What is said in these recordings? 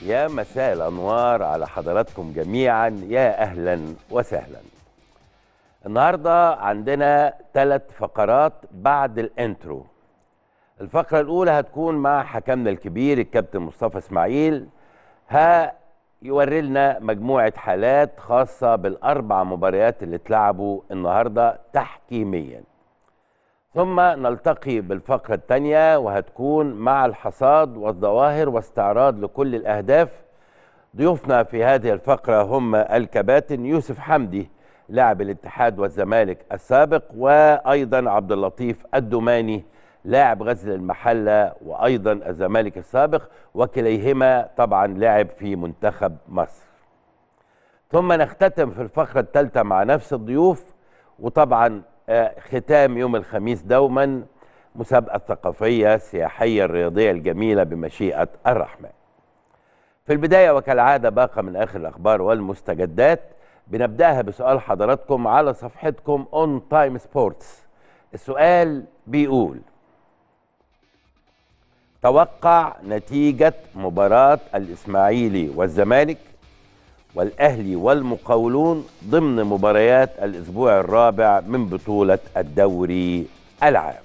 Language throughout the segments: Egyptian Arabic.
يا مساء الانوار على حضراتكم جميعا يا اهلا وسهلا النهارده عندنا ثلاث فقرات بعد الانترو الفقره الاولى هتكون مع حكمنا الكبير الكابتن مصطفى اسماعيل ها يوري لنا مجموعه حالات خاصه بالاربع مباريات اللي اتلعبوا النهارده تحكيميا ثم نلتقي بالفقرة الثانية وهتكون مع الحصاد والظواهر واستعراض لكل الأهداف ضيوفنا في هذه الفقرة هم الكباتن يوسف حمدي لاعب الاتحاد والزمالك السابق وأيضا عبد اللطيف الدماني لاعب غزل المحلة وأيضا الزمالك السابق وكليهما طبعا لعب في منتخب مصر ثم نختتم في الفقرة الثالثة مع نفس الضيوف وطبعا آه، ختام يوم الخميس دوما مسابقة الثقافية السياحية الرياضية الجميلة بمشيئة الرحمن في البداية وكالعادة باقة من آخر الأخبار والمستجدات بنبدأها بسؤال حضراتكم على صفحتكم اون تايم سبورتس السؤال بيقول توقع نتيجة مباراة الإسماعيلي والزمالك والأهلي والمقاولون ضمن مباريات الأسبوع الرابع من بطولة الدوري العام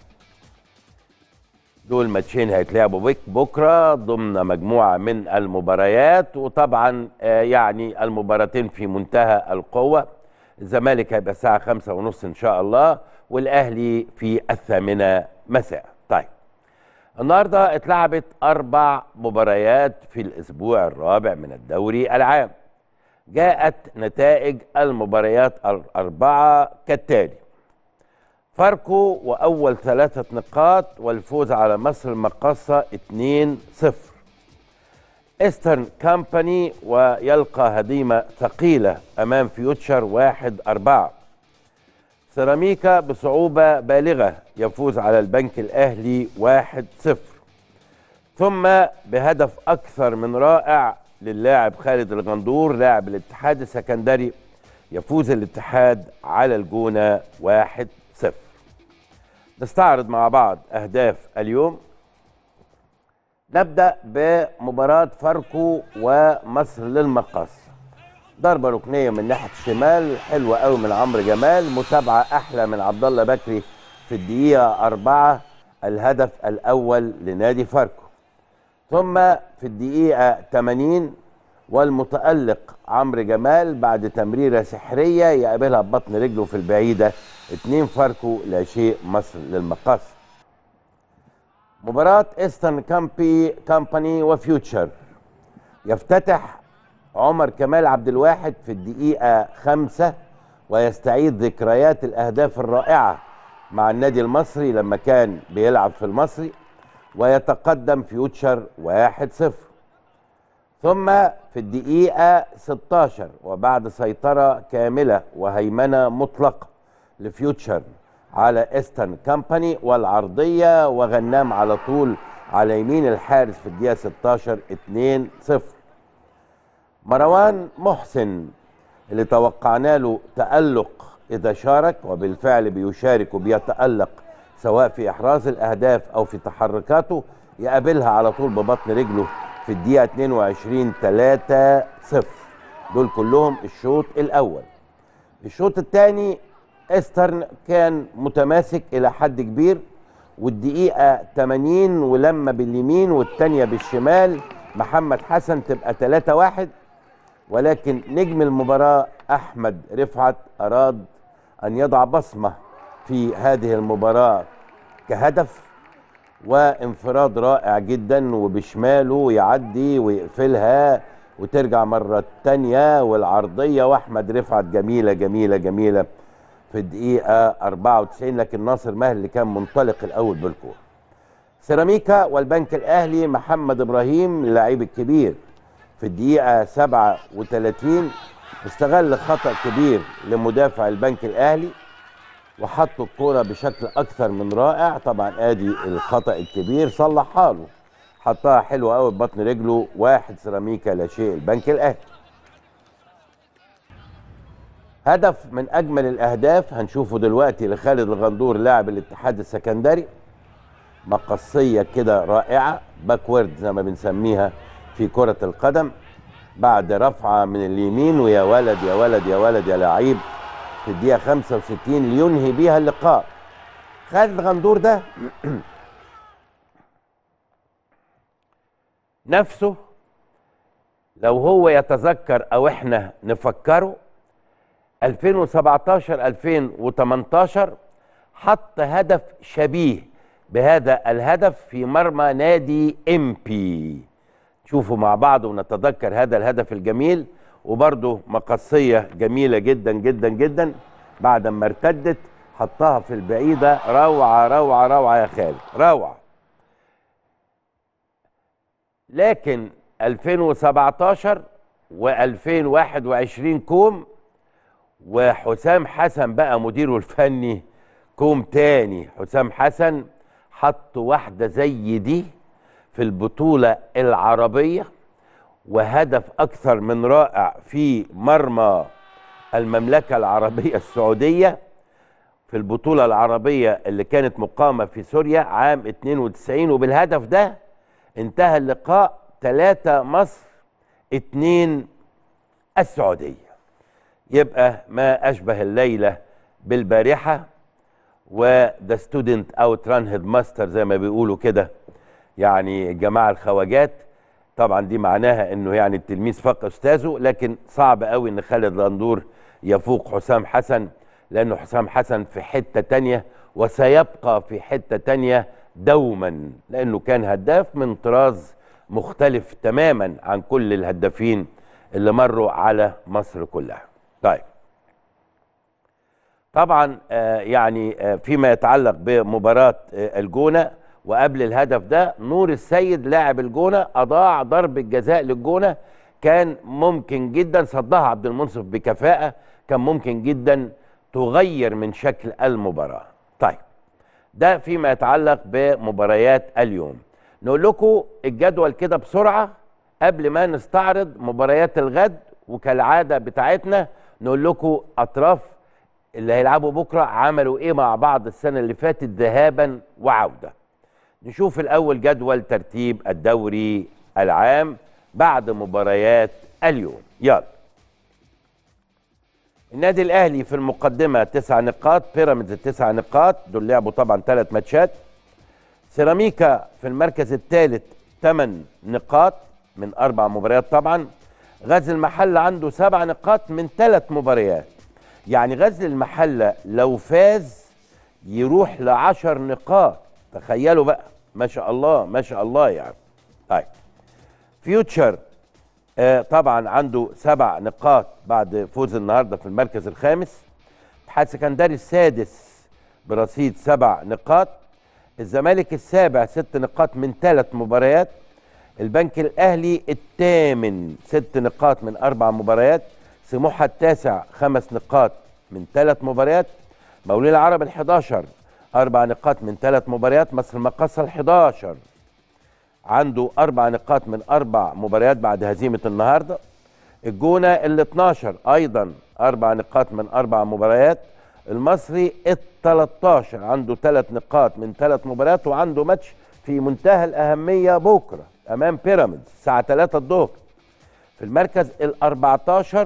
دول ماتشين هيتلعبوا بك بكرة ضمن مجموعة من المباريات وطبعا آه، يعني المباراتين في منتهى القوة الزمالك هيبقى الساعة خمسة ونص إن شاء الله والأهلي في الثامنة مساء طيب النهاردة اتلعبت أربع مباريات في الأسبوع الرابع من الدوري العام جاءت نتائج المباريات الأربعة كالتالي فاركو وأول ثلاثة نقاط والفوز على مصر المقاصة 2-0 إسترن كامباني ويلقى هديمة ثقيلة أمام فيوتشر 1-4 سيراميكا بصعوبة بالغة يفوز على البنك الأهلي 1-0 ثم بهدف أكثر من رائع للاعب خالد الغندور لاعب الاتحاد السكندري يفوز الاتحاد على الجونة 1-0 نستعرض مع بعض أهداف اليوم نبدأ بمباراة فاركو ومصر للمقص ضربة ركنية من ناحية الشمال حلوة قوي من عمرو جمال متابعة أحلى من عبد الله بكري في الدقيقة أربعة الهدف الأول لنادي فاركو ثم في الدقيقة 80 والمتألق عمرو جمال بعد تمريرة سحرية يقابلها ببطن رجله في البعيدة اتنين فاركو لا شيء مصر للمقص مباراة ايسترن كامبي كامباني وفيوتشر يفتتح عمر كمال عبد الواحد في الدقيقة خمسة ويستعيد ذكريات الأهداف الرائعة مع النادي المصري لما كان بيلعب في المصري ويتقدم فيوتشر 1-0 ثم في الدقيقة 16 وبعد سيطرة كاملة وهيمنة مطلقة لفيوتشر على ايسترن كامباني والعرضية وغنام على طول على يمين الحارس في الدقيقة 16 2-0 مروان محسن اللي توقعنا له تألق إذا شارك وبالفعل بيشارك وبيتألق سواء في إحراز الأهداف أو في تحركاته يقابلها على طول ببطن رجله في الدقيقة 22 3 0 دول كلهم الشوط الأول الشوط الثاني استرن كان متماسك إلى حد كبير والدقيقة 80 ولما باليمين والثانية بالشمال محمد حسن تبقى 3 1 ولكن نجم المباراة أحمد رفعت أراد أن يضع بصمة في هذه المباراة كهدف وانفراد رائع جدا وبشماله يعدي ويقفلها وترجع مرة تانية والعرضية وأحمد رفعت جميلة جميلة جميلة في الدقيقة 94 لكن ناصر ماهر اللي كان منطلق الأول بالكورة سيراميكا والبنك الأهلي محمد إبراهيم اللاعب الكبير في الدقيقة 37 استغل خطأ كبير لمدافع البنك الأهلي وحطوا الكرة بشكل أكثر من رائع طبعا آدي الخطأ الكبير صلحها له حطها حلوة قوي ببطن رجله واحد سيراميكا لا شيء البنك الأهلي هدف من أجمل الأهداف هنشوفه دلوقتي لخالد الغندور لاعب الاتحاد السكندري مقصية كده رائعة باكورد زي ما بنسميها في كرة القدم بعد رفعة من اليمين ويا ولد يا ولد يا ولد يا لعيب في الدقيقة 65 لينهي بيها اللقاء خالد غندور ده نفسه لو هو يتذكر او احنا نفكره 2017 2018 حط هدف شبيه بهذا الهدف في مرمى نادي ام بي شوفوا مع بعض ونتذكر هذا الهدف الجميل وبرضه مقصية جميلة جدا جدا جدا بعد ما ارتدت حطها في البعيدة روعة روعة روعة يا خالد روعة لكن 2017 و2021 كوم وحسام حسن بقى مديره الفني كوم تاني حسام حسن حط واحدة زي دي في البطولة العربية وهدف أكثر من رائع في مرمى المملكة العربية السعودية في البطولة العربية اللي كانت مقامة في سوريا عام 92 وبالهدف ده انتهى اللقاء 3 مصر 2 السعودية يبقى ما أشبه الليلة بالبارحة وذا ستودنت اوت ران هيد ماستر زي ما بيقولوا كده يعني الجماعة الخواجات طبعا دي معناها انه يعني التلميذ فاق استاذه لكن صعب قوي ان خالد غندور يفوق حسام حسن لانه حسام حسن في حته تانية وسيبقى في حته تانية دوما لانه كان هداف من طراز مختلف تماما عن كل الهدافين اللي مروا على مصر كلها. طيب طبعا آه يعني آه فيما يتعلق بمباراه آه الجونه وقبل الهدف ده نور السيد لاعب الجونه اضاع ضربه جزاء للجونه كان ممكن جدا صدها عبد المنصف بكفاءه كان ممكن جدا تغير من شكل المباراه. طيب ده فيما يتعلق بمباريات اليوم. نقول لكم الجدول كده بسرعه قبل ما نستعرض مباريات الغد وكالعاده بتاعتنا نقول لكم اطراف اللي هيلعبوا بكره عملوا ايه مع بعض السنه اللي فاتت ذهابا وعوده. نشوف الاول جدول ترتيب الدوري العام بعد مباريات اليوم يلا النادي الاهلي في المقدمه تسع نقاط بيراميدز تسع نقاط دول لعبوا طبعا ثلاث ماتشات سيراميكا في المركز الثالث ثمان نقاط من اربع مباريات طبعا غزل المحله عنده سبع نقاط من ثلاث مباريات يعني غزل المحله لو فاز يروح لعشر نقاط تخيلوا بقى ما شاء الله ما شاء الله يعني طيب فيوتشر آه طبعا عنده سبع نقاط بعد فوز النهارده في المركز الخامس اتحاد سكندري السادس برصيد سبع نقاط الزمالك السابع ست نقاط من ثلاث مباريات البنك الاهلي الثامن ست نقاط من اربع مباريات سموحه التاسع خمس نقاط من ثلاث مباريات مولي العرب ال11 اربع نقاط من ثلاث مباريات مصر المقاصه ال11 عنده اربع نقاط من اربع مباريات بعد هزيمه النهارده الجونه ال 12 ايضا اربع نقاط من اربع مباريات المصري ال 13 عنده ثلاث نقاط من ثلاث مباريات وعنده ماتش في منتهى الاهميه بكره امام بيراميدز الساعه 3 الظهر في المركز ال 14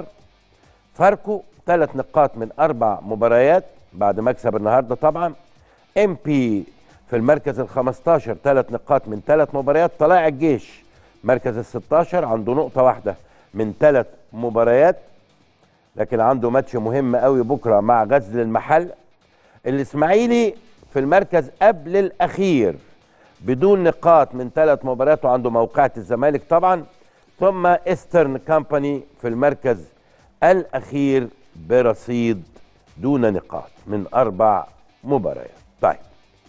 فاركو ثلاث نقاط من اربع مباريات بعد مكسب النهارده طبعا ام بي في المركز ال 15 ثلاث نقاط من ثلاث مباريات طلائع الجيش مركز ال 16 عنده نقطة واحدة من ثلاث مباريات لكن عنده ماتش مهم قوي بكرة مع غزل المحل الإسماعيلي في المركز قبل الأخير بدون نقاط من ثلاث مباريات وعنده موقعة الزمالك طبعا ثم إسترن كامباني في المركز الأخير برصيد دون نقاط من أربع مباريات طيب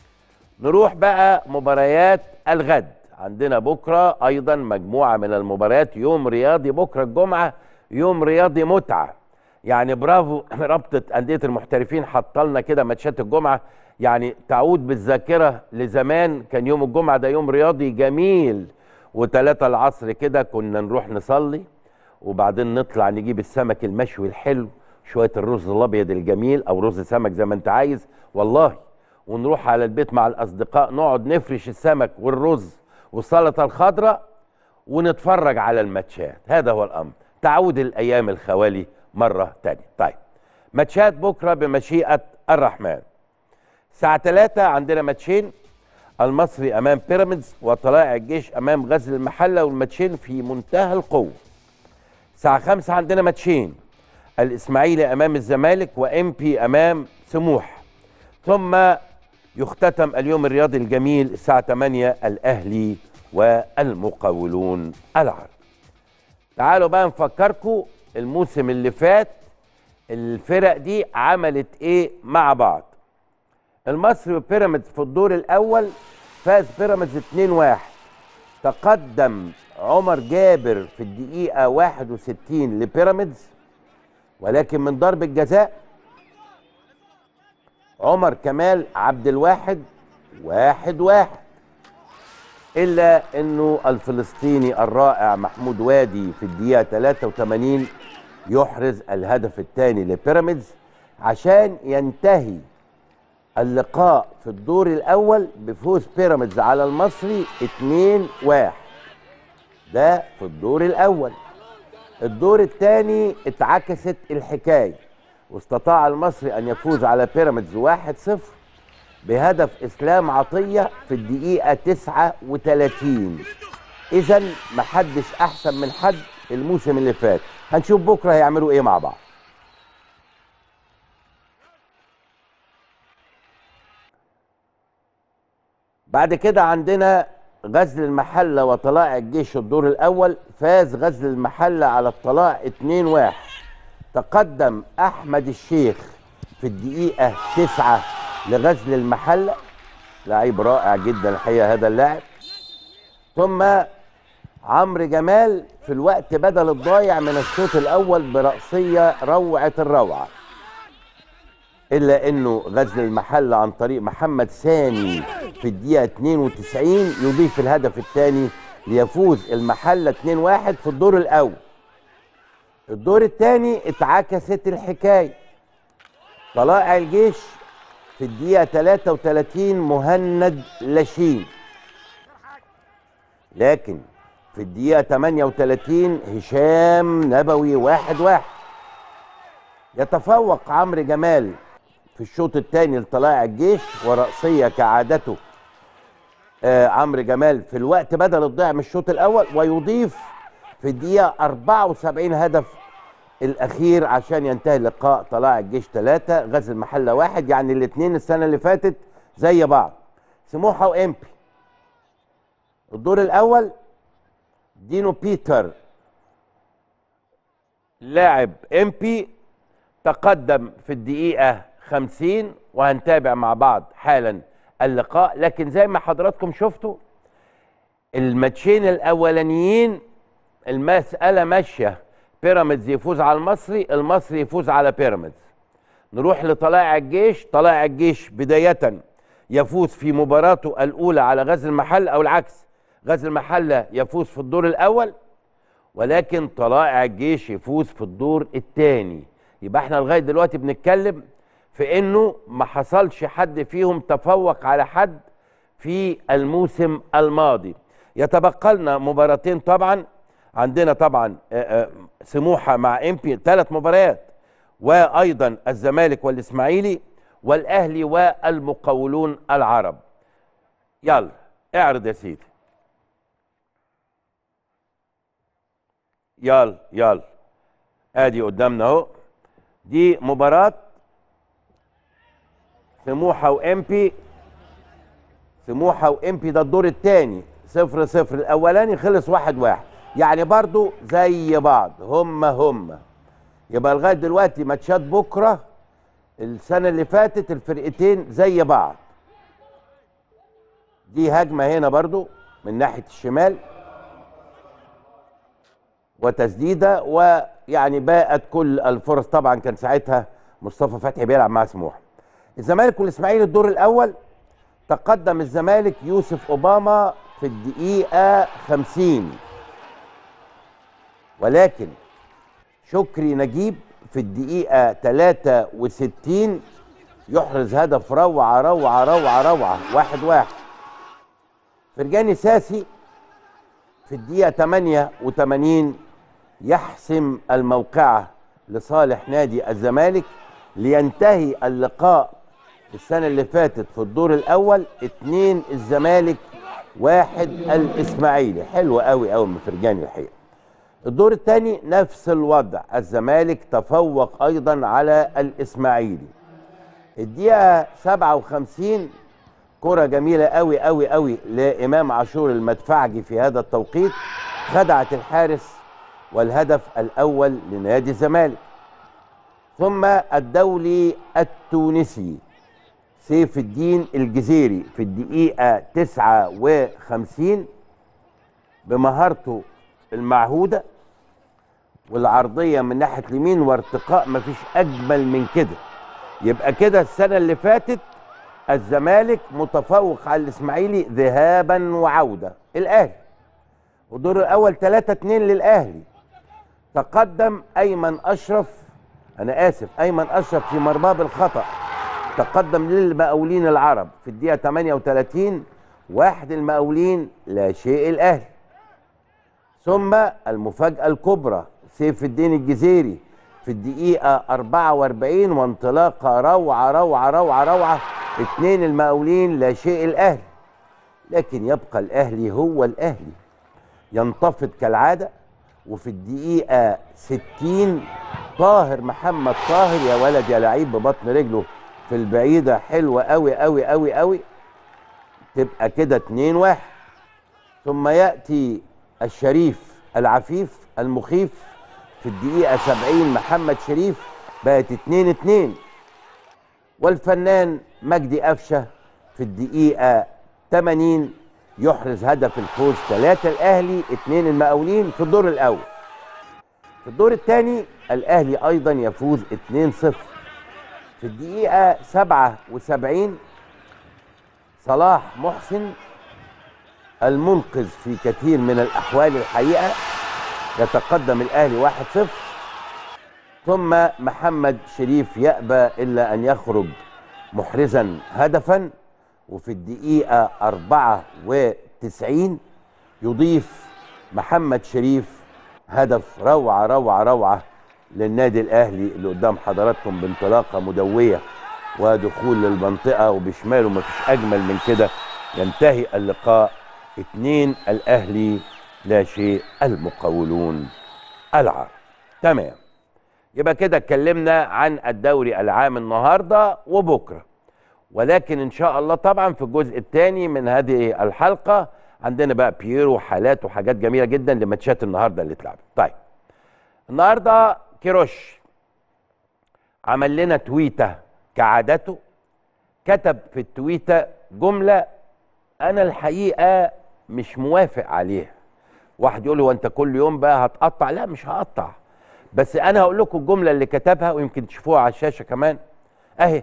نروح بقى مباريات الغد عندنا بكرة أيضا مجموعة من المباريات يوم رياضي بكرة الجمعة يوم رياضي متعة يعني برافو رابطة أندية المحترفين حطلنا كده ماتشات الجمعة يعني تعود بالذاكرة لزمان كان يوم الجمعة ده يوم رياضي جميل وثلاثة العصر كده كنا نروح نصلي وبعدين نطلع نجيب السمك المشوي الحلو شوية الرز الأبيض الجميل أو رز سمك زي ما أنت عايز والله ونروح على البيت مع الاصدقاء نقعد نفرش السمك والرز والسلطه الخضراء ونتفرج على الماتشات هذا هو الامر تعود الايام الخوالي مره تانية طيب ماتشات بكره بمشيئه الرحمن الساعه 3 عندنا ماتشين المصري امام بيراميدز وطلائع الجيش امام غزل المحله والماتشين في منتهى القوه الساعه 5 عندنا ماتشين الاسماعيلي امام الزمالك وام بي امام سموح ثم يختتم اليوم الرياضي الجميل الساعه 8 الاهلي والمقاولون العرب تعالوا بقى نفكركم الموسم اللي فات الفرق دي عملت ايه مع بعض المصري وبيراميدز في الدور الاول فاز بيراميدز 2-1 تقدم عمر جابر في الدقيقة 61 لبيراميدز ولكن من ضرب الجزاء عمر كمال عبد الواحد واحد واحد إلا أنه الفلسطيني الرائع محمود وادي في الدقيقة 83 يحرز الهدف الثاني لبيراميدز عشان ينتهي اللقاء في الدور الاول بفوز بيراميدز على المصري 2-1 ده في الدور الاول الدور الثاني اتعكست الحكايه واستطاع المصري ان يفوز على بيراميدز 1-0 بهدف اسلام عطيه في الدقيقه 39 اذا محدش احسن من حد الموسم اللي فات هنشوف بكره هيعملوا ايه مع بعض بعد كده عندنا غزل المحله وطلائع الجيش الدور الاول فاز غزل المحله على الطلائع 2-1 تقدم احمد الشيخ في الدقيقه 9 لغزل المحله لعيب رائع جدا الحقيقه هذا اللاعب ثم عمرو جمال في الوقت بدل الضايع من الشوط الاول براسيه روعه الروعه الا انه غزل المحله عن طريق محمد سامي في الدقيقه 92 يضيف الهدف الثاني ليفوز المحله 2-1 في الدور الاول الدور الثاني اتعكست الحكايه طلائع الجيش في الدقيقه 33 مهند لاشين لكن في الدقيقه 38 هشام نبوي واحد واحد يتفوق عمرو جمال في الشوط الثاني لطلائع الجيش ورأسية كعادته آه عمرو جمال في الوقت بدل الضيع من الشوط الأول ويضيف في الدقيقة 74 هدف الأخير عشان ينتهي اللقاء طلائع الجيش ثلاثة غزل المحلة واحد يعني الاثنين السنة اللي فاتت زي بعض سموحة وإمبي الدور الأول دينو بيتر لاعب إمبي تقدم في الدقيقة 50 وهنتابع مع بعض حالا اللقاء لكن زي ما حضراتكم شفتوا الماتشين الاولانيين المساله ماشيه بيراميدز يفوز على المصري المصري يفوز على بيراميدز نروح لطلائع الجيش طلائع الجيش بدايه يفوز في مباراته الاولى على غزل المحل او العكس غزل المحله يفوز في الدور الاول ولكن طلائع الجيش يفوز في الدور الثاني يبقى احنا لغايه دلوقتي بنتكلم في انه ما حصلش حد فيهم تفوق على حد في الموسم الماضي يتبقى لنا مباراتين طبعا عندنا طبعا سموحه مع امبي ثلاث مباريات وايضا الزمالك والاسماعيلي والاهلي والمقاولون العرب يلا اعرض يا سيدي يلا يلا ادي قدامنا اهو دي مباراه سموحه وامبي سموحه وامبي ده الدور الثاني صفر صفر الاولاني خلص واحد واحد يعني برضو زي بعض هم هم يبقى لغايه دلوقتي ماتشات بكره السنه اللي فاتت الفرقتين زي بعض دي هجمه هنا برضو من ناحيه الشمال وتسديده ويعني باءت كل الفرص طبعا كان ساعتها مصطفى فتحي بيلعب مع سموحه الزمالك والاسماعيلي الدور الاول تقدم الزمالك يوسف اوباما في الدقيقه 50 ولكن شكري نجيب في الدقيقه 63 يحرز هدف روعه روعه روعه روعه واحد واحد فرجاني ساسي في الدقيقة 88 يحسم الموقعة لصالح نادي الزمالك لينتهي اللقاء السنة اللي فاتت في الدور الأول اتنين الزمالك واحد الإسماعيلي حلو قوي قوي من فرجاني الحقيقة الدور الثاني نفس الوضع الزمالك تفوق أيضا على الإسماعيلي الدقيقة 57 كرة جميلة قوي قوي قوي لإمام عاشور المدفعجي في هذا التوقيت خدعت الحارس والهدف الأول لنادي الزمالك ثم الدولي التونسي سيف الدين الجزيري في الدقيقة 59 بمهارته المعهودة والعرضية من ناحية اليمين وارتقاء مفيش أجمل من كده يبقى كده السنة اللي فاتت الزمالك متفوق على الإسماعيلي ذهابا وعودة الأهلي والدور الأول 3 2 للأهلي تقدم أيمن أشرف أنا آسف أيمن أشرف في مرماه بالخطأ تقدم للمقاولين العرب في الدقيقة 38 واحد المقاولين لا شيء الأهلي ثم المفاجأة الكبرى سيف الدين الجزيري في الدقيقة 44 وانطلاقة روعة روعة روعة روعة اثنين المقاولين لا شيء الأهلي لكن يبقى الأهلي هو الأهلي ينتفض كالعادة وفي الدقيقة 60 طاهر محمد طاهر يا ولد يا لعيب ببطن رجله في البعيدة حلوة قوي قوي قوي قوي تبقى كده 2 1 ثم يأتي الشريف العفيف المخيف في الدقيقة 70 محمد شريف بقت 2 2 والفنان مجدي قفشة في الدقيقة 80 يحرز هدف الفوز 3 الأهلي 2 المقاولين في الدور الأول في الدور الثاني الأهلي أيضا يفوز 2 0 في الدقيقة 77 صلاح محسن المنقذ في كثير من الأحوال الحقيقة يتقدم الأهلي 1-0 ثم محمد شريف يأبى إلا أن يخرج محرزا هدفا وفي الدقيقة 94 يضيف محمد شريف هدف روعة روعة روعة للنادي الأهلي اللي قدام حضراتكم بانطلاقة مدوية ودخول للمنطقة وبشماله مفيش أجمل من كده ينتهي اللقاء اتنين الأهلي لا شيء المقاولون العرب تمام يبقى كده اتكلمنا عن الدوري العام النهارده وبكره ولكن ان شاء الله طبعا في الجزء الثاني من هذه الحلقه عندنا بقى بيرو وحالات وحاجات جميله جدا لماتشات النهارده اللي اتلعبت طيب النهارده كيروش عمل لنا تويته كعادته كتب في التويته جمله انا الحقيقه مش موافق عليها واحد يقول هو انت كل يوم بقى هتقطع لا مش هقطع بس انا هقول لكم الجمله اللي كتبها ويمكن تشوفوها على الشاشه كمان اهي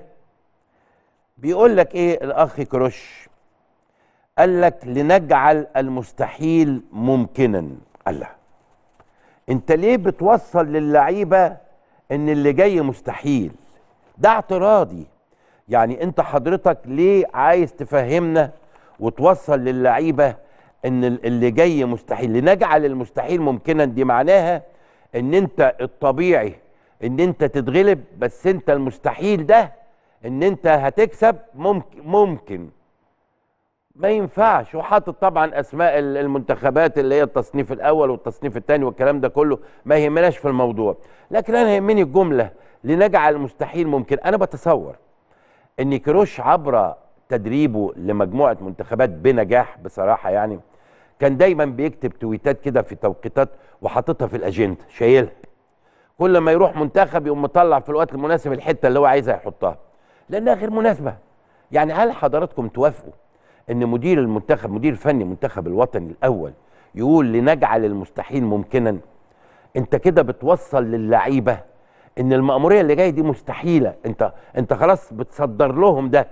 بيقول لك ايه الاخ كروش قال لك لنجعل المستحيل ممكنا الله انت ليه بتوصل للعيبه ان اللي جاي مستحيل ده اعتراضي يعني انت حضرتك ليه عايز تفهمنا وتوصل للعيبه ان اللي جاي مستحيل لنجعل المستحيل ممكنا دي معناها ان انت الطبيعي ان انت تتغلب بس انت المستحيل ده ان انت هتكسب ممكن ممكن ما ينفعش وحاطط طبعا اسماء المنتخبات اللي هي التصنيف الاول والتصنيف الثاني والكلام ده كله ما يهمناش في الموضوع لكن انا يهمني الجمله لنجعل المستحيل ممكن انا بتصور ان كروش عبر تدريبه لمجموعه منتخبات بنجاح بصراحه يعني كان دايما بيكتب تويتات كده في توقيتات وحاططها في الاجنده شايلها كل ما يروح منتخب يقوم مطلع في الوقت المناسب الحته اللي هو عايزها يحطها لانها غير مناسبه يعني هل حضراتكم توافقوا ان مدير المنتخب مدير الفني المنتخب الوطني الاول يقول لنجعل المستحيل ممكنا انت كده بتوصل للعيبه ان المأمورية اللي جايه دي مستحيله انت انت خلاص بتصدر لهم ده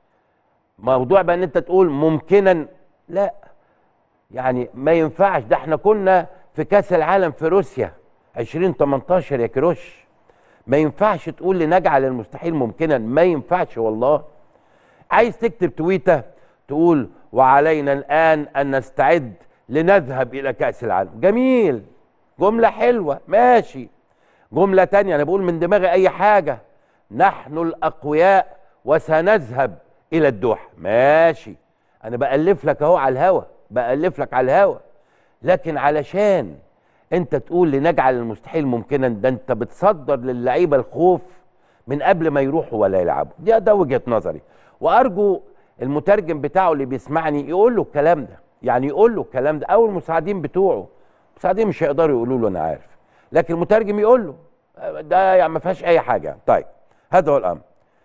موضوع بقى ان انت تقول ممكنا لا يعني ما ينفعش ده احنا كنا في كاس العالم في روسيا 2018 يا كروش ما ينفعش تقول لنجعل المستحيل ممكنا ما ينفعش والله عايز تكتب تويته تقول وعلينا الان ان نستعد لنذهب الى كاس العالم جميل جمله حلوه ماشي جمله تانية انا بقول من دماغي اي حاجه نحن الاقوياء وسنذهب الى الدوحه ماشي انا بالف لك اهو على الهوا بالف لك على الهوا لكن علشان انت تقول لنجعل المستحيل ممكنا ده انت بتصدر للعيبه الخوف من قبل ما يروحوا ولا يلعبوا دي ده وجهه نظري وارجو المترجم بتاعه اللي بيسمعني يقول له الكلام ده يعني يقول له الكلام ده او المساعدين بتوعه المساعدين مش هيقدروا يقولوا له انا عارف لكن المترجم يقول له ده يعني ما فيهاش اي حاجه يعني. طيب هذا هو الامر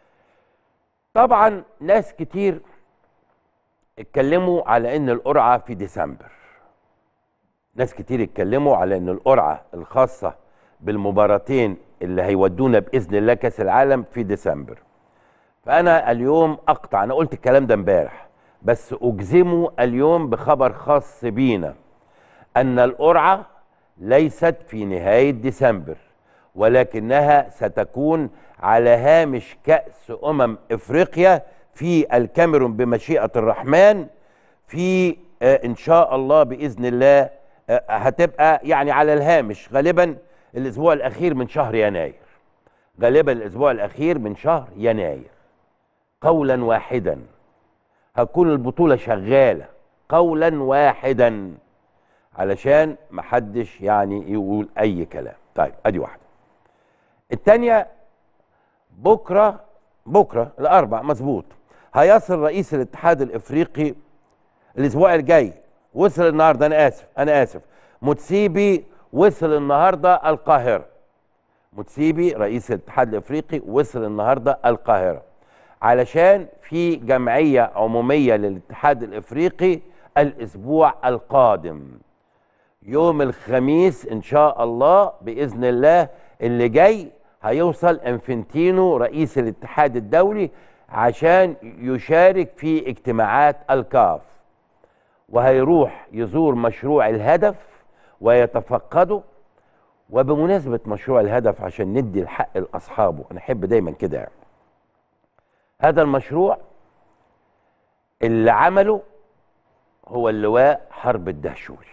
طبعا ناس كتير اتكلموا على ان القرعه في ديسمبر ناس كتير اتكلموا على ان القرعه الخاصه بالمباراتين اللي هيودونا باذن الله كاس العالم في ديسمبر فانا اليوم اقطع انا قلت الكلام ده امبارح بس اجزمه اليوم بخبر خاص بينا ان القرعه ليست في نهايه ديسمبر ولكنها ستكون على هامش كاس امم افريقيا في الكاميرون بمشيئه الرحمن في آه ان شاء الله باذن الله آه هتبقى يعني على الهامش غالبا الاسبوع الاخير من شهر يناير غالبا الاسبوع الاخير من شهر يناير قولا واحدا هتكون البطوله شغاله قولا واحدا علشان محدش يعني يقول اي كلام طيب ادي واحده الثانيه بكره بكره الاربع مظبوط هيصل رئيس الاتحاد الافريقي الاسبوع الجاي وصل النهارده انا اسف انا اسف متسيبي وصل النهارده القاهره متسيبي رئيس الاتحاد الافريقي وصل النهارده القاهره علشان في جمعيه عموميه للاتحاد الافريقي الاسبوع القادم يوم الخميس ان شاء الله باذن الله اللي جاي هيوصل انفنتينو رئيس الاتحاد الدولي عشان يشارك في اجتماعات الكاف وهيروح يزور مشروع الهدف ويتفقده وبمناسبة مشروع الهدف عشان ندي الحق لأصحابه أنا أحب دايما كده يعني. هذا المشروع اللي عمله هو اللواء حرب الدهشوري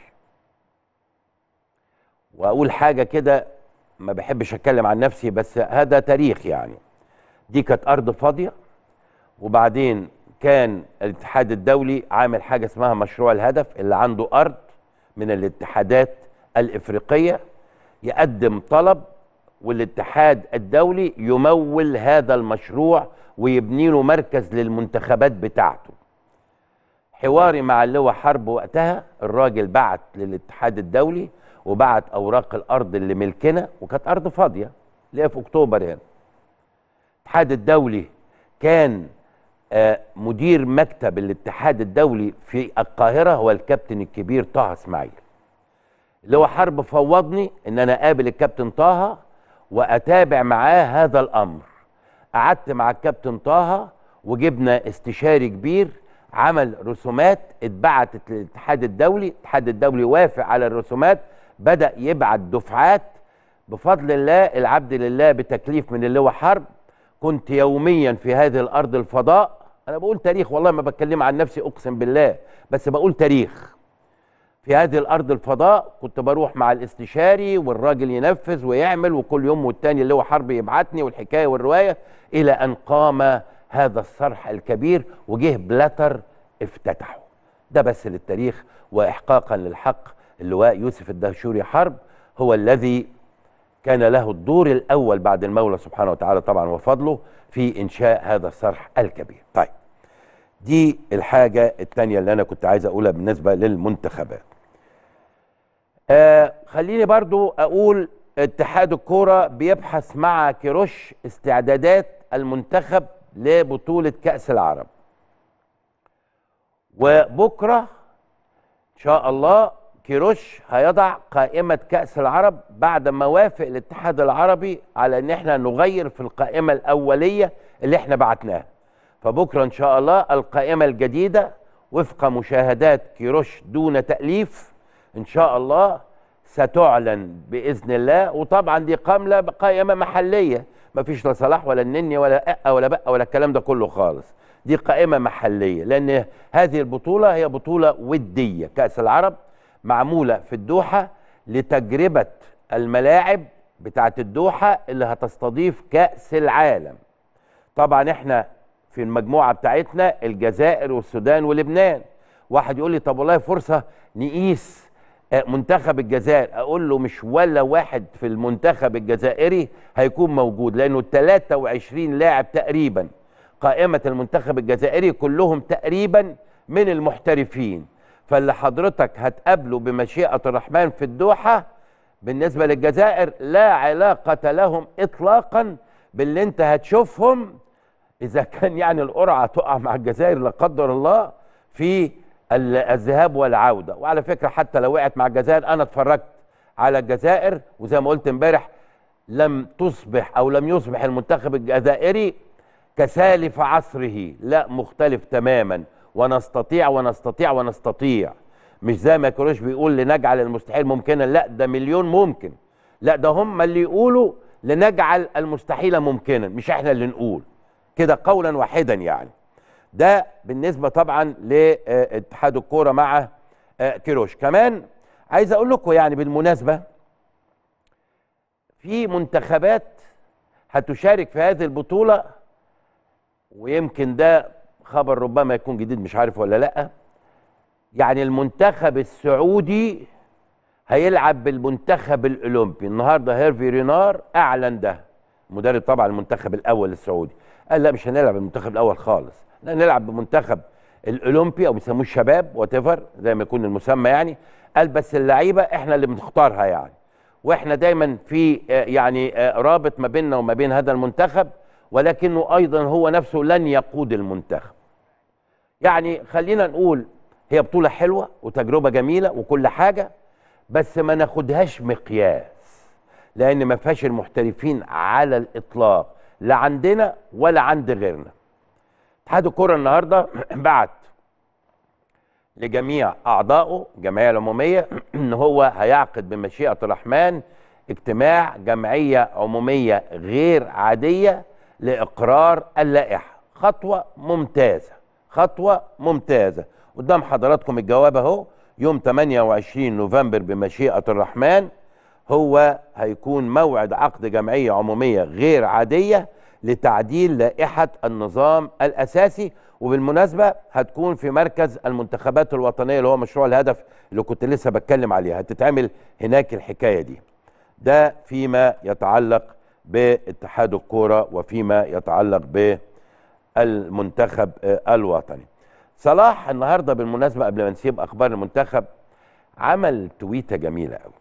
وأقول حاجة كده ما بحبش أتكلم عن نفسي بس هذا تاريخ يعني دي كانت أرض فاضية وبعدين كان الاتحاد الدولي عامل حاجه اسمها مشروع الهدف اللي عنده ارض من الاتحادات الافريقيه يقدم طلب والاتحاد الدولي يمول هذا المشروع ويبني له مركز للمنتخبات بتاعته حواري مع اللواء حرب وقتها الراجل بعت للاتحاد الدولي وبعت اوراق الارض اللي ملكنا وكانت ارض فاضيه اللي هي في اكتوبر هنا الاتحاد الدولي كان آه مدير مكتب الاتحاد الدولي في القاهرة هو الكابتن الكبير طه اسماعيل اللي هو حرب فوضني ان انا اقابل الكابتن طه واتابع معاه هذا الامر قعدت مع الكابتن طه وجبنا استشاري كبير عمل رسومات اتبعتت للاتحاد الدولي الاتحاد الدولي وافق على الرسومات بدأ يبعت دفعات بفضل الله العبد لله بتكليف من اللواء حرب كنت يوميا في هذه الارض الفضاء انا بقول تاريخ والله ما بتكلم عن نفسي اقسم بالله بس بقول تاريخ في هذه الارض الفضاء كنت بروح مع الاستشاري والراجل ينفذ ويعمل وكل يوم والتاني اللي هو حرب يبعتني والحكايه والروايه الى ان قام هذا الصرح الكبير وجه بلاتر افتتحه ده بس للتاريخ واحقاقا للحق اللواء يوسف الدهشوري حرب هو الذي كان له الدور الاول بعد المولى سبحانه وتعالى طبعا وفضله في انشاء هذا الصرح الكبير. طيب دي الحاجه الثانيه اللي انا كنت عايز اقولها بالنسبه للمنتخبات. آه خليني برضو اقول اتحاد الكوره بيبحث مع كيروش استعدادات المنتخب لبطوله كاس العرب. وبكره ان شاء الله كيروش هيضع قائمة كأس العرب بعد ما وافق الاتحاد العربي على ان احنا نغير في القائمة الأولية اللي احنا بعتناها فبكرة ان شاء الله القائمة الجديدة وفق مشاهدات كيروش دون تأليف ان شاء الله ستعلن بإذن الله وطبعا دي قاملة قائمة محلية ما فيش لا صلاح ولا النني ولا أقة ولا بقى ولا الكلام ده كله خالص دي قائمة محلية لأن هذه البطولة هي بطولة ودية كأس العرب معموله في الدوحه لتجربه الملاعب بتاعه الدوحه اللي هتستضيف كاس العالم طبعا احنا في المجموعه بتاعتنا الجزائر والسودان ولبنان واحد يقول لي طب والله فرصه نقيس آه، منتخب الجزائر اقول له مش ولا واحد في المنتخب الجزائري هيكون موجود لانه 23 لاعب تقريبا قائمه المنتخب الجزائري كلهم تقريبا من المحترفين فاللي حضرتك هتقابله بمشيئه الرحمن في الدوحه بالنسبه للجزائر لا علاقه لهم اطلاقا باللي انت هتشوفهم اذا كان يعني القرعه تقع مع الجزائر لا قدر الله في ال- الذهاب والعوده وعلى فكره حتى لو وقعت مع الجزائر انا اتفرجت على الجزائر وزي ما قلت امبارح لم تصبح او لم يصبح المنتخب الجزائري كسالف عصره لا مختلف تماما ونستطيع ونستطيع ونستطيع مش زي ما كروش بيقول لنجعل المستحيل ممكنا لا ده مليون ممكن لا ده هم اللي يقولوا لنجعل المستحيل ممكنا مش احنا اللي نقول كده قولا واحدا يعني ده بالنسبه طبعا لاتحاد الكوره مع آه، كيروش كمان عايز اقول لكم يعني بالمناسبه في منتخبات هتشارك في هذه البطوله ويمكن ده خبر ربما يكون جديد مش عارف ولا لا يعني المنتخب السعودي هيلعب بالمنتخب الاولمبي النهارده هيرفي رينار اعلن ده مدرب طبعا المنتخب الاول السعودي قال لا مش هنلعب المنتخب الاول خالص لا نلعب بمنتخب الاولمبي او بيسموه الشباب وات زي ما يكون المسمى يعني قال بس اللعيبه احنا اللي بنختارها يعني واحنا دايما في آه، يعني آه، رابط ما بيننا وما بين هذا المنتخب ولكنه ايضا هو نفسه لن يقود المنتخب يعني خلينا نقول هي بطولة حلوة وتجربة جميلة وكل حاجة بس ما ناخدهاش مقياس لأن ما فيهاش المحترفين على الإطلاق لا عندنا ولا عند غيرنا اتحاد الكرة النهاردة بعت لجميع أعضائه الجمعية العمومية إن هو هيعقد بمشيئة الرحمن اجتماع جمعية عمومية غير عادية لإقرار اللائحة خطوة ممتازة خطوة ممتازة قدام حضراتكم الجواب اهو يوم 28 نوفمبر بمشيئة الرحمن هو هيكون موعد عقد جمعية عمومية غير عادية لتعديل لائحة النظام الأساسي وبالمناسبة هتكون في مركز المنتخبات الوطنية اللي هو مشروع الهدف اللي كنت لسه بتكلم عليها هتتعمل هناك الحكاية دي ده فيما يتعلق باتحاد الكورة وفيما يتعلق بالمنتخب آه، الوطني صلاح النهارده بالمناسبة قبل ما نسيب أخبار المنتخب عمل تويتة جميلة قوي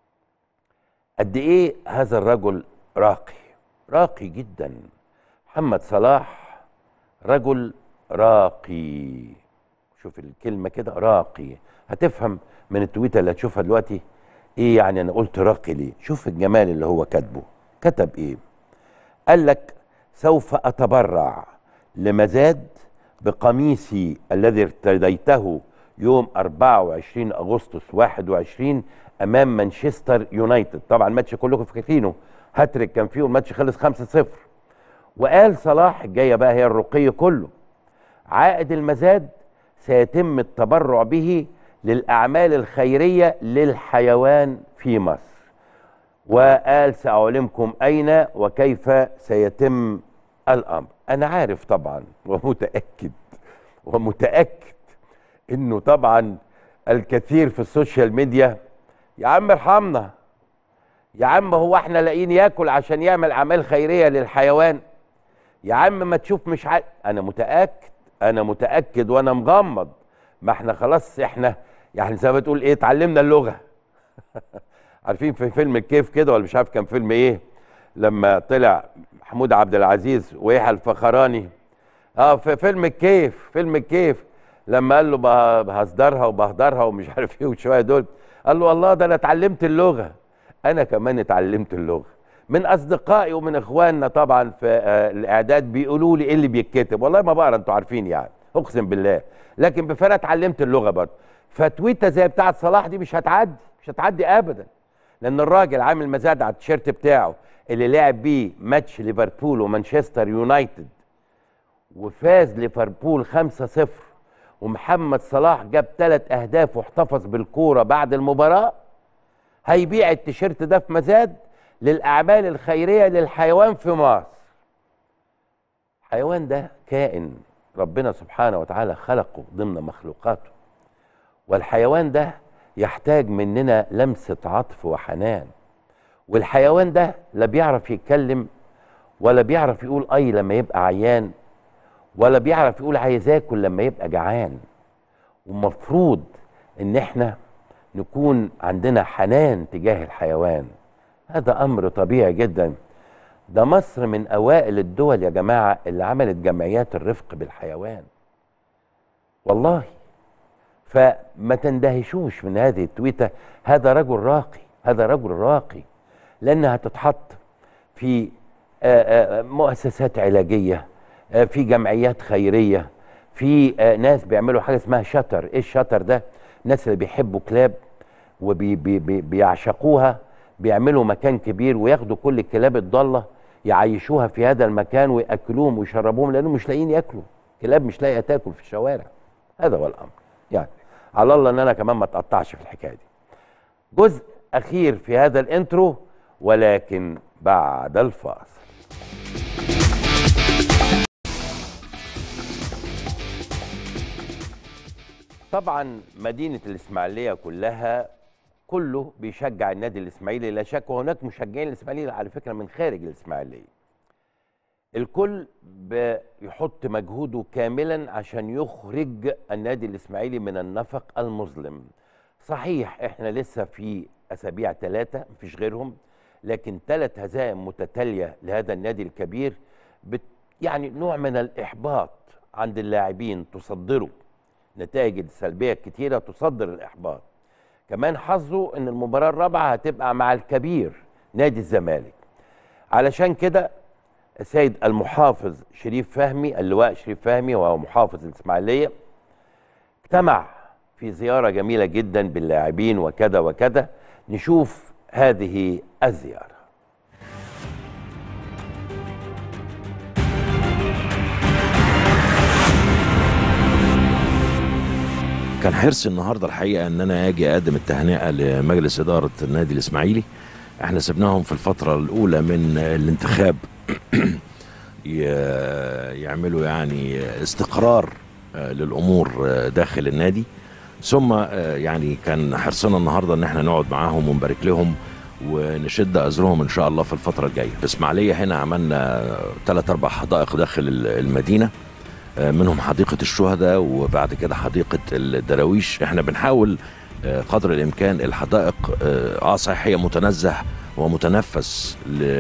قد إيه هذا الرجل راقي راقي جدا محمد صلاح رجل راقي شوف الكلمة كده راقي هتفهم من التويتة اللي هتشوفها دلوقتي ايه يعني انا قلت راقي ليه شوف الجمال اللي هو كاتبه كتب ايه قال لك سوف اتبرع لمزاد بقميصي الذي ارتديته يوم 24 اغسطس 21 امام مانشستر يونايتد طبعا الماتش كلكم فاكرينه هاتريك كان فيه والماتش خلص 5-0 وقال صلاح الجايه بقى هي الرقي كله عائد المزاد سيتم التبرع به للاعمال الخيريه للحيوان في مصر وقال ساعلمكم اين وكيف سيتم الامر انا عارف طبعا ومتاكد ومتاكد انه طبعا الكثير في السوشيال ميديا يا عم ارحمنا يا عم هو احنا لاقيين ياكل عشان يعمل اعمال خيريه للحيوان يا عم ما تشوف مش عارف انا متاكد انا متاكد وانا مغمض ما احنا خلاص احنا يعني زي ما تقول ايه اتعلمنا اللغه عارفين في فيلم الكيف كده ولا مش عارف كان فيلم ايه لما طلع محمود عبد العزيز ويحيى الفخراني اه في فيلم الكيف فيلم الكيف لما قال له به- بهزدرها وبهدرها ومش عارف ايه وشويه دول قال له والله ده انا اتعلمت اللغه انا كمان اتعلمت اللغه من اصدقائي ومن اخواننا طبعا في آه الاعداد بيقولوا لي ايه اللي بيتكتب والله ما بقرا انتوا عارفين يعني اقسم بالله لكن بفرق اتعلمت اللغه برضه فتويته زي بتاعه صلاح دي مش هتعدي مش هتعدي ابدا لان الراجل عامل مزاد على التيشيرت بتاعه اللي لعب بيه ماتش ليفربول ومانشستر يونايتد وفاز ليفربول 5-0 ومحمد صلاح جاب ثلاث اهداف واحتفظ بالكوره بعد المباراه هيبيع التيشيرت ده في مزاد للاعمال الخيريه للحيوان في مصر الحيوان ده كائن ربنا سبحانه وتعالى خلقه ضمن مخلوقاته والحيوان ده يحتاج مننا لمسه عطف وحنان والحيوان ده لا بيعرف يتكلم ولا بيعرف يقول اي لما يبقى عيان ولا بيعرف يقول عايز اكل لما يبقى جعان ومفروض ان احنا نكون عندنا حنان تجاه الحيوان هذا امر طبيعي جدا ده مصر من اوائل الدول يا جماعه اللي عملت جمعيات الرفق بالحيوان والله فما تندهشوش من هذه التويته هذا رجل راقي هذا رجل راقي لانها تتحط في آه، آه، مؤسسات علاجيه آه، في جمعيات خيريه في آه، ناس بيعملوا حاجه اسمها شتر ايه الشتر ده الناس اللي بيحبوا كلاب وبيعشقوها بيعملوا مكان كبير وياخدوا كل الكلاب الضاله يعيشوها في هذا المكان وياكلوهم ويشربوهم لانهم مش لاقيين ياكلوا كلاب مش لاقيه تاكل في الشوارع هذا هو الامر يعني على الله ان انا كمان ما اتقطعش في الحكايه دي جزء اخير في هذا الانترو ولكن بعد الفاصل طبعا مدينة الإسماعيلية كلها كله بيشجع النادي الإسماعيلي لا شك وهناك مشجعين الإسماعيلي على فكرة من خارج الإسماعيلية الكل بيحط مجهوده كاملا عشان يخرج النادي الإسماعيلي من النفق المظلم صحيح احنا لسه في أسابيع ثلاثة مفيش غيرهم لكن ثلاث هزائم متتالية لهذا النادي الكبير بت يعني نوع من الإحباط عند اللاعبين تصدره نتائج السلبيه الكتيره تصدر الاحباط كمان حظه ان المباراه الرابعه هتبقى مع الكبير نادي الزمالك علشان كده السيد المحافظ شريف فهمي اللواء شريف فهمي وهو محافظ الاسماعيليه اجتمع في زياره جميله جدا باللاعبين وكذا وكذا نشوف هذه الزياره كان حرصي النهارده الحقيقه ان انا اجي اقدم التهنئه لمجلس اداره النادي الاسماعيلي احنا سبناهم في الفتره الاولى من الانتخاب ي- يعملوا يعني استقرار آه، للامور آه، داخل النادي ثم آه، يعني كان حرصنا النهارده ان احنا نقعد معاهم ونبارك لهم ونشد ازرهم ان شاء الله في الفتره الجايه في اسماعيليه هنا عملنا ثلاث اربع حدائق داخل المدينه آه، منهم حديقة الشهداء وبعد كده حديقة الدراويش احنا بنحاول آه، قدر الامكان الحدائق اه آه، صحيح هي متنزه ومتنفس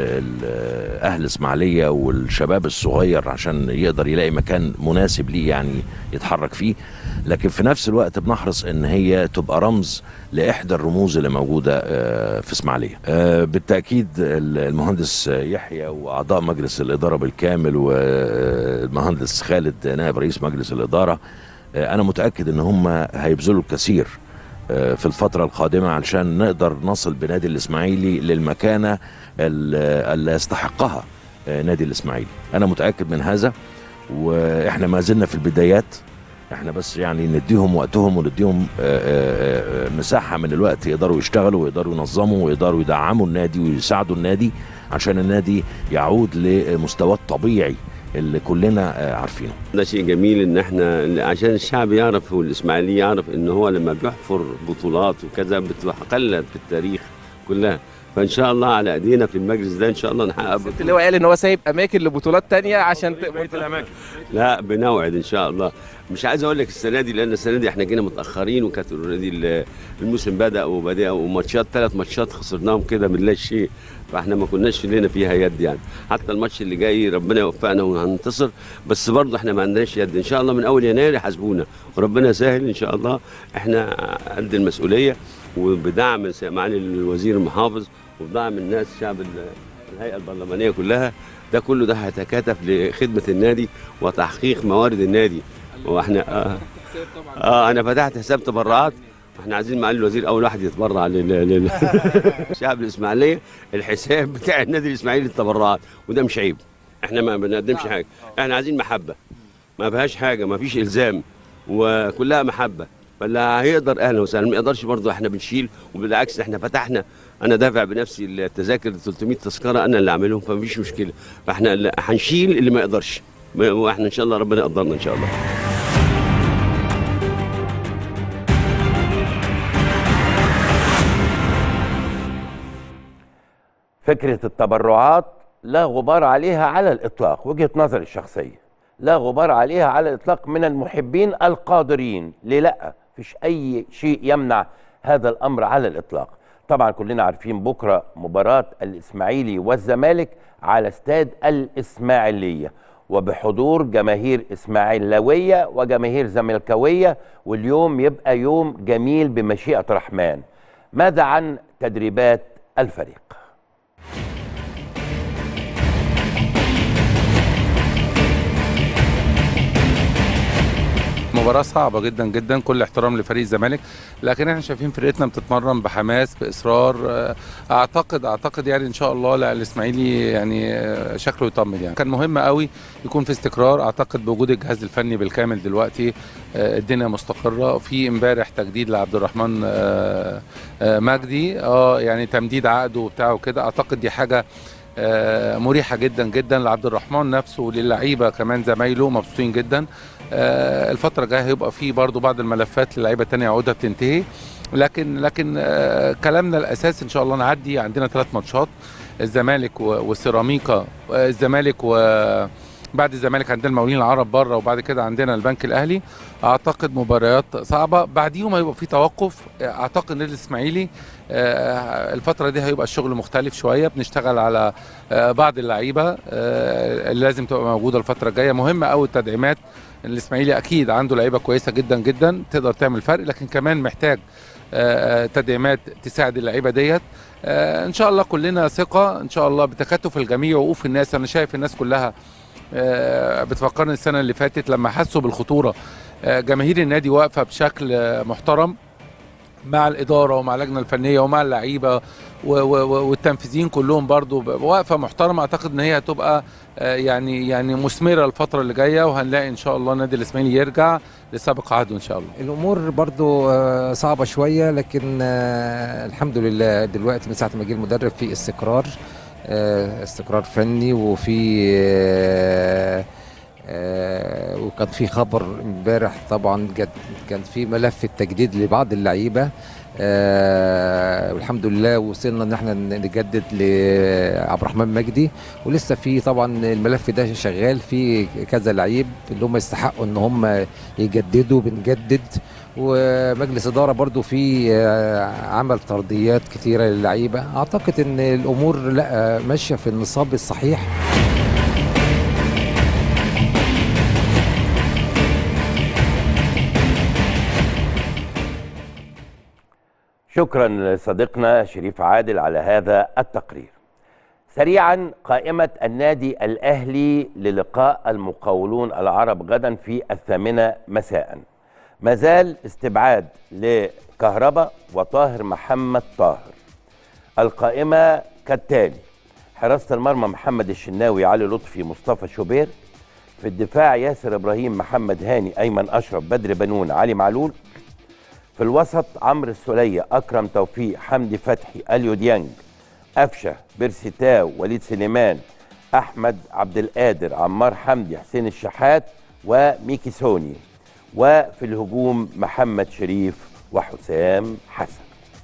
لاهل اسماعيليه والشباب الصغير عشان يقدر يلاقي مكان مناسب ليه يعني يتحرك فيه لكن في نفس الوقت بنحرص ان هي تبقى رمز لاحدى الرموز اللي موجوده آه، في اسماعيليه آه، بالتاكيد المهندس يحيى واعضاء مجلس الاداره بالكامل والمهندس خالد نائب رئيس مجلس الاداره آه، انا متاكد ان هم هيبذلوا الكثير آه، في الفترة القادمة علشان نقدر نصل بنادي الإسماعيلي للمكانة ال- اللي يستحقها آه، نادي الإسماعيلي أنا متأكد من هذا وإحنا ما زلنا في البدايات احنا بس يعني نديهم وقتهم ونديهم آه، آه، آه، مساحة من الوقت يقدروا يشتغلوا ويقدروا ينظموا ويقدروا يدعموا النادي ويساعدوا النادي عشان النادي يعود لمستواه الطبيعي اللي كلنا آه، عارفينه ده شيء جميل ان احنا عشان الشعب يعرف والاسماعيلي يعرف ان هو لما بيحفر بطولات وكذا بتقلد في التاريخ كلها فان شاء الله على ايدينا في المجلس ده ان شاء الله نحقق الست اللي هو قال ان هو سايب اماكن لبطولات تانية عشان ت... لا بنوعد ان شاء الله مش عايز اقول لك السنه دي لان السنه دي احنا جينا متاخرين وكانت اوريدي الموسم بدا وبدا وماتشات ثلاث ماتشات خسرناهم كده من لا شيء فاحنا ما كناش لنا فيها يد يعني حتى الماتش اللي جاي ربنا يوفقنا وهننتصر بس برضه احنا ما عندناش يد ان شاء الله من اول يناير يحاسبونا وربنا يسهل ان شاء الله احنا قد المسؤوليه وبدعم معالي الوزير المحافظ وبدعم الناس شعب ال- الهيئه البرلمانيه كلها ده كله ده هيتكاتف لخدمه النادي وتحقيق موارد النادي واحنا آه, اه انا فتحت حساب تبرعات احنا عايزين معالي الوزير اول واحد يتبرع لل لل- الشعب الاسماعيليه الحساب بتاع النادي الاسماعيلي للتبرعات وده مش عيب احنا ما بنقدمش حاجه احنا عايزين محبه ما فيهاش حاجه ما فيش الزام وكلها محبه فاللي هيقدر اهلا وسهلا ما يقدرش برضه احنا بنشيل وبالعكس احنا فتحنا انا دافع بنفسي التذاكر 300 تذكره انا اللي عاملهم فمفيش مشكله فاحنا اللي- هنشيل اللي ما يقدرش ما- واحنا ان شاء الله ربنا يقدرنا ان شاء الله فكرة التبرعات لا غبار عليها على الإطلاق وجهة نظري الشخصية لا غبار عليها على الإطلاق من المحبين القادرين ليه لا فيش أي شيء يمنع هذا الأمر على الإطلاق طبعا كلنا عارفين بكرة مباراة الإسماعيلي والزمالك على استاد الإسماعيلية وبحضور جماهير إسماعيلاوية وجماهير زملكاوية واليوم يبقى يوم جميل بمشيئة الرحمن ماذا عن تدريبات الفريق؟ مباراة صعبة جدا جدا كل احترام لفريق الزمالك لكن احنا شايفين فرقتنا بتتمرن بحماس بإصرار آه، اعتقد اعتقد يعني ان شاء الله لا الاسماعيلي يعني آه، شكله يطمن يعني كان مهم قوي يكون في استقرار اعتقد بوجود الجهاز الفني بالكامل دلوقتي آه، الدنيا مستقرة في امبارح تجديد لعبد الرحمن آه، آه، مجدي اه يعني تمديد عقده وبتاعه كده اعتقد دي حاجة آه، مريحة جدا جدا لعبد الرحمن نفسه وللعيبة كمان زمايله مبسوطين جدا آه، الفترة الجاية هيبقى في برضو بعض الملفات للعيبة تانية عقودها بتنتهي لكن لكن آه، كلامنا الأساس إن شاء الله نعدي عندنا ثلاث ماتشات الزمالك و- والسيراميكا آه، الزمالك و بعد الزمالك عندنا المقاولين العرب بره وبعد كده عندنا البنك الاهلي اعتقد مباريات صعبه بعديهم هيبقى في توقف اعتقد النادي الاسماعيلي آه، الفتره دي هيبقى الشغل مختلف شويه بنشتغل على آه، بعض اللعيبه آه، اللي لازم تبقى موجوده الفتره الجايه مهمه قوي التدعيمات الاسماعيلي اكيد عنده لعيبه كويسه جدا جدا تقدر تعمل فرق لكن كمان محتاج آه، آه، تدعيمات تساعد اللعيبه ديت آه، ان شاء الله كلنا ثقه ان شاء الله بتكاتف الجميع وقوف الناس انا شايف الناس كلها آه، بتفكرني السنه اللي فاتت لما حسوا بالخطوره آه، جماهير النادي واقفه بشكل آه، محترم مع الاداره ومع اللجنه الفنيه ومع اللعيبه و- و- و- والتنفيذيين كلهم برضو ب- واقفه محترمه اعتقد ان هي هتبقى آه، يعني يعني مثمره الفتره اللي جايه وهنلاقي ان شاء الله النادي الاسماعيلي يرجع لسابق عهده ان شاء الله الامور برضو آه، صعبه شويه لكن آه، الحمد لله دلوقتي من ساعه ما جه المدرب في استقرار آه، استقرار فني وفي آه، آه، وكان في خبر امبارح طبعا جد كان في ملف التجديد لبعض اللعيبه آه والحمد لله وصلنا ان احنا نجدد لعبد الرحمن مجدي ولسه في طبعا الملف ده شغال في كذا لعيب اللي هم يستحقوا ان هم يجددوا بنجدد ومجلس اداره برضو في آه، عمل طرديات كتيره للعيبه اعتقد ان الامور لا آه، ماشيه في النصاب الصحيح شكرا لصديقنا شريف عادل على هذا التقرير سريعا قائمة النادي الأهلي للقاء المقاولون العرب غدا في الثامنة مساء ما زال استبعاد لكهرباء وطاهر محمد طاهر القائمة كالتالي حراسة المرمى محمد الشناوي علي لطفي مصطفى شوبير في الدفاع ياسر إبراهيم محمد هاني أيمن أشرف بدر بنون علي معلول في الوسط عمرو السولية أكرم توفيق حمدي فتحي أليو ديانج أفشة بيرسي تاو وليد سليمان أحمد عبد القادر عمار حمدي حسين الشحات وميكي سوني وفي الهجوم محمد شريف وحسام حسن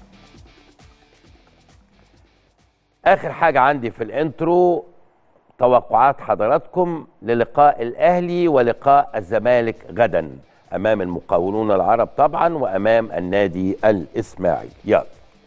آخر حاجة عندي في الانترو توقعات حضراتكم للقاء الأهلي ولقاء الزمالك غدا أمام المقاولون العرب طبعا وأمام النادي الإسماعيلي يلا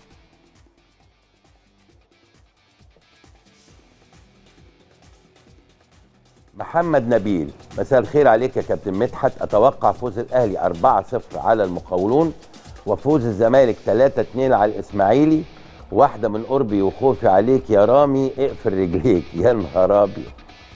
محمد نبيل مساء الخير عليك يا كابتن مدحت اتوقع فوز الاهلي 4-0 على المقاولون وفوز الزمالك 3-2 على الاسماعيلي واحده من قربي وخوفي عليك يا رامي اقفل رجليك يا نهار ابيض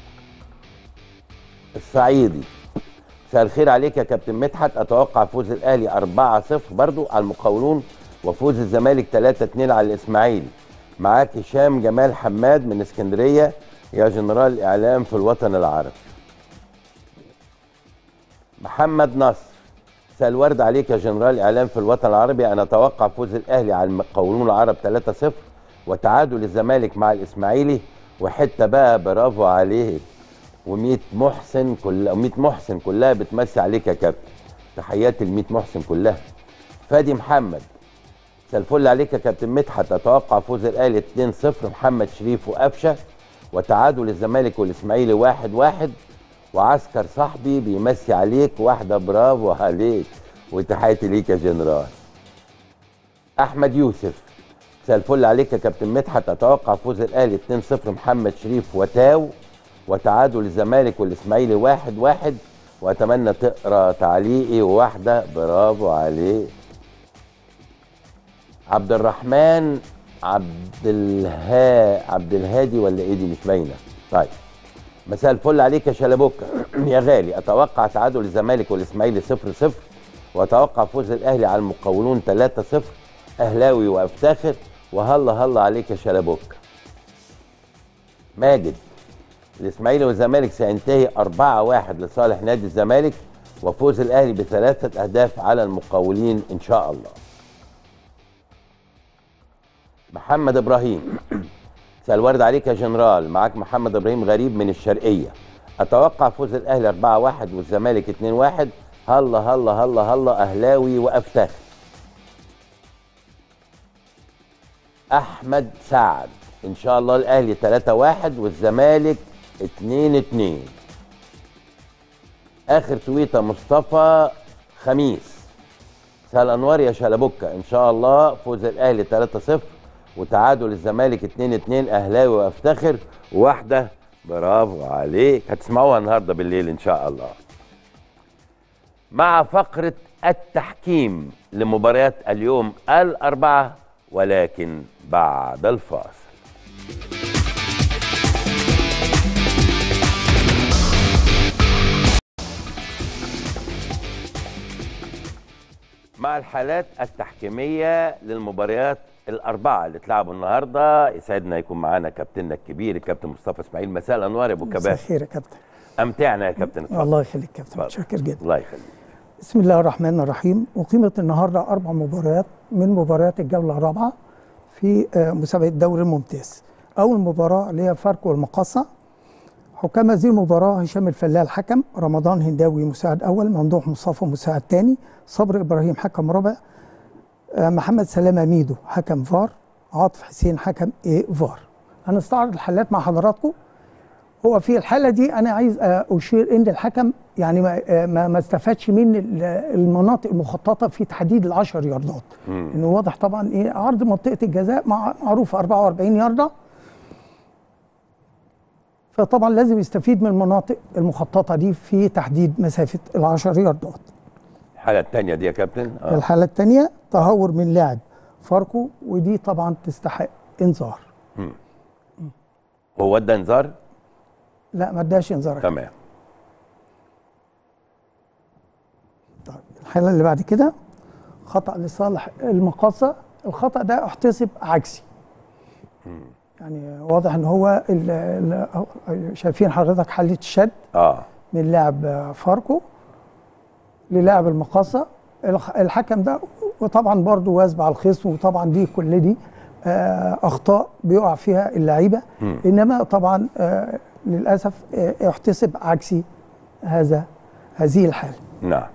الصعيدي مساء الخير عليك يا كابتن مدحت اتوقع فوز الاهلي 4-0 برضو على المقاولون وفوز الزمالك 3-2 على الاسماعيلي معاك هشام جمال حماد من اسكندريه يا جنرال اعلام في الوطن العربي محمد نصر مساء الورد عليك يا جنرال اعلام في الوطن العربي انا اتوقع فوز الاهلي على المقاولون العرب 3-0 وتعادل الزمالك مع الاسماعيلي وحته بقى برافو عليك و100 محسن كلها 100 محسن كلها بتمسي عليك يا كابتن تحياتي ل 100 محسن كلها فادي محمد مساء الفل عليك يا كابتن مدحت اتوقع فوز الاهلي 2-0 محمد شريف وقفشه وتعادل الزمالك والاسماعيلي 1-1 وعسكر صاحبي بيمسي عليك واحده برافو عليك وتحياتي ليك يا جنرال احمد يوسف مساء الفل عليك يا كابتن مدحت اتوقع فوز الاهلي 2-0 محمد شريف وتاو وتعادل الزمالك والاسماعيلي 1-1 واحد واحد واتمنى تقرا تعليقي واحده برافو عليك عبد الرحمن عبد الها عبد الهادي ولا ايه دي مش باينه طيب مساء الفل عليك يا شلبوكة يا غالي اتوقع تعادل الزمالك والاسماعيلي 0 0 واتوقع فوز الاهلي على المقاولون 3 0 اهلاوي وافتخر وهلا هلا عليك يا شلبوكة ماجد الاسماعيلي والزمالك سينتهي 4 1 لصالح نادي الزمالك وفوز الاهلي بثلاثه اهداف على المقاولين ان شاء الله محمد ابراهيم مساء الورد عليك يا جنرال معاك محمد ابراهيم غريب من الشرقيه اتوقع فوز الاهلي 4 1 والزمالك 2 1 هلا هلا هلا هلا اهلاوي وافتخر احمد سعد ان شاء الله الاهلي 3 1 والزمالك 2 2 اخر تويته مصطفى خميس مساء الانوار يا شلبوكه ان شاء الله فوز الاهلي 3 0 وتعادل الزمالك 2 2 اهلاوي وافتخر واحده برافو عليك هتسمعوها النهارده بالليل ان شاء الله مع فقره التحكيم لمباريات اليوم الاربعه ولكن بعد الفاصل مع الحالات التحكيميه للمباريات الاربعه اللي اتلعبوا النهارده يسعدنا يكون معانا كابتننا الكبير الكابتن مصطفى اسماعيل مساء الانوار يا ابو مساء كباش الخير يا كابتن امتعنا يا كابتن اتفضل. الله يخليك كابتن اتفضل. متشكر جدا الله يخليك بسم الله الرحمن الرحيم أقيمت النهاردة أربع مباريات من مباريات الجولة الرابعة في آه، مسابقة الدوري الممتاز أول مباراة اللي هي فاركو والمقصة حكام هذه المباراة هشام الفلال حكم رمضان هنداوي مساعد أول ممدوح مصطفى مساعد ثاني صبري إبراهيم حكم رابع آه، محمد سلامة ميدو حكم فار عاطف حسين حكم إيه فار هنستعرض الحالات مع حضراتكم هو في الحاله دي انا عايز آه، اشير ان الحكم يعني ما آه، ما, ما استفادش من ال- المناطق المخططه في تحديد ال10 ياردات انه واضح طبعا ايه عرض منطقه الجزاء مع معروف 44 يارده فطبعا لازم يستفيد من المناطق المخططه دي في تحديد مسافه ال10 ياردات الحاله الثانيه دي يا كابتن آه. الحاله الثانيه تهور من لاعب فاركو ودي طبعا تستحق انذار هو ادى انذار لا ما اداش انذار تمام طيب الحاله اللي بعد كده خطا لصالح المقاصه الخطا ده احتسب عكسي يعني واضح ان هو ال ال شايفين حضرتك حاله الشد اه من لاعب فاركو للاعب المقاصه الح- الحكم ده وطبعا برضه واثب على الخصم وطبعا دي كل دي آه، اخطاء بيقع فيها اللعيبه انما طبعا آه، للاسف آه، احتسب عكسي هذا هذه الحاله نعم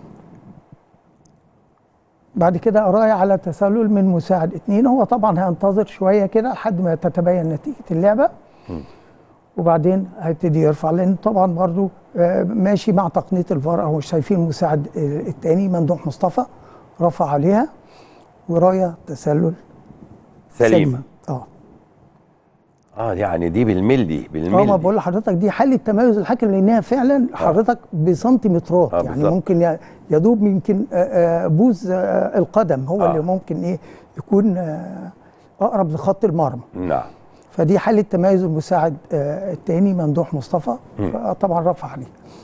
بعد كده راي على تسلل من مساعد اتنين هو طبعا هينتظر شويه كده لحد ما تتبين نتيجه اللعبه وبعدين هيبتدي يرفع لان طبعا برضو آه، ماشي مع تقنيه الفار اهو شايفين المساعد آه، التاني ممدوح مصطفى رفع عليها ورايه تسلل سليمه اه اه يعني دي بالملي اه ما بالملي بقول لحضرتك دي حاله تميز الحكم لانها فعلا حضرتك بسنتيمترات آه، يعني بالظبط. ممكن ي- يدوب يمكن آه، آه، بوز آه، القدم هو آه. اللي ممكن ايه يكون آه، اقرب لخط المرمى نعم فدي حاله تميز المساعد آه، الثاني ممدوح مصطفى طبعا رفع عليه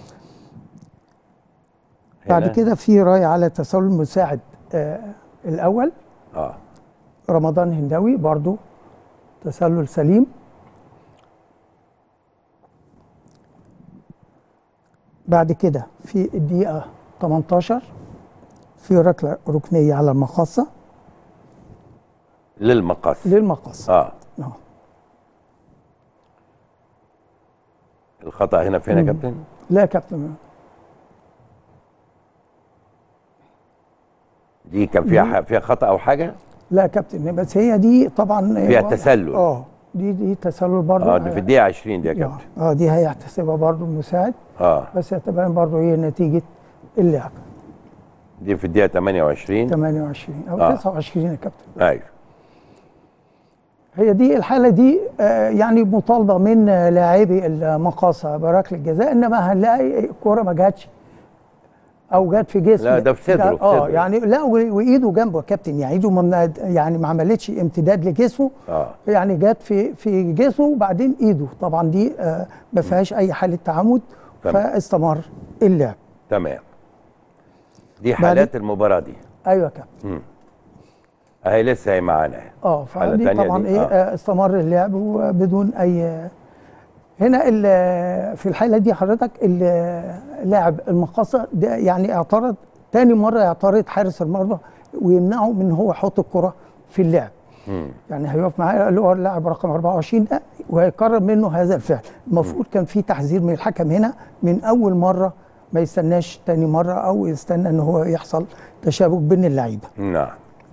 بعد هنا. كده في راي على تسلل المساعد آه، الاول اه رمضان هنداوي برضو تسلل سليم بعد كده في الدقيقة 18 في ركله ركنيه على المقصه للمقص للمقصه اه آه. الخطا هنا فين يا مم. كابتن لا يا كابتن دي كان فيها ح- فيها خطا او حاجه لا يا كابتن بس هي دي طبعا فيها واضح. تسلل. اه دي دي تسلل برضه اه دي في الدقيقه 20 دي يا آه. كابتن اه دي هيحتسبها برضه المساعد اه بس هتبان برضه ايه نتيجه اللعب دي في الدقيقه 28 28 او آه. 29 يا كابتن ايوه هي دي الحاله دي آه، يعني مطالبه من آه، لاعبي المقاصه بركله الجزاء انما هنلاقي الكوره ما جاتش او جت في جسم لا، ده في صدره، في اه صدره. يعني لا و- وايده جنبه يا كابتن يعني ايده ما من- يعني ما عملتش امتداد لجسمه اه يعني جت في في جسمه وبعدين ايده طبعا دي آه، ما فيهاش اي حاله تعمد تمام. فاستمر اللعب تمام دي حالات المباراه دي ايوه يا كابتن اهي لسه هي معانا اهي. اه حالة فدي تانية طبعا دي، ايه آه. آه. استمر اللعب وبدون اي هنا ال- في الحاله دي حضرتك ال- لاعب المقاصه ده يعني اعترض تاني مره يعترض حارس المرمى ويمنعه من هو يحط الكره في اللعب مم. يعني هيقف معاه اللي هو اللاعب رقم 24 ده وهيقرر منه هذا الفعل المفروض كان في تحذير من الحكم هنا من اول مره ما يستناش تاني مره او يستنى ان هو يحصل تشابك بين اللعيبه نعم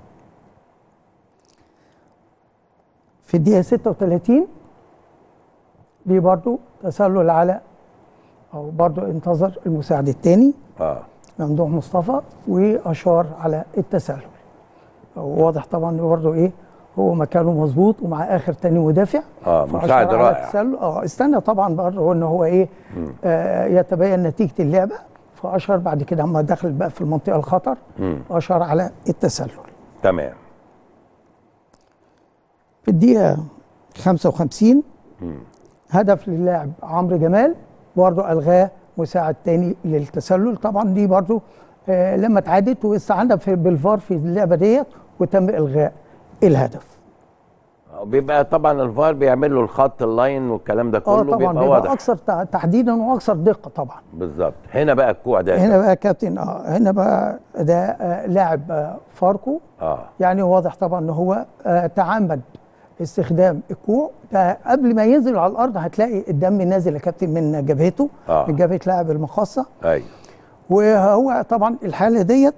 في الدقيقة 36 دي برضو تسلل على أو برضو انتظر المساعد الثاني اه ممدوح مصطفى وأشار على التسلل واضح طبعا برضو إيه هو مكانه مظبوط ومع آخر تاني مدافع اه فأشار مساعد على رائع التسلل اه استنى طبعا برضو إن هو إيه آه يتبين نتيجة اللعبة فأشار بعد كده أما دخل بقى في المنطقة الخطر مم. أشار على التسلل تمام في الدقيقة 55 هدف للاعب عمرو جمال برضه ألغاه مساعد تاني للتسلل طبعا دي برضه آه لما اتعادت واستعنا في بالفار في اللعبة ديت وتم إلغاء الهدف بيبقى طبعا الفار بيعمل له الخط اللاين والكلام ده اه كله طبعا بيبقى بيبقى واضح أكثر تع- تحديدا وأكثر دقة طبعا بالظبط هنا بقى الكوع ده هنا بقى كابتن اه هنا بقى ده آه لاعب آه فاركو اه يعني واضح طبعا ان هو آه تعمد استخدام الكوع ده قبل ما ينزل على الارض هتلاقي الدم نازل يا كابتن من جبهته آه. من جبهه لاعب المخصه ايوه وهو طبعا الحاله ديت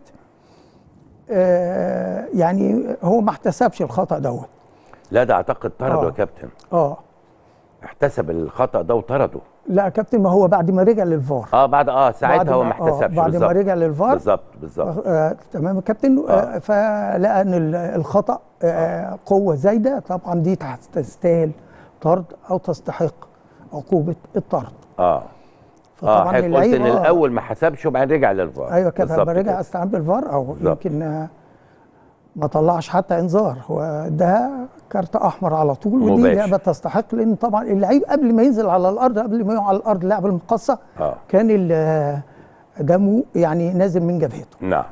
آه يعني هو ما احتسبش الخطا دوت لا ده اعتقد طرده آه. يا كابتن اه احتسب الخطا ده وطرده لا يا كابتن ما هو بعد ما رجع للفار اه بعد اه بعد ساعتها هو ما آه، احتسبش بعد ما بالظبط. رجع للفار بالظبط بالظبط آه تمام يا كابتن آه. فلقى ان ال- الخطا آه قوه زايده طبعا دي تح- تستاهل طرد او تستحق عقوبه الطرد اه اه فطبعا حضرتك قلت اللعيب ان آه، الاول ما حسبش وبعدين رجع للفار ايوه كده بالظبط لما رجع كده. استعان بالفار او بالظبط. يمكن آه، ما طلعش حتى انذار هو ده كارت احمر على طول ودي مباشر. لعبه تستحق لان طبعا اللعيب قبل ما ينزل على الارض قبل ما يقع على الارض لاعب المقصه اه كان ال- دمه يعني نازل من جبهته نعم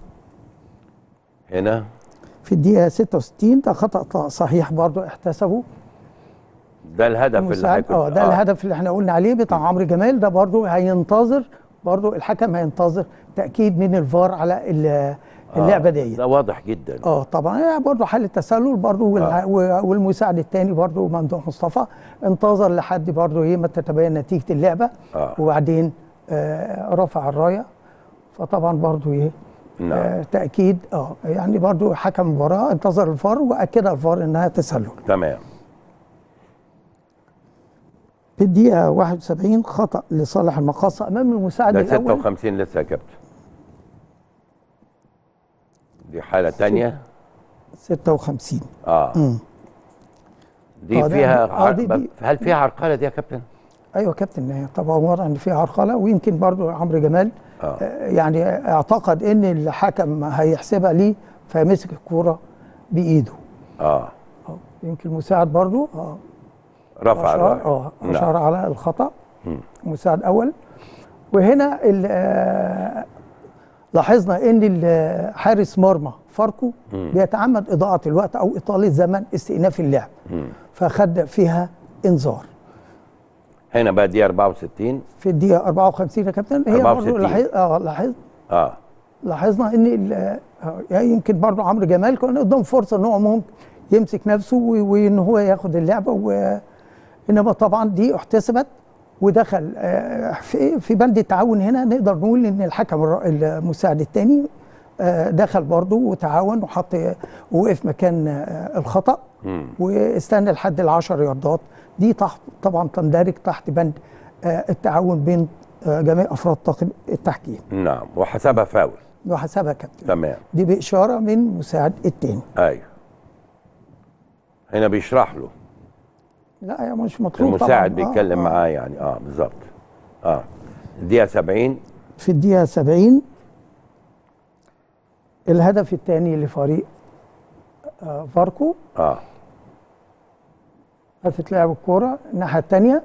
هنا في الدقيقه 66 ده خطا صحيح برضه احتسبه ده الهدف اللي مساعد هيكون اه ده الهدف اللي احنا قلنا عليه بتاع عمرو جمال ده برضه هينتظر برضه الحكم هينتظر تاكيد من الفار على ال- اللعبه ديت ده واضح جدا اه طبعا هي برضه حاله تسلل برضه والع- و- والمساعد الثاني برضه ممدوح مصطفى انتظر لحد برضه ايه ما تتبين نتيجه اللعبه آه. وبعدين آه رفع الرايه فطبعا برضه ايه نعم. آه تاكيد اه يعني برضه حكم المباراه انتظر الفار واكد الفار انها تسلل تمام في الدقيقه 71 خطا لصالح المقاصه امام المساعد ده الاول 56 لسه يا كابتن دي حالة تانية 56 اه دي آه، ده- فيها آه، عر... دي- دي- هل فيها عرقلة دي يا كابتن؟ ايوه كابتن هي طبعا واضح ان فيها عرقله ويمكن برضو عمرو جمال آه. آه. يعني اعتقد ان الحكم هيحسبها ليه فمسك الكوره بايده اه آه. يمكن المساعد برضو اه رفع اشار الراية اه نعم. اشار على الخطا مساعد اول وهنا ال- آه، لاحظنا ان ال- حارس مرمى فاركو بيتعمد اضاعه الوقت او اطاله زمن استئناف اللعب فخد فيها انذار هنا بقى دي 64 في الدقيقه 54 يا كابتن هي برضو 64. لاحظ اه لاحظ اه لاحظنا ان ال- آه، يعني يمكن برضه عمرو جمال كان قدام فرصه ان هو ممكن يمسك نفسه و- وان هو ياخد اللعبه و انما طبعا دي احتسبت ودخل آه، في في بند التعاون هنا نقدر نقول ان الحكم الر- المساعد الثاني دخل برضه وتعاون وحط وقف مكان آه، الخطا واستنى لحد العشر ياردات دي تحت طبعا تندرج تحت بند آه، التعاون بين آه، جميع افراد طاقم التحكيم نعم وحسبها فاول وحسبها كابتن تمام دي باشاره من مساعد التاني ايوه هنا بيشرح له لا هي مش مطلوب المساعد طبعاً. آه، بيتكلم آه. معاه يعني اه بالظبط اه الدقيقه 70 في الدقيقه 70 الهدف الثاني لفريق آه، فاركو اه هتتلعب الكوره الناحيه الثانيه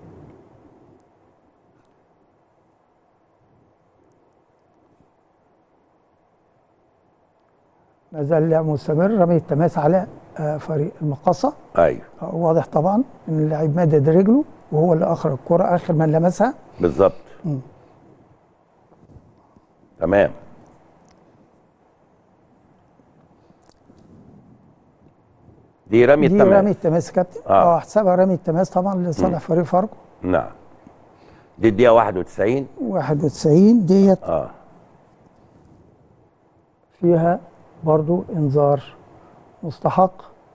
ما زال اللعب مستمر رمي التماس على آه، فريق المقصه ايوه آه، واضح طبعا ان اللاعب مدد رجله وهو اللي اخر الكره اخر من لمسها بالظبط تمام دي رمي دي رمي التمام التماس يا كابتن آه. اه حسابها رمي التماس طبعا لصالح فريق فاركو نعم دي الدقيقه 91 91 ديت اه فيها برضو انذار مستحق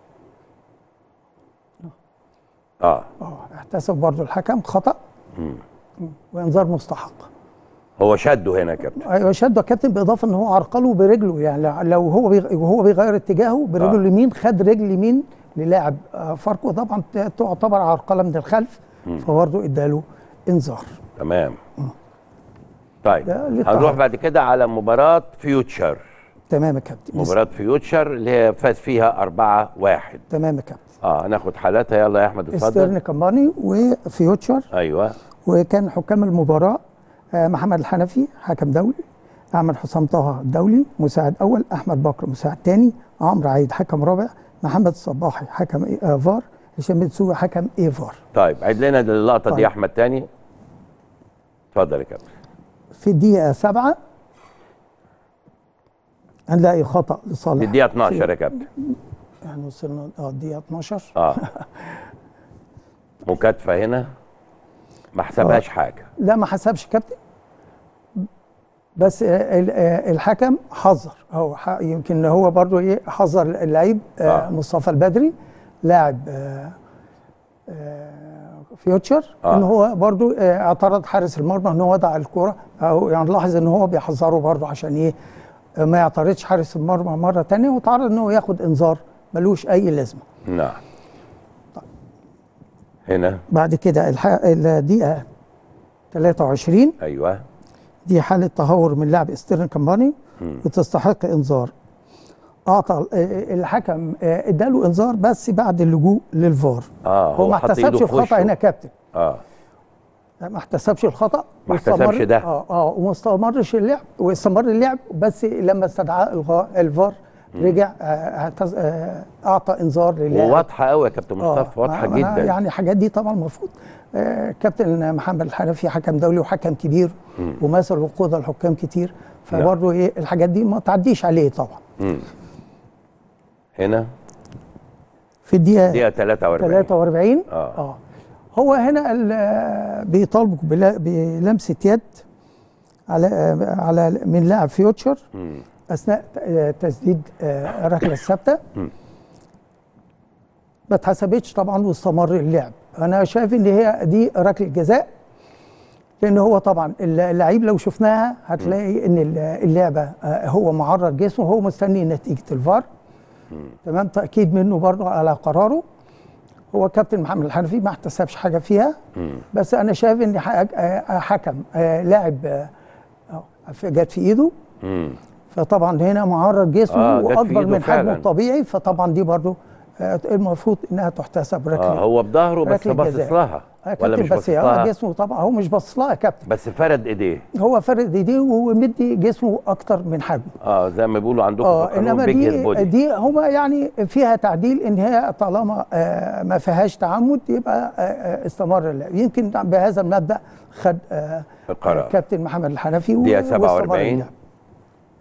اه اه احتسب برضو الحكم خطا وانذار مستحق هو شده هنا يا كابتن ايوه شده كابتن باضافه ان هو عرقله برجله يعني لو هو بيغ... وهو بيغير اتجاهه برجله آه. اليمين خد رجل يمين للاعب آه، فاركو طبعا ت- تعتبر عرقله من الخلف فبرضه اداله انذار تمام طيب ده للتعاون. هنروح بعد كده على مباراة فيوتشر تمام يا كابتن مباراة فيوتشر اللي هي فاز فيها 4 1 تمام يا كابتن اه هناخد حالاتها يلا يا احمد استرن اتفضل كمباني وفيوتشر ايوه وكان حكام المباراة آه، محمد الحنفي حكم دولي أحمد حسام طه دولي مساعد أول أحمد بكر مساعد تاني عمرو عيد حكم رابع محمد الصباحي حكم إيه- آه، فار هشام دسوقي حكم اي فار طيب عيد لنا اللقطة دي طيب. يا احمد تاني اتفضل يا كابتن في الدقيقة سبعة هنلاقي خطأ دي لصالح الدقيقة 12 يا كابتن يعني وصلنا اه الدقيقة 12 اه مكاتفة هنا ما حسبهاش حاجة لا ما حسبش كابتن بس آه، ال- آه، الحكم حذر هو ح- يمكن هو برضو ايه حذر اللعيب آه. آه. مصطفى البدري لاعب آه، آه، فيوتشر آه. ان هو برضو آه، اعترض حارس المرمى ان هو وضع الكرة او يعني لاحظ ان هو بيحذره برضو عشان ايه آه، ما يعترضش حارس المرمى مرة تانية وتعرض ان هو ياخد انذار ملوش اي لازمة نعم هنا بعد كده الح- الدقيقة 23 ايوه دي حالة تهور من لاعب استيرن كمباني وتستحق انذار اعطى آه، الحكم آه، اداله انذار بس بعد اللجوء للفار اه هو ما حط إيده احتسبش في الخطا وشه. هنا يا كابتن اه ما احتسبش الخطا ما واستمر- احتسبش ده. اه اه وما استمرش اللعب واستمر اللعب بس لما استدعاه الغا- الفار رجع آه، اعتز- آه، اعطى انذار للاعب وواضحة قوي يا كابتن آه، مصطفى واضحة ما- ما- جدا يعني الحاجات دي طبعا المفروض آه كابتن محمد الحنفي حكم دولي وحكم كبير ومثل وقود الحكام كتير فبرضه ايه الحاجات دي ما تعديش عليه طبعا مم. هنا في الدقيقه دقيقة 43 43 آه. اه هو هنا ال- بيطالبوا بلا- بلمسه يد على آه، على من لاعب فيوتشر مم. اثناء آه، تسديد آه، الركله الثابته ما اتحسبتش طبعا واستمر اللعب انا شايف ان هي دي ركله جزاء لان هو طبعا اللعيب لو شفناها هتلاقي ان اللعبه آه، هو معرض جسمه هو مستني نتيجه الفار تمام تاكيد منه برضه على قراره هو كابتن محمد الحنفي ما احتسبش حاجه فيها بس انا شايف ان حك- آه، حكم آه، لاعب آه، آه، جت في ايده مم. فطبعا هنا معرض جسمه آه، جت في واكبر إيده من حجمه فعلاً. الطبيعي فطبعا دي برضه آه، المفروض انها تحتسب ركله اه هو بظهره بس ركلة باصص جزاء. لها آه، ولا كابتن مش بس باصص هو لها جسمه طبعا هو مش باصص لها يا كابتن بس فرد ايديه هو فرد ايديه ومدي جسمه اكتر من حجمه اه زي ما بيقولوا عندكم اه في القانون انما بيج هيد دي بودي دي هو يعني فيها تعديل ان هي طالما آه ما فيهاش تعمد يبقى آه آه استمر اللعب يمكن بهذا المبدا خد آه القرار. آه كابتن محمد الحنفي و- دقيقة واستمر 47. اللعب.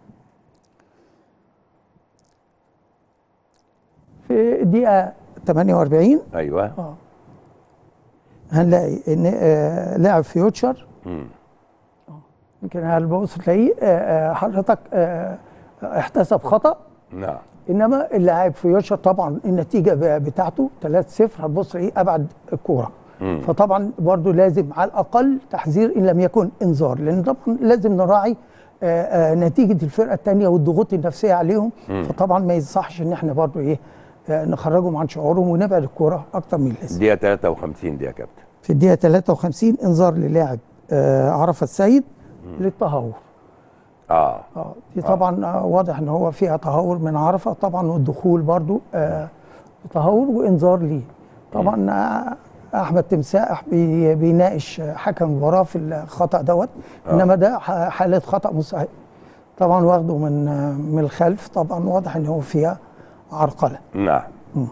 في الدقيقه 48 ايوه هنلاقي ان آه لاعب فيوتشر مم. يمكن هتبص تلاقيه آه آه حضرتك آه احتسب خطا نعم انما اللاعب فيوتشر طبعا النتيجه ب- بتاعته 3-0 هتبص تلاقيه ابعد الكوره مم. فطبعا برضو لازم على الاقل تحذير ان لم يكن انذار لان طبعا لازم نراعي آه، آه، نتيجه الفرقه الثانيه والضغوط النفسيه عليهم فطبعا ما يصحش ان احنا برضو ايه آه، نخرجهم عن شعورهم ونبعد الكوره اكتر من اللازم دقيقه 53 دي يا كابتن في الدقيقه 53 انذار للاعب آه، عرفه السيد للتهور اه اه دي طبعا آه. واضح ان هو فيها تهور من عرفه طبعا والدخول برضو آه تهور وانذار ليه طبعا آه احمد تمساح بي بيناقش آه، حكم المباراه في الخطا دوت آه. انما ده ح- حاله خطا مستحق طبعا واخده من آه، من الخلف طبعا واضح ان هو فيها عرقله نعم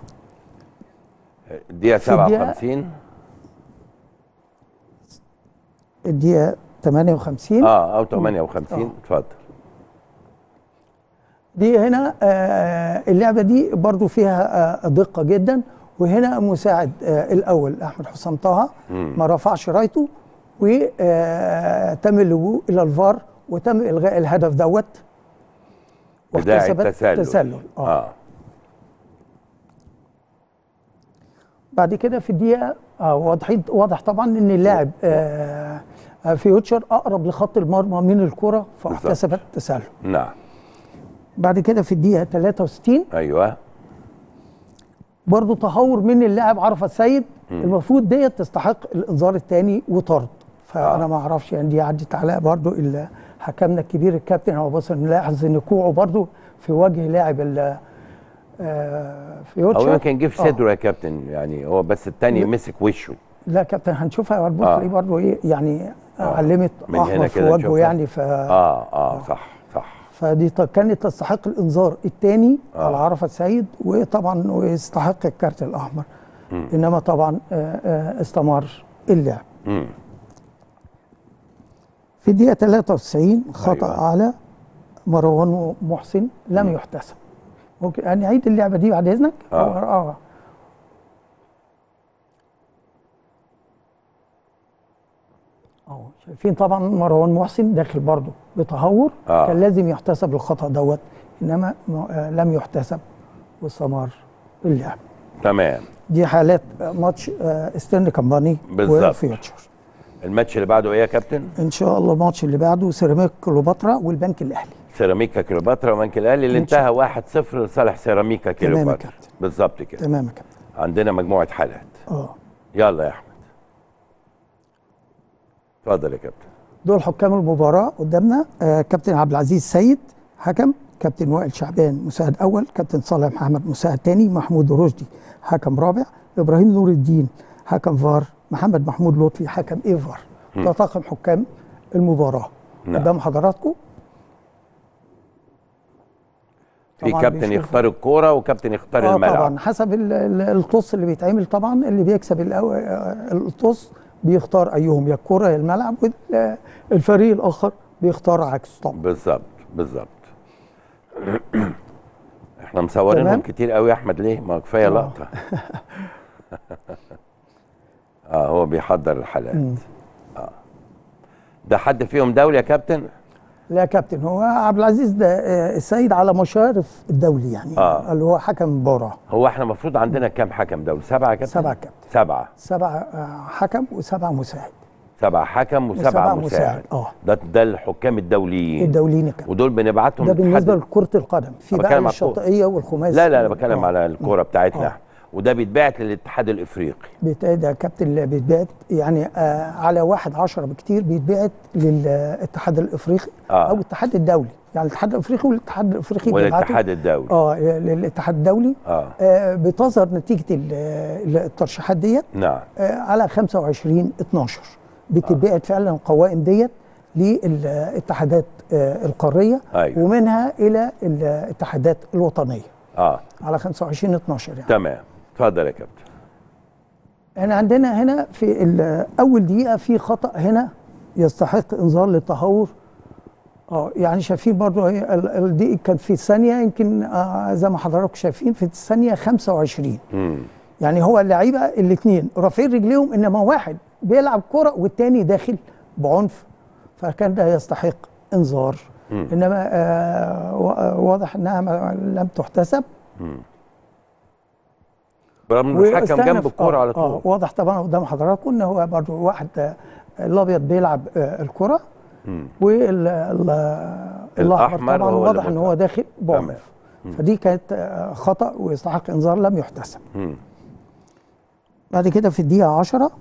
الدقيقه في الدقيقة- 57 الدقيقه 58 اه او 58 اتفضل دي هنا آه، اللعبه دي برضو فيها آه، دقه جدا وهنا مساعد آه، الاول احمد حسام طه ما رفعش رايته وتم اللجوء الى الفار وتم الغاء الهدف دوت بداعي واحتسبت التسلل تسلل اه اه بعد كده في الدقيقه اه واضحين واضح طبعا ان اللاعب آه آه، فيوتشر اقرب لخط المرمى من الكره فاحتسبت تسلل نعم بعد كده في الدقيقه 63 ايوه برضه تهور من اللاعب عرفه السيد المفروض ديت تستحق الانذار الثاني وطرد فانا آه. ما اعرفش يعني دي عدت عليها برضه ال- حكمنا الكبير الكابتن هو بص نلاحظ ان كوعه برضه في وجه لاعب ال آه، فيوتشر او يمكن جه في آه. صدره يا كابتن يعني هو بس التاني مسك وشه لا كابتن هنشوفها هتبص آه. تلاقيه برضه ايه يعني علمت من هنا احمر في كده وجهه نشوفها. يعني ف اه اه صح صح فدي ط- كانت تستحق الانذار الثاني آه. على عرفه سعيد وطبعا ويستحق الكارت الاحمر انما طبعا آه، آه، استمر اللعب مم. في الدقيقه 93 خطا أيوة. أيوة. على مروان محسن لم يحتسب ممكن يعني عيد اللعبه دي بعد اذنك آه. اه, آه. اهو شايفين طبعا مروان محسن داخل برضه بتهور آه. كان لازم يحتسب الخطا دوت انما م- آه لم يحتسب واستمر اللعب تمام دي حالات آه، ماتش آه، ستيرن كامباني بالظبط. وفيوتشر الماتش اللي بعده ايه يا كابتن ان شاء الله الماتش اللي بعده سيراميك كليوباترا والبنك الاهلي سيراميكا كليوباترا وبنك الاهلي اللي إن شاء انتهى 1-0 لصالح سيراميكا تمام يا كليوباترا كابتن. بالظبط كده تمام يا كابتن عندنا مجموعه حالات اه يلا يا احمد اتفضل يا كابتن دول حكام المباراة قدامنا آه كابتن عبد العزيز سيد حكم كابتن وائل شعبان مساعد أول كابتن صالح محمد مساعد تاني محمود رشدي حكم رابع إبراهيم نور الدين حكم فار محمد محمود لطفي حكم إيه فار ده طاقم حكام المباراة نعم. قدام حضراتكم في طبعاً كابتن بيشوف- يختار الكوره وكابتن يختار اه الملعب طبعا حسب ال- ال- الطص اللي بيتعمل طبعا اللي بيكسب الأو- آه، الطص بيختار ايهم يا الكوره يا الملعب والفريق الاخر بيختار عكسه طبعا بالظبط بالظبط احنا مصورينهم تمام. كتير قوي يا احمد ليه ما كفايه آه. لقطه اه هو بيحضر الحالات اه ده حد فيهم دولي يا كابتن لا يا كابتن هو عبد العزيز ده آه، السيد على مشارف الدولي يعني آه. اللي هو حكم مباراه هو احنا المفروض عندنا كام حكم دولي سبعه يا كابتن سبعة كابتن. سبعه سبع آه، حكم وسبع مساعد سبعه حكم وسبعه وسبعة مساعد مساعد، آه. ده ده الحكام الدوليين الدوليين يا كابتن ودول بنبعتهم ده بالنسبه للاتحاد- لكره القدم في أنا بقى بتكلم على الكورة. الشاطئيه والخماسي لا لا انا بتكلم آه. على الكوره بتاعتنا آه. احنا وده بيتبعت للاتحاد الافريقي بيت- ده كابتن اللي بيتبعت يعني آه على واحد عشرة بكتير بيتبعت للاتحاد الافريقي آه. او الاتحاد الدولي يعني الاتحاد الافريقي والاتحاد الافريقي بيبعتوا- والاتحاد الدولي اه للاتحاد الدولي آه. آه بتظهر نتيجه ال- ال- الترشيحات ديت نعم آه على 25 12 بتتبعت فعلا القوائم ديت للاتحادات آه القاريه أيوة. ومنها الى الاتحادات الوطنيه اه على 25 12 يعني تمام اتفضل يا كابتن احنا عندنا هنا في ال- اول دقيقه في خطا هنا يستحق انذار للتهور اه يعني شايفين برضو هي ال- ال- دي كان في ثانيه يمكن آه زي ما حضراتكم شايفين في الثانيه 25 مم. يعني هو اللعيبه الاثنين رافعين رجليهم انما واحد بيلعب كره والتاني داخل بعنف فكان ده يستحق انذار انما آه و- واضح انها ما- لم تحتسب برغم انه الحكم واستأنف- جنب الكوره آه على طول آه واضح طبعا قدام حضراتكم ان هو برضو واحد آه، الابيض بيلعب آه الكره والاحمر الأحمر طبعا هو واضح اللي ان هو داخل تمام. بعنف فدي كانت آه، خطا ويستحق انذار لم يحتسب مم. بعد كده في الدقيقه 10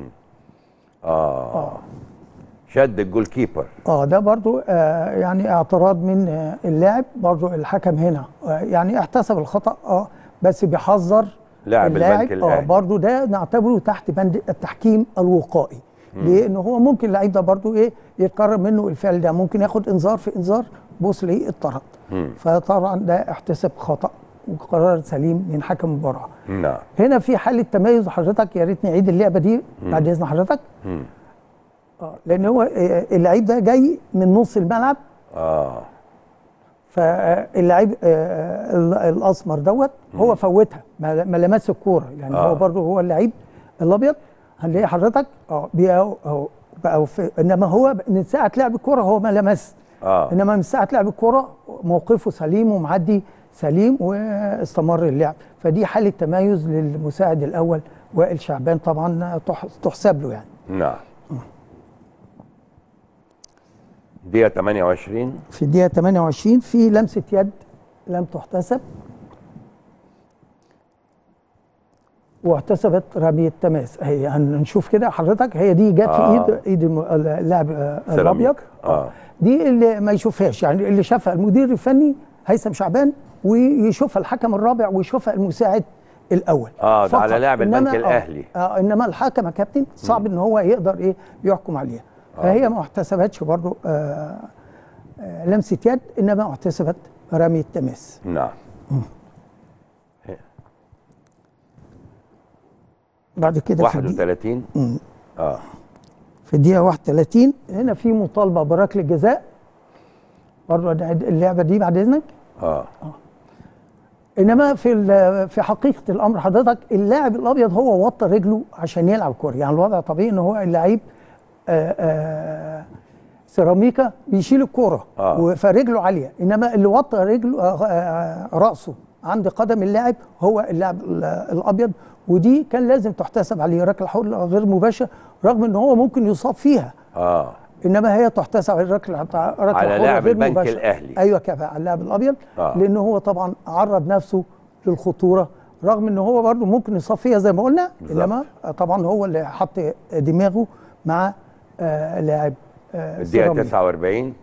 اه شد الجول كيبر اه ده برضو آه يعني اعتراض من آه اللاعب برضو الحكم هنا آه يعني احتسب الخطا اه بس بيحذر لاعب اللاعب البنك اه الأهلي. برضو ده نعتبره تحت بند التحكيم الوقائي لان هو ممكن اللعيب ده برضو ايه يتكرر منه الفعل ده ممكن ياخد انذار في انذار بص ليه اتطرد فطبعا ده احتسب خطا وقرار سليم من حكم المباراه نعم هنا في حاله تميز حضرتك يا ريت نعيد اللعبه دي بعد اذن حضرتك اه لان هو آه، اللعيب ده جاي من نص الملعب اه فاللعيب آه، ال- الاسمر دوت هو فوتها ما ما لمس الكوره يعني آه. هو برضه هو اللعيب الابيض هنلاقي حضرتك اه بقى أهو- بقى في انما هو من ساعه لعب الكوره هو ما لمس اه انما من ساعه لعب الكوره موقفه سليم ومعدي سليم واستمر اللعب فدي حاله تميز للمساعد الاول وائل شعبان طبعا تح- تحسب له يعني نعم دقيقة 28 في الدقيقه 28 في لمسه يد لم تحتسب واحتسبت رمية تماس هي هنشوف كده حضرتك هي دي جت آه. في ايد ايد الم- اللاعب آه، سيراميك. الابيض آه. دي اللي ما يشوفهاش يعني اللي شافها المدير الفني هيثم شعبان ويشوفها الحكم الرابع ويشوفها المساعد الاول آه، ده فقط. على لاعب البنك إنما- آه، الأهلي. آه انما الحكم يا كابتن صعب ان هو يقدر ايه يحكم عليها فهي ما احتسبتش برضه آه آه لمسه يد انما احتسبت رميه تماس نعم بعد كده في الدقيقة 31 اه في الدقيقة 31 هنا في مطالبة بركلة جزاء برضه نعيد اللعبة دي بعد إذنك اه انما في ال- في حقيقه الامر حضرتك اللاعب الابيض هو وطى رجله عشان يلعب كوره يعني الوضع طبيعي ان هو اللعيب آه، آه، سيراميكا بيشيل الكوره آه. و- فرجله عاليه انما اللي وطى رجله آه، آه، راسه عند قدم اللاعب هو اللاعب ال- الابيض ودي كان لازم تحتسب عليه ركله حره غير مباشره رغم ان هو ممكن يصاب فيها اه انما هي تحتسب على الركله ركله على حرة لاعب غير البنك مباشرة. الأهلي. ايوه كده على اللاعب الابيض آه. لان هو طبعا عرض نفسه للخطوره رغم ان هو برضه ممكن يصاب فيها زي ما قلنا بالظبط. انما طبعا هو اللي حط دماغه مع آه لاعب آه الدقيقة سيراميكا. 49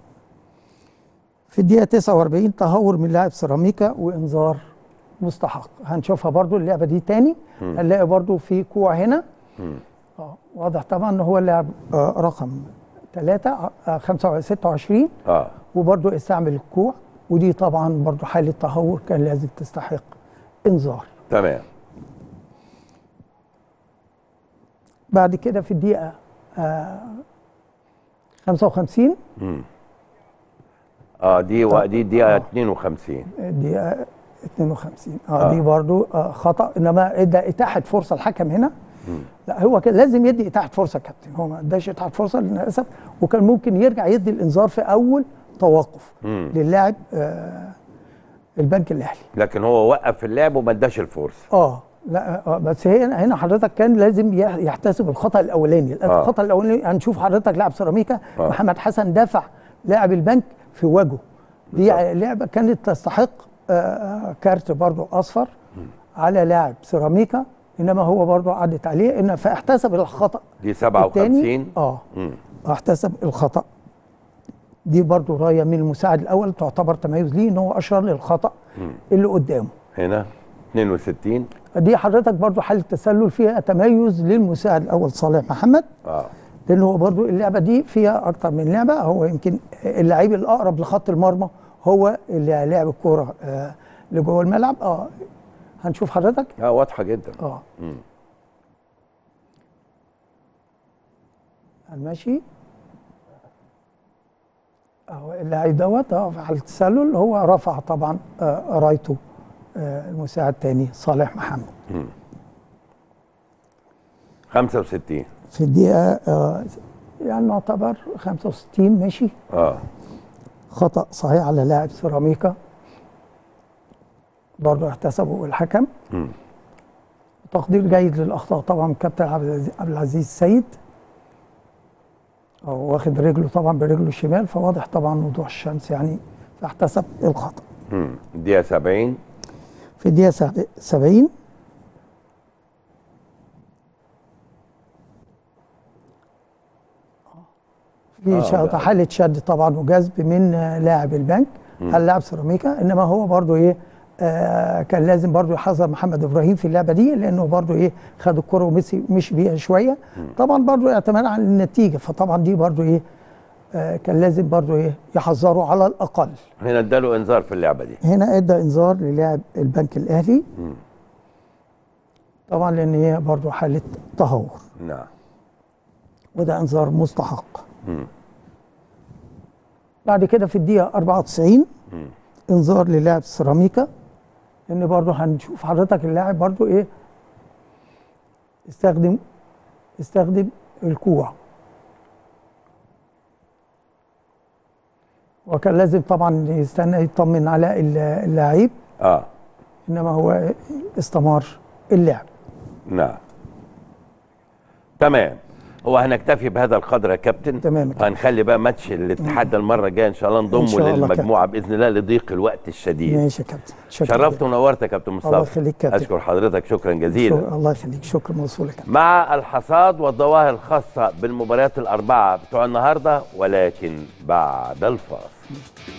في الدقيقه 49 تهور من لاعب سيراميكا وانذار مستحق هنشوفها برضو اللعبه دي تاني هنلاقي برضو في كوع هنا اه واضح طبعا ان هو اللاعب آه رقم 3 آه 26 اه وبرضو استعمل الكوع ودي طبعا برضو حاله تهور كان لازم تستحق انذار تمام بعد كده في الدقيقه آه 55 اه دي و... دي الدقيقة 52 دقيقه 52 اه, دي برضو آه خطا انما ادى اتاحه فرصه الحكم هنا لا هو كان لازم يدي اتاحه فرصه يا كابتن هو ما اداش اتاحه فرصه للاسف وكان ممكن يرجع يدي الانذار في اول توقف للاعب آه البنك الاهلي لكن هو وقف اللعب وما اداش الفرصة اه لا آه بس هنا هنا حضرتك كان لازم يح- يحتسب الخطا الاولاني آه. الخطا الاولاني هنشوف حضرتك لاعب سيراميكا آه. محمد حسن دفع لاعب البنك في وجهه دي بالظبط. لعبه كانت تستحق آه، كارت برضو اصفر على لاعب سيراميكا انما هو برضو عدت عليه ان فاحتسب الخطا دي التاني 57 اه مم. احتسب الخطا دي برضو رايه من المساعد الاول تعتبر تميز ليه ان هو اشار للخطا اللي قدامه هنا 62 دي حضرتك برضو حاله تسلل فيها تميز للمساعد الاول صالح محمد اه لان هو برضو اللعبه دي فيها اكتر من لعبه هو يمكن اللعيب الاقرب لخط المرمى هو اللي لعب الكوره آه لجوه الملعب اه هنشوف حضرتك اه واضحة جدا اه ماشي أهو اللاعب دوت اه على التسلل هو رفع طبعا آه، رايته آه، المساعد تاني صالح محمد 65 في الدقيقة آه، يعني نعتبر 65 ماشي اه خطأ صحيح على لاعب سيراميكا برضه احتسبه الحكم مم. تقدير جيد للأخطاء طبعا من كابتن عبد العزيز- عبد العزيز السيد هو واخد رجله طبعا برجله الشمال فواضح طبعا وضوح الشمس يعني فاحتسب الخطأ مم. الدقيقة 70 في الدقيقة سب- 70 في آه، شد- ده- حالة شد طبعا وجذب من آه، لاعب البنك على لاعب سيراميكا انما هو برضو ايه آه كان لازم برضو يحذر محمد ابراهيم في اللعبه دي لانه برضو ايه خد الكره ومشي مشي بيها شويه طبعا برضو اعتمادا على النتيجه فطبعا دي برضو ايه آه كان لازم برضو ايه يحذروا على الاقل هنا اداله انذار في اللعبة دي هنا ادى انذار للاعب البنك الاهلي طبعا لان هي برضو حاله تهور نعم وده انذار مستحق بعد كده في الدقيقه 94 انذار للاعب سيراميكا لان برضو هنشوف حضرتك اللاعب برضو ايه استخدم استخدم الكوع وكان لازم طبعا يستنى يطمن على اللاعب اه انما هو استمر اللعب نعم تمام هو هنكتفي بهذا القدر يا كابتن تمام يا كابتن. هنخلي بقى ماتش الاتحاد ده المره الجايه ان شاء الله إن نضمه شاء الله للمجموعه باذن الله لضيق الوقت الشديد ماشي يا كابتن شكرا شرفت ونورت يا كابتن مصطفى الله يخليك كابتن. اشكر حضرتك شكرا جزيلا شكرا الله يخليك شكرا موصول يا كابتن مع الحصاد والظواهر الخاصه بالمباريات الاربعه بتوع النهارده ولكن بعد الفاصل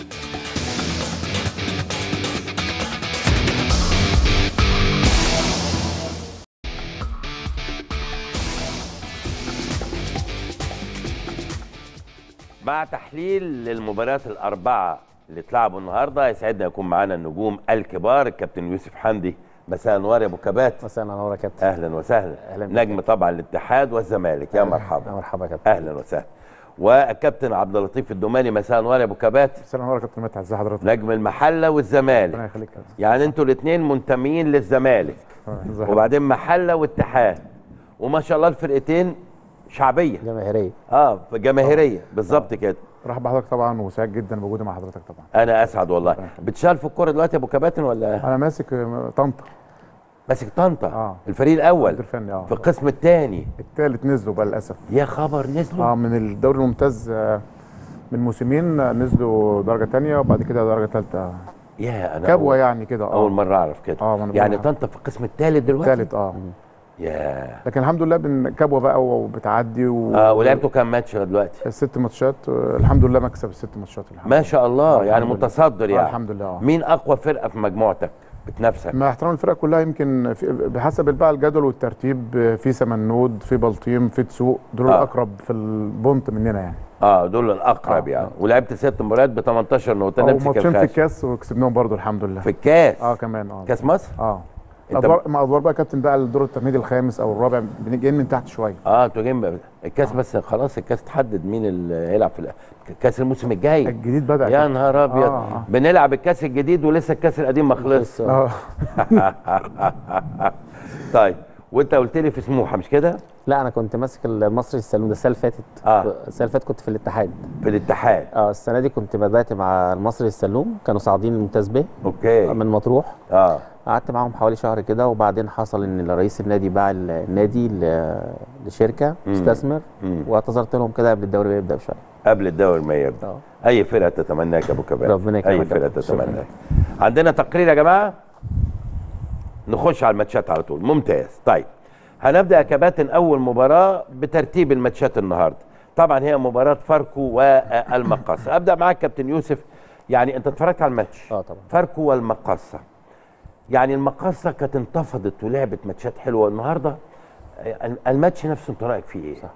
مع تحليل للمباريات الأربعة اللي اتلعبوا النهارده يسعدنا يكون معانا النجوم الكبار الكابتن يوسف حمدي مساء النور يا ابو كبات مساء النور يا كابتن اهلا وسهلا أهلاً بك. نجم طبعا الاتحاد والزمالك يا مرحبا مرحبا يا كابتن اهلا وسهلا والكابتن عبد اللطيف الدوماني مساء النور يا ابو كبات مساء النور يا كابتن مدحت ازي حضرتك نجم المحله ربنا والزمالك يخليك يا كابتن. يعني انتوا الاثنين منتمين للزمالك آه، ازي حضرتك وبعدين محله واتحاد وما شاء الله الفرقتين شعبيه جماهيريه اه جماهيريه بالظبط كده رحب بحضرتك طبعا وسعيد جدا بوجودي مع حضرتك طبعا انا اسعد والله ربنا يخليك. بتشتغل في الكوره دلوقتي يا ابو كباتن ولا انا ماسك آه، طنطا ماسك طنطا آه. الفريق الاول مدير فني اه في القسم الثاني التالت نزلوا بقى للاسف يا خبر نزلوا اه من الدوري الممتاز آه، من موسمين آه، نزلوا درجه تانية وبعد كده درجه ثالثه يا انا كبوه أول, يعني كده اه اول مره اعرف كده آه، ما أنا يعني بقول طنطا في القسم الثالث دلوقتي ثالث اه يا لكن الحمد لله بن كبوه بقى وبتعدي و... اه ولعبتوا كام ماتش دلوقتي الست ماتشات آه، الحمد لله مكسب الست ماتشات الحمد ما شاء الله آه، يعني الحمد لله. متصدر آه، يعني الحمد لله اه مين اقوى فرقه في مجموعتك بتنافسك مع احترام الفرق كلها يمكن في بحسب بقى الجدول والترتيب في سمنود في بلطيم في تسوق دول آه. الاقرب في البونت مننا يعني اه دول الاقرب آه، يعني آه. ولعبت ست مباريات ب 18 نقطه او نمسك ماتشين في الخاش الكاس وكسبناهم برضو الحمد لله في الكاس اه كمان اه كاس مصر اه أنت ادوار مع ادوار بقى كابتن بقى الدور التمهيدي الخامس او الرابع بن- جايين من تحت شويه اه انتوا جايين بقى- الكاس بس خلاص الكاس تحدد مين اللي هيلعب في الأ- كاس الموسم الجاي الجديد بدا يا كابتن. نهار ابيض آه، آه. بنلعب الكاس الجديد ولسه الكاس القديم ما خلصش اه طيب وانت قلت لي في سموحه مش كده لا انا كنت ماسك المصري السلوم ده السنه اللي فاتت آه. السنه اللي فاتت كنت في الاتحاد في الاتحاد اه السنه دي كنت بدات مع المصري السلوم كانوا صاعدين الممتاز ب اوكي من مطروح اه قعدت معاهم حوالي شهر كده وبعدين حصل ان رئيس النادي باع ال- النادي ل- لشركه مم. استثمر مم. واعتذرت لهم كده قبل الدوري ما يبدا بشويه قبل الدوري ما يبدا اه اي فرقه تتمناك يا ابو كباب ربنا يكرمك اي يا فرقه كابتن. شكراً. تتمناك عندنا تقرير يا جماعه نخش على الماتشات على طول ممتاز طيب هنبدا يا كباتن اول مباراه بترتيب الماتشات النهارده طبعا هي مباراه فاركو والمقاصه ابدا معاك كابتن يوسف يعني انت اتفرجت على الماتش اه طبعا فاركو والمقاصه يعني المقاصه كانت انتفضت ولعبت ماتشات حلوه النهارده الماتش نفسه انت رايك فيه ايه؟ صح.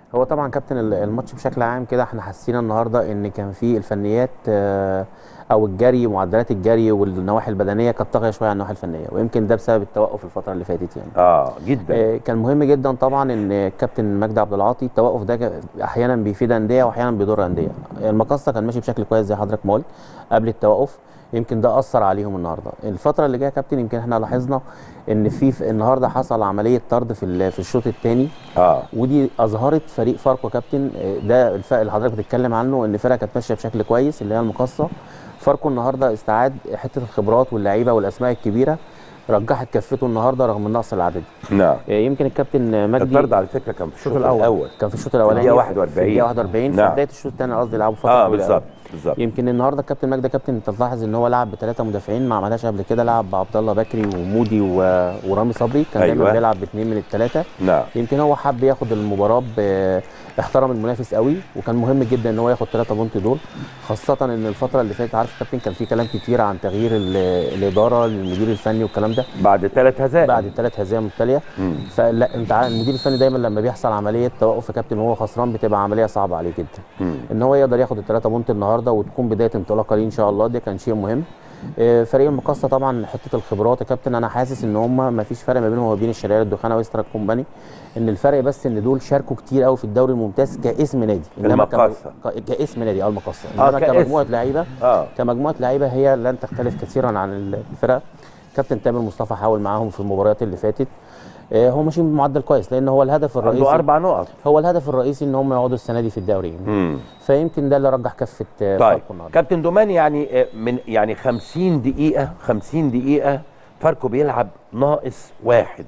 هو طبعا كابتن ال- الماتش بشكل عام كده احنا حسينا النهارده ان كان في الفنيات آه، او الجري معدلات الجري والنواحي البدنيه كانت طاغيه شويه عن النواحي الفنيه ويمكن ده بسبب التوقف الفتره اللي فاتت يعني اه جدا آه، كان مهم جدا طبعا ان كابتن مجدي عبد العاطي التوقف ده ك- احيانا بيفيد انديه واحيانا بيضر انديه المقصه كان ماشي بشكل كويس زي حضرتك ما قلت قبل التوقف يمكن ده اثر عليهم النهارده الفتره اللي جايه يا كابتن يمكن احنا لاحظنا ان في في- النهارده حصل عمليه طرد في ال- في الشوط الثاني اه ودي اظهرت فريق فاركو كابتن آه، ده الفرق اللي حضرتك بتتكلم عنه ان الفرقه كانت ماشيه بشكل كويس اللي هي المقصه فاركو النهارده استعاد حته الخبرات واللعيبه والاسماء الكبيره رجحت كفته النهارده رغم النقص العددي نعم آه، يمكن الكابتن مجدي الطرد على فكره كان في الشوط الأول. الاول كان في الشوط الاولاني الدقيقة في- 41. في الدقيقه 41 في نعم. بدايه الشوط الثاني قصدي لعبوا فتره اه طويلة بالظبط أوي. بالظبط يمكن النهارده الكابتن مجدي كابتن انت تلاحظ ان هو لعب بثلاثه مدافعين ما عملهاش قبل كده لعب بعبد الله بكري ومودي و... ورامي صبري كان أيوة. دايما بيلعب باثنين من الثلاثه نعم يمكن هو حب ياخد المباراه ب... احترم المنافس قوي وكان مهم جدا ان هو ياخد ثلاثه بونت دول خاصه ان الفتره اللي فاتت عارف كابتن كان في كلام كتير عن تغيير ال... الاداره للمدير الفني والكلام ده بعد ثلاث هزائم بعد الثلاث هزائم متتاليه مم. فلا انت عارف المدير الفني دايما لما بيحصل عمليه توقف يا كابتن وهو خسران بتبقى عمليه صعبه عليه جدا مم. ان هو يقدر ياخد الثلاثه بونت النهارده وتكون بدايه انطلاقه ليه ان شاء الله ده كان شيء مهم آه، فريق المقصه طبعا حته الخبرات يا كابتن انا حاسس ان هم ما فيش فرق ما بينهم وما بين الشرقيه الدخانه ويسترا كومباني ان الفرق بس ان دول شاركوا كتير قوي في الدوري الممتاز كاسم نادي إنما كم- المقاصة. ك- كاسم نادي اه المقصه آه، انما كاسم. كمجموعه لعيبه اه كمجموعه لعيبه هي لن تختلف كثيرا عن الفرق كابتن تامر مصطفى حاول معاهم في المباريات اللي فاتت آه، هو ماشيين بمعدل كويس لان هو الهدف الرئيسي عنده اربع نقط هو الهدف الرئيسي ان هم يقعدوا السنه دي في الدوري يعني. مم. فيمكن ده اللي رجح كفه آه، طيب فاركو النهارده كابتن دوماني يعني آه، من يعني 50 دقيقة 50 دقيقة فاركو بيلعب ناقص واحد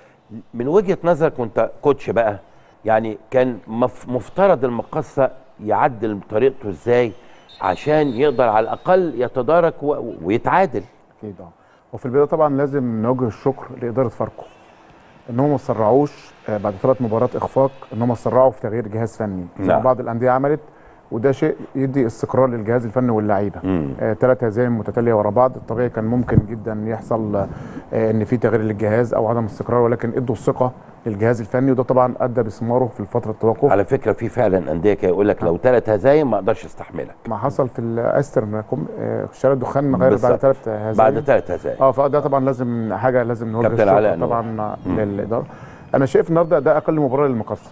من وجهة نظرك وانت كوتش بقى يعني كان مف- مفترض المقصة يعدل طريقته ازاي عشان يقدر على الأقل يتدارك و- ويتعادل اكيد اه وفي البدايه طبعا لازم نوجه الشكر لاداره فاركو ان هم ما سرعوش آه، بعد ثلاث مباريات اخفاق ان هم سرعوا في تغيير جهاز فني زي ما نعم. بعض الانديه عملت وده شيء يدي استقرار للجهاز الفني واللعيبه مم. آه، ثلاث هزايم متتاليه ورا بعض الطبيعي كان ممكن جدا يحصل آه، ان في تغيير للجهاز او عدم استقرار ولكن ادوا الثقه للجهاز الفني وده طبعا ادى بثماره في فتره التوقف على فكرة في فعلا أندية كده يقول لك لو ثلاث هزايم ما أقدرش أستحملك ما حصل في الاستر شارع الدخان غير بالظبط. بعد ثلاث هزايم بعد ثلاث هزايم اه فده طبعا لازم حاجه لازم نوجه كابتن الشكر علاء نور. طبعا للاداره انا شايف النهارده ده اقل مباراه للمقصه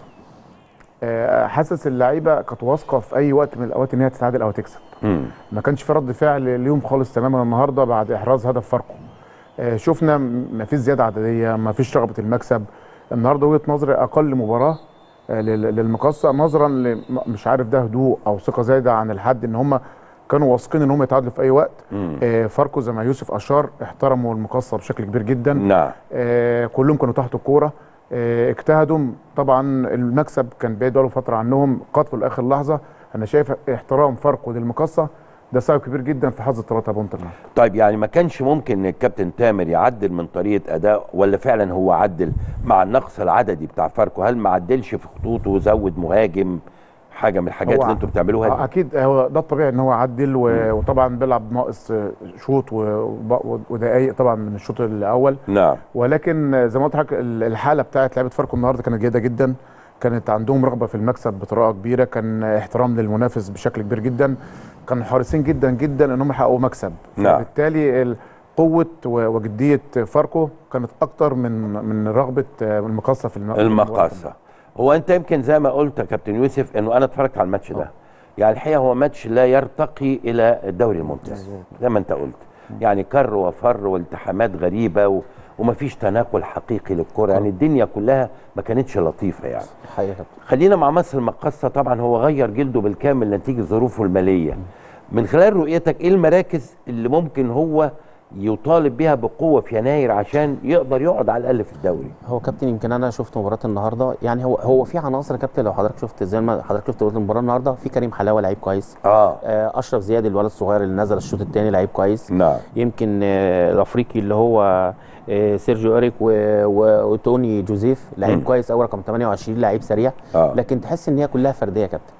آه، حاسس اللعيبه كانت واثقه في اي وقت من الاوقات ان هي تتعادل او تكسب مم. ما كانش في رد فعل ليهم خالص تماما النهارده بعد احراز هدف فاركو آه، شفنا ما فيش زياده عدديه ما فيش رغبه المكسب النهارده وجهه نظري اقل مباراه آه، لل- للمقصه نظرا ل- مش عارف ده هدوء او ثقه زايده عن الحد ان هم كانوا واثقين ان هم يتعادلوا في اي وقت مم. آه، فاركو زي ما يوسف اشار احترموا المقصه بشكل كبير جدا نعم آه، كلهم كانوا تحت الكوره آه، اجتهدوا طبعا المكسب كان بعيد بقاله فتره عنهم قاتلوا لاخر لحظه انا شايف احترام فاركو للمقصه ده سبب كبير جدا في حظ الثلاثه بونت النهارده طيب يعني ما كانش ممكن ان الكابتن تامر يعدل من طريقه اداء ولا فعلا هو عدل مع النقص العددي بتاع فاركو هل ما عدلش في خطوطه وزود مهاجم حاجه من الحاجات هو اللي انتوا بتعملوها آه، دي اكيد هو ده الطبيعي ان هو عدل و- وطبعا بيلعب ناقص آه، شوط و- وب- ودقائق طبعا من الشوط الاول نعم ولكن آه، زي ما قلت لحضرتك ال- الحاله بتاعت لعيبه فاركو النهارده كانت جيده جدا كانت عندهم رغبه في المكسب بطريقه كبيره كان احترام للمنافس بشكل كبير جدا كانوا حريصين جدا جدا ان هم يحققوا مكسب نعم. فبالتالي ال- قوه و- وجديه فاركو كانت اكتر من من رغبه آه، المقاصه في الم- في الوقت المقاصه هو انت يمكن زي ما قلت يا كابتن يوسف انه انا اتفرجت على الماتش ده يعني الحقيقه هو ماتش لا يرتقي الى الدوري الممتاز زي ما انت قلت يعني كر وفر والتحامات غريبه و... ومفيش تناقل حقيقي للكره يعني الدنيا كلها ما كانتش لطيفه يعني حقيقه خلينا مع مصر المقاصه طبعا هو غير جلده بالكامل نتيجه ظروفه الماليه من خلال رؤيتك ايه المراكز اللي ممكن هو يطالب بها بقوه في يناير عشان يقدر يقعد على الاقل في الدوري هو كابتن يمكن انا شفت مباراه النهارده يعني هو هو في عناصر يا كابتن لو حضرتك شفت زي ما حضرتك شفت قلت المباراه النهارده في كريم حلاوه لعيب كويس اه آه، اشرف زياد الولد الصغير اللي نزل الشوط الثاني لعيب كويس نعم يمكن آه، الافريقي اللي هو آه، سيرجيو اريك و- و- وتوني جوزيف لعيب مم. كويس قوي رقم 28 لعيب سريع آه. لكن تحس ان هي كلها فرديه يا كابتن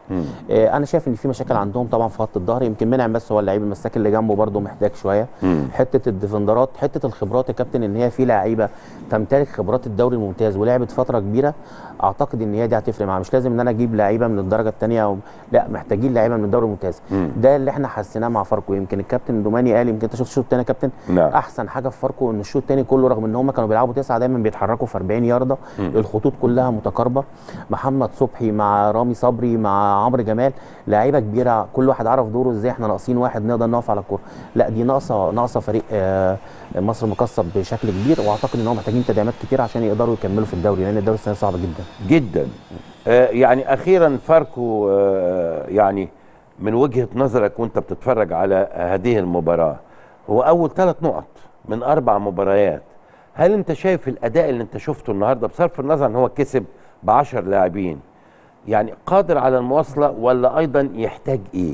آه، انا شايف ان في مشاكل عندهم طبعا في خط الظهر يمكن منعم بس هو اللعيب المساك اللي جنبه برده محتاج شويه حته الديفندرات حته الخبرات يا كابتن ان هي في لعيبه تمتلك خبرات الدوري الممتاز ولعبت فتره كبيره اعتقد ان هي دي هتفرق معاها مش لازم ان انا اجيب لعيبه من الدرجه الثانيه او لا محتاجين لعيبه من الدوري الممتاز ده اللي احنا حسيناه مع فاركو يمكن الكابتن دوماني قال يمكن انت شفت الشوط الثاني يا كابتن نعم. احسن حاجه في فاركو ان الشوط الثاني كله رغم ان هم كانوا بيلعبوا تسعه دايما بيتحركوا في 40 يارده الخطوط كلها متقاربه محمد صبحي مع رامي صبري مع عمرو جمال لعيبه كبيره كل واحد عرف دوره ازاي احنا ناقصين واحد نقدر نقف على الكوره لا دي ناقصه ناقصه فريق آه، مصر مكسب بشكل كبير واعتقد ان هم محتاجين تدعيمات كتير عشان يقدروا يكملوا في الدوري لان الدوري السنه صعب جدا جدا آه يعني اخيرا فاركو آه يعني من وجهه نظرك وانت بتتفرج على هذه المباراه هو اول ثلاث نقط من اربع مباريات هل انت شايف الاداء اللي انت شفته النهارده بصرف النظر ان هو كسب ب 10 لاعبين يعني قادر على المواصله ولا ايضا يحتاج ايه؟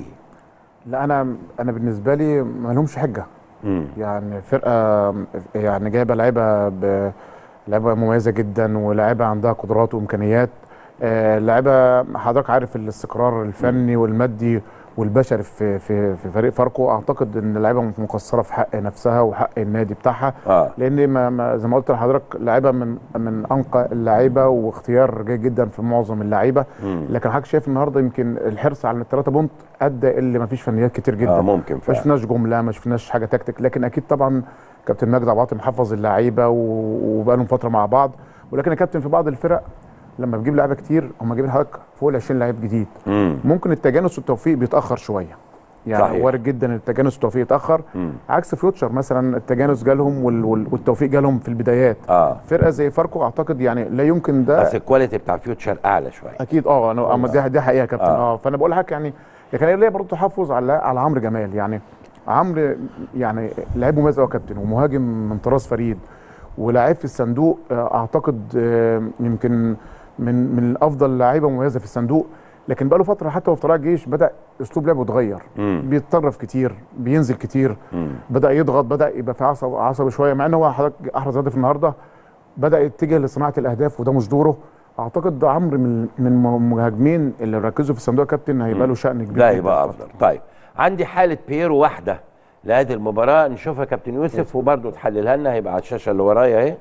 لا انا انا بالنسبه لي ما لهمش حجه مم. يعني فرقه يعني جايبه لعيبه ب- لعيبه مميزه جدا ولاعيبه عندها قدرات وامكانيات آه، لعيبه حضرتك عارف الاستقرار الفني والمادي والبشري في في في فريق فاركو اعتقد ان اللعيبه مقصره في حق نفسها وحق النادي بتاعها اه لان ما ما زي ما قلت لحضرتك لعيبه من من انقى اللعيبه واختيار جيد جدا في معظم اللعيبه مم. لكن حضرتك شايف النهارده يمكن الحرص على الثلاثه بونت ادى اللي ما فيش فنيات كتير جدا اه ممكن ما فعلا شفناش جمله ما شفناش حاجه تكتيك لكن اكيد طبعا كابتن مجدي عبد العاطي محفظ اللعيبه و- وبقالهم فتره مع بعض ولكن يا كابتن في بعض الفرق لما بتجيب لعيبه كتير هم جايبين حضرتك فوق ال 20 لعيب جديد مم. ممكن التجانس والتوفيق بيتاخر شويه يعني صحيح. صحيح. وارد جدا ان التجانس والتوفيق يتاخر مم. عكس فيوتشر مثلا التجانس جالهم وال- وال- والتوفيق جالهم في البدايات اه فرقه زي فاركو اعتقد يعني لا يمكن ده بس الكواليتي بتاع فيوتشر اعلى شويه اكيد اه انا اما دي دي حقيقه يا كابتن آه. اه, فانا بقول لحضرتك يعني لكن انا ليا برضه تحفظ على على عمرو جمال يعني عمرو يعني لعيب مميز قوي يا كابتن ومهاجم من طراز فريد ولاعيب في الصندوق آه، اعتقد آه، يمكن من من افضل لعيبه مميزه في الصندوق لكن بقاله فتره حتى وهو في طلائع الجيش بدا اسلوب لعبه اتغير مم. بيتطرف كتير بينزل كتير مم. بدا يضغط بدا يبقى في عصب عصبي شويه مع ان هو حضرتك احرز هدف النهارده بدا يتجه لصناعه الاهداف وده مش دوره اعتقد ده عمرو من من المهاجمين اللي ركزوا في الصندوق يا كابتن هيبقى له شان كبير لا جداً يبقى في افضل طيب عندي حاله بييرو واحده لهذه المباراه نشوفها يا كابتن يوسف وبرضه تحللها لنا هيبقى على الشاشه اللي ورايا اهي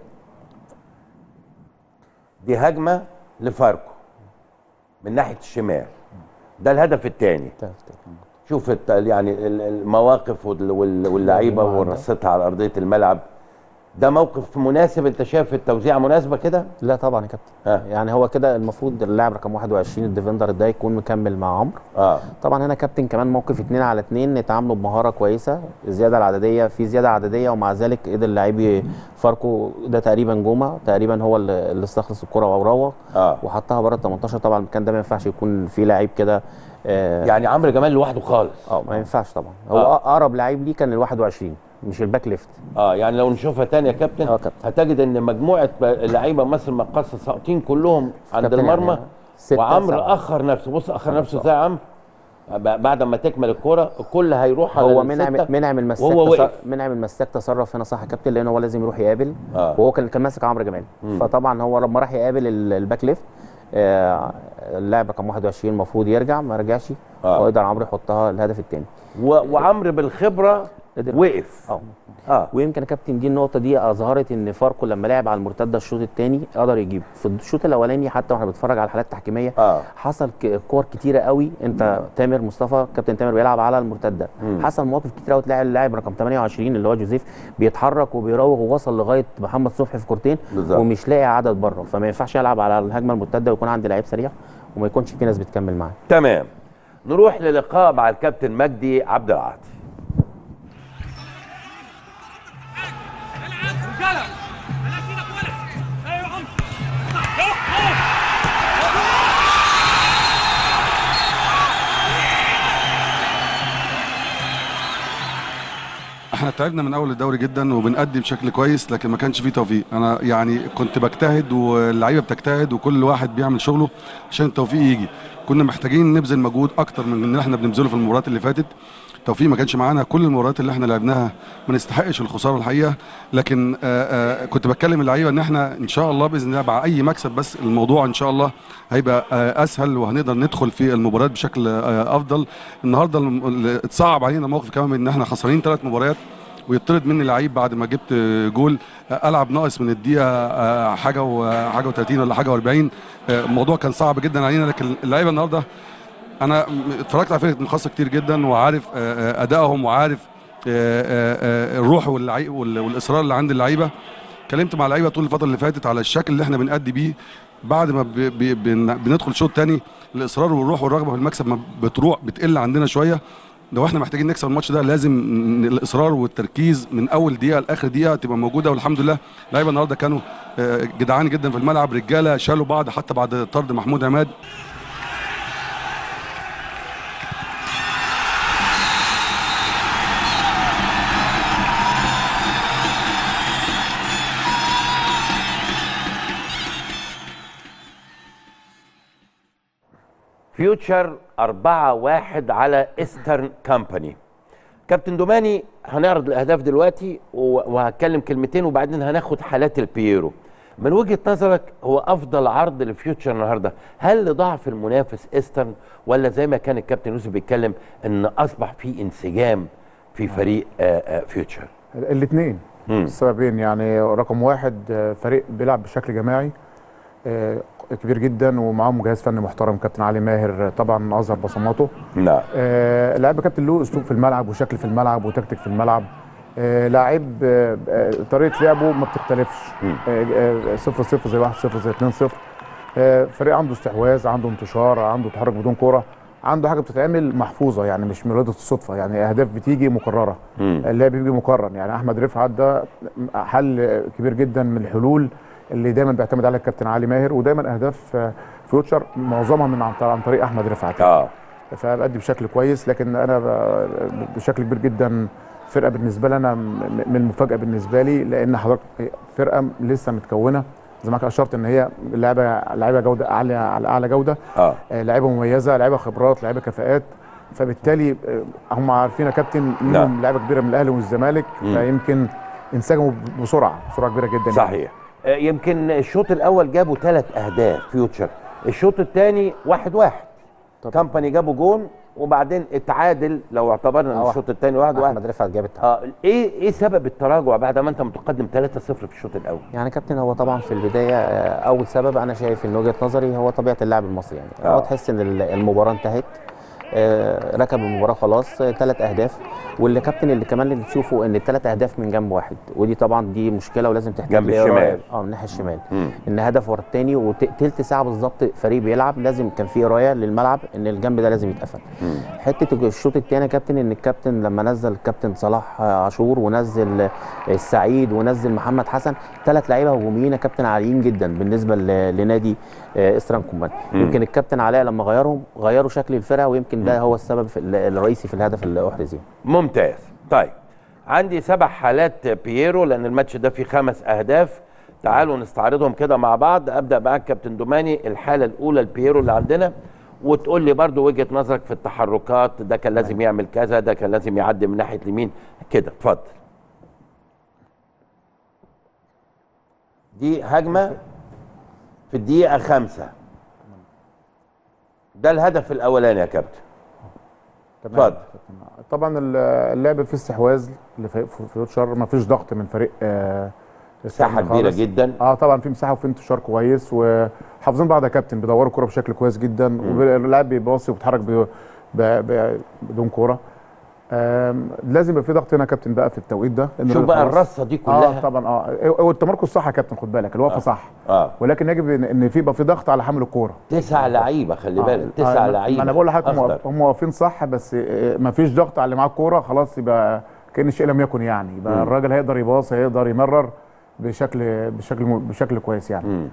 دي هجمه لفاركو من ناحيه الشمال ده الهدف الثاني شوف الت- يعني ال- المواقف وال- وال- واللعيبه ورصتها على ارضيه الملعب ده موقف مناسب انت شايف التوزيع مناسبه كده لا طبعا يا كابتن اه يعني هو كده المفروض اللاعب رقم 21 الديفندر ده يكون مكمل مع عمرو اه طبعا هنا كابتن كمان موقف اتنين على اتنين نتعاملوا بمهاره كويسه الزياده العدديه في زياده عدديه ومع ذلك قدر اللعيب فاركو ده تقريبا جوما تقريبا هو اللي اللي استخلص الكره او روى اه وحطها بره ال 18 طبعا المكان ده ما ينفعش يكون فيه لعيب كده آه يعني عمرو جمال لوحده خالص اه ما ينفعش طبعا هو آه. اقرب لعيب ليه كان ال 21 مش الباك ليفت اه يعني لو نشوفها تاني يا كابتن اه كابتن. هتجد ان مجموعه لعيبه مصر المقاصه ساقطين كلهم عند كابتن المرمى يعني ستة، وعمرو سبعة. اخر نفسه بص اخر نفسه ازاي يا عمرو ب- بعد ما تكمل الكره الكل هيروح على هو منعم الستة منعم المساك وهو تص- وقف. منعم المساك تصرف هنا صح يا كابتن لان هو لازم يروح يقابل آه. وهو كان كان ماسك عمرو جمال فطبعا هو لما راح يقابل ال- الباك ليفت آه، اللاعب رقم 21 المفروض يرجع ما رجعش آه. ويقدر عمرو يحطها الهدف الثاني و- وعمرو بالخبره قدر- وقف اه اه ويمكن يا كابتن دي النقطه دي اظهرت ان فاركو لما لعب على المرتده الشوط الثاني قدر يجيب في الشوط الاولاني حتى واحنا بنتفرج على الحالات التحكيميه اه حصل ك- كور كتيره قوي انت تامر مصطفى كابتن تامر بيلعب على المرتده حصل مواقف كتيره قوي تلاقي اللاعب رقم 28 اللي هو جوزيف بيتحرك وبيراوغ ووصل لغايه محمد صبحي في كورتين بالظبط. ومش لاقي عدد بره فما ينفعش يلعب على الهجمه المرتده ويكون عندي لعيب سريع وما يكونش في ناس بتكمل معاه تمام نروح للقاء مع الكابتن مجدي عبد العاطي احنا تعبنا من اول الدوري جدا وبنأدي بشكل كويس لكن ما كانش فيه توفيق انا يعني كنت بجتهد واللعيبه بتجتهد وكل واحد بيعمل شغله عشان التوفيق يجي كنا محتاجين نبذل مجهود اكتر من اللي احنا بنبذله في المباريات اللي فاتت توفيق ما كانش معانا كل المباريات اللي احنا لعبناها ما نستحقش الخساره الحقيقه لكن آه، آه، كنت بتكلم اللعيبه ان احنا ان شاء الله باذن الله مع اي مكسب بس الموضوع ان شاء الله هيبقى آه، اسهل وهنقدر ندخل في المباريات بشكل آه، افضل النهارده الم- ال- اتصعب علينا موقف كمان ان احنا خسرانين ثلاث مباريات ويطرد مني لعيب بعد ما جبت آه، جول آه، العب ناقص من الدقيقه آه، حاجه وحاجه و30 ولا حاجه و40 الموضوع كان صعب جدا علينا لكن اللعيبه النهارده انا م- اتفرجت على فرقه مخصصه كتير جدا وعارف آه، آه، ادائهم وعارف آه، آه، آه، الروح واللعي- وال- والاصرار اللي عند اللعيبه اتكلمت مع اللعيبه طول الفتره اللي فاتت على الشكل اللي احنا بنأدي بيه بعد ما ب- ب- بن- بندخل شوط تاني الاصرار والروح والرغبه في المكسب ما بتروح بتقل عندنا شويه لو احنا محتاجين نكسب الماتش ده لازم ن- الاصرار والتركيز من اول دقيقه لاخر دقيقه تبقى موجوده والحمد لله اللعيبه النهارده كانوا آه، جدعان جدا في الملعب رجاله شالوا بعض حتى بعد طرد محمود عماد فيوتشر 4 1 على ايسترن كامباني كابتن دوماني هنعرض الاهداف دلوقتي و- وهتكلم كلمتين وبعدين هناخد حالات البييرو من وجهه نظرك هو افضل عرض لفيوتشر النهارده هل لضعف المنافس ايسترن ولا زي ما كان الكابتن يوسف بيتكلم ان اصبح في انسجام في فريق آه، آه، فيوتشر الاثنين مم. السببين يعني رقم واحد آه، فريق بيلعب بشكل جماعي آه، كبير جدا ومعاهم جهاز فني محترم كابتن علي ماهر آه، طبعا اظهر بصماته نعم آه، لاعب كابتن له اسلوب في الملعب وشكل في الملعب وتكتيك في الملعب آه، لاعب آه، آه، طريقه لعبه ما بتختلفش مم. 0 0 زي 1 0 زي 2 0 فريق عنده استحواذ عنده انتشار عنده تحرك بدون كوره عنده حاجه بتتعمل محفوظه يعني مش من رياضه الصدفه يعني اهداف بتيجي مكرره مم. اللعب بيجي مكرر يعني احمد رفعت ده حل كبير جدا من الحلول اللي دايما بيعتمد عليها الكابتن علي ماهر ودايما اهداف آه، فيوتشر معظمها من عن عن طريق احمد رفعت اه فبأدي بشكل كويس لكن انا ب- بشكل كبير جدا فرقه بالنسبه لي انا م- من المفاجاه بالنسبه لي لان حضرتك فرقه لسه متكونه زي ما كنت اشرت ان هي لعبه لعيبه جوده اعلى على اعلى جوده اه آه، لعيبه مميزه لعيبه خبرات لعيبه كفاءات فبالتالي آه، هم عارفين يا كابتن نعم. منهم لعيبه كبيره من الاهلي والزمالك مم. فيمكن انسجموا بسرعه بسرعه كبيره جدا صحيح آه، يمكن الشوط الاول جابوا ثلاث اهداف فيوتشر الشوط الثاني واحد واحد كامباني جابوا جون وبعدين اتعادل لو اعتبرنا ان آه، الشوط الثاني واحد واحد احمد رفعت جاب التعادل اه ايه ايه سبب التراجع بعد ما انت متقدم 3-0 في الشوط الاول يعني كابتن هو طبعا في البدايه آه، اول سبب انا شايف ان وجهه نظري هو طبيعه اللاعب المصري يعني آه. هو تحس ان ال- المباراه انتهت آه، ركب المباراه خلاص ثلاث اهداف واللي كابتن اللي كمان اللي تشوفه ان الثلاث اهداف من جنب واحد ودي طبعا دي مشكله ولازم تحتاج جنب لإيه الشمال. رأي. اه من الناحيه الشمال مم. ان هدف ورا الثاني وتلت ساعه بالظبط فريق بيلعب لازم كان في قرايه للملعب ان الجنب ده لازم يتقفل مم. حته الشوط الثاني يا كابتن ان الكابتن لما نزل الكابتن صلاح عاشور ونزل السعيد ونزل محمد حسن ثلاث لعيبه هجوميين يا كابتن عاليين جدا بالنسبه ل- لنادي آه، استران كومان مم. يمكن الكابتن علاء لما غيرهم غيروا شكل الفرقه ويمكن ده هو السبب في ال- الرئيسي في الهدف اللي احرز يعني. ممتاز طيب عندي سبع حالات بييرو لان الماتش ده فيه خمس اهداف تعالوا نستعرضهم كده مع بعض ابدا معاك كابتن دوماني الحاله الاولى البييرو اللي عندنا وتقول لي برضو وجهه نظرك في التحركات ده كان لازم يعمل كذا ده كان لازم يعدي من ناحيه اليمين كده اتفضل دي هجمه في الدقيقه خمسة ده الهدف الاولاني يا كابتن تمام. اتفضل. طبعا ال- اللعب في استحواذ لفريق في فيوتشر ما فيش ضغط من فريق آه، مساحه استعمال كبيره خالص. جدا اه طبعا في مساحه وفي انتشار كويس وحافظين بعض يا كابتن بيدوروا الكوره بشكل كويس جدا واللاعب بيباصي وبيتحرك ب- ب- ب- بدون كوره آم، لازم يبقى في ضغط هنا يا كابتن بقى في التوقيت ده لأن شوف الراجل بقى خلاص- الرصه دي كلها اه طبعا اه هو التمركز صح يا كابتن خد بالك الوقفه آه. صح اه ولكن يجب ان إن في يبقى في ضغط على حمل الكوره تسع لعيبه خلي بالك تسع ما- لعيبه ما انا بقول لحضرتك هم أخضر. واقف- هم واقفين صح بس ما فيش ضغط على اللي معاه الكوره خلاص يبقى كان الشيء لم يكن يعني يبقى مم. الراجل هيقدر يباص هيقدر يمرر بشكل بشكل م- بشكل كويس يعني مم.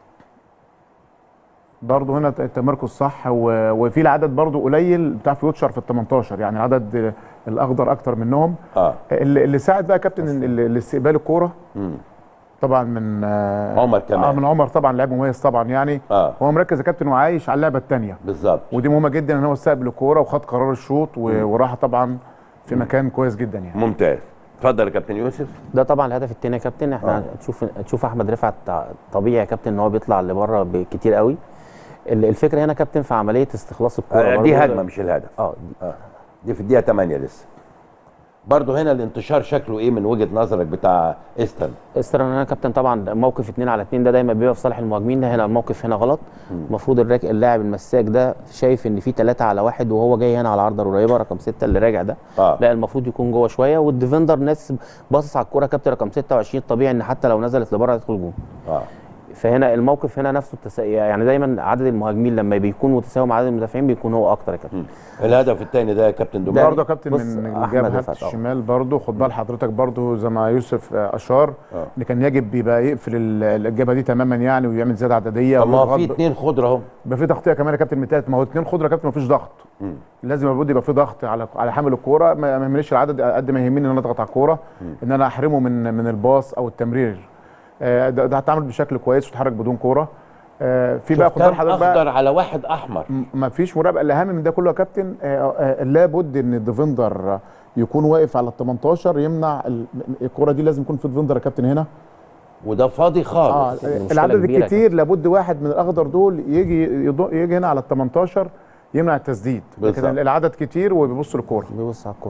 برضه هنا التمركز صح و- وفي العدد برضه قليل بتاع فيوتشر في ال 18 يعني العدد الاخضر اكتر منهم اه اللي, اللي ساعد بقى كابتن ال- ال- الاستقبال الكوره مم. طبعا من آه، عمر آه كمان من عمر طبعا لاعب مميز طبعا يعني اه هو مركز يا كابتن وعايش على اللعبه الثانيه بالظبط ودي مهمه جدا ان هو استقبل الكوره وخد قرار الشوط و- وراح طبعا في مكان كويس جدا يعني ممتاز اتفضل يا كابتن يوسف ده طبعا الهدف الثاني يا كابتن احنا آه. تشوف تشوف احمد رفعت طبيعي يا كابتن ان هو بيطلع لبره كتير قوي ال- الفكره هنا كابتن في عمليه استخلاص الكوره آه، دي برضه. هجمه مش الهدف اه آه. دي في الدقيقه 8 لسه برضه هنا الانتشار شكله ايه من وجهه نظرك بتاع استن استر انا كابتن طبعا موقف 2 على 2 ده دايما بيبقى في صالح المهاجمين هنا الموقف هنا غلط المفروض الراك- اللاعب المساك ده شايف ان في 3 على واحد وهو جاي هنا على العارضه القريبه رقم 6 اللي راجع ده اه لا المفروض يكون جوه شويه والديفندر ناس باصص على الكوره كابتن رقم 26 طبيعي ان حتى لو نزلت لبره هتدخل جون اه فهنا الموقف هنا نفسه التسا... يعني دايما عدد المهاجمين لما بيكون متساوي مع عدد المدافعين بيكون هو اكتر يا كابتن الهدف الثاني ده يا كابتن دومين برضه يا كابتن بص، من أحمد الجبهه رفعت، آه. الشمال برضه خد بال حضرتك برضه زي ما يوسف آه، اشار آه. ان كان يجب بيبقى يقفل ال- الجبهه دي تماما يعني ويعمل زياده عدديه طب ما هو في ويضغط ب- اثنين خضره اهو يبقى في تغطيه كمان يا كابتن من التالت ما هو اثنين خضره يا كابتن ما فيش ضغط لازم لابد يبقى في ضغط على على حامل الكوره ما ما يهمنيش العدد قد ما يهمني ان انا اضغط على الكوره ان انا احرمه من من الباص او التمرير آه، ده ده هتعمل بشكل كويس وتتحرك بدون كوره آه، في بقى خد كام بال حضرتك بقى اخضر على واحد احمر ما فيش مراقبه الاهم من ده كله يا كابتن آه، آه، لابد ان الديفندر يكون واقف على ال 18 يمنع ال- الكره دي لازم يكون في ديفندر يا كابتن هنا وده فاضي اه خالص مشكلة العدد كبيرة الكتير لابد واحد من الاخضر دول يجي يض- يجي هنا على ال 18 يمنع التسديد بالظبط. لكن العدد كتير وبيبص للكوره بيبص على الكوره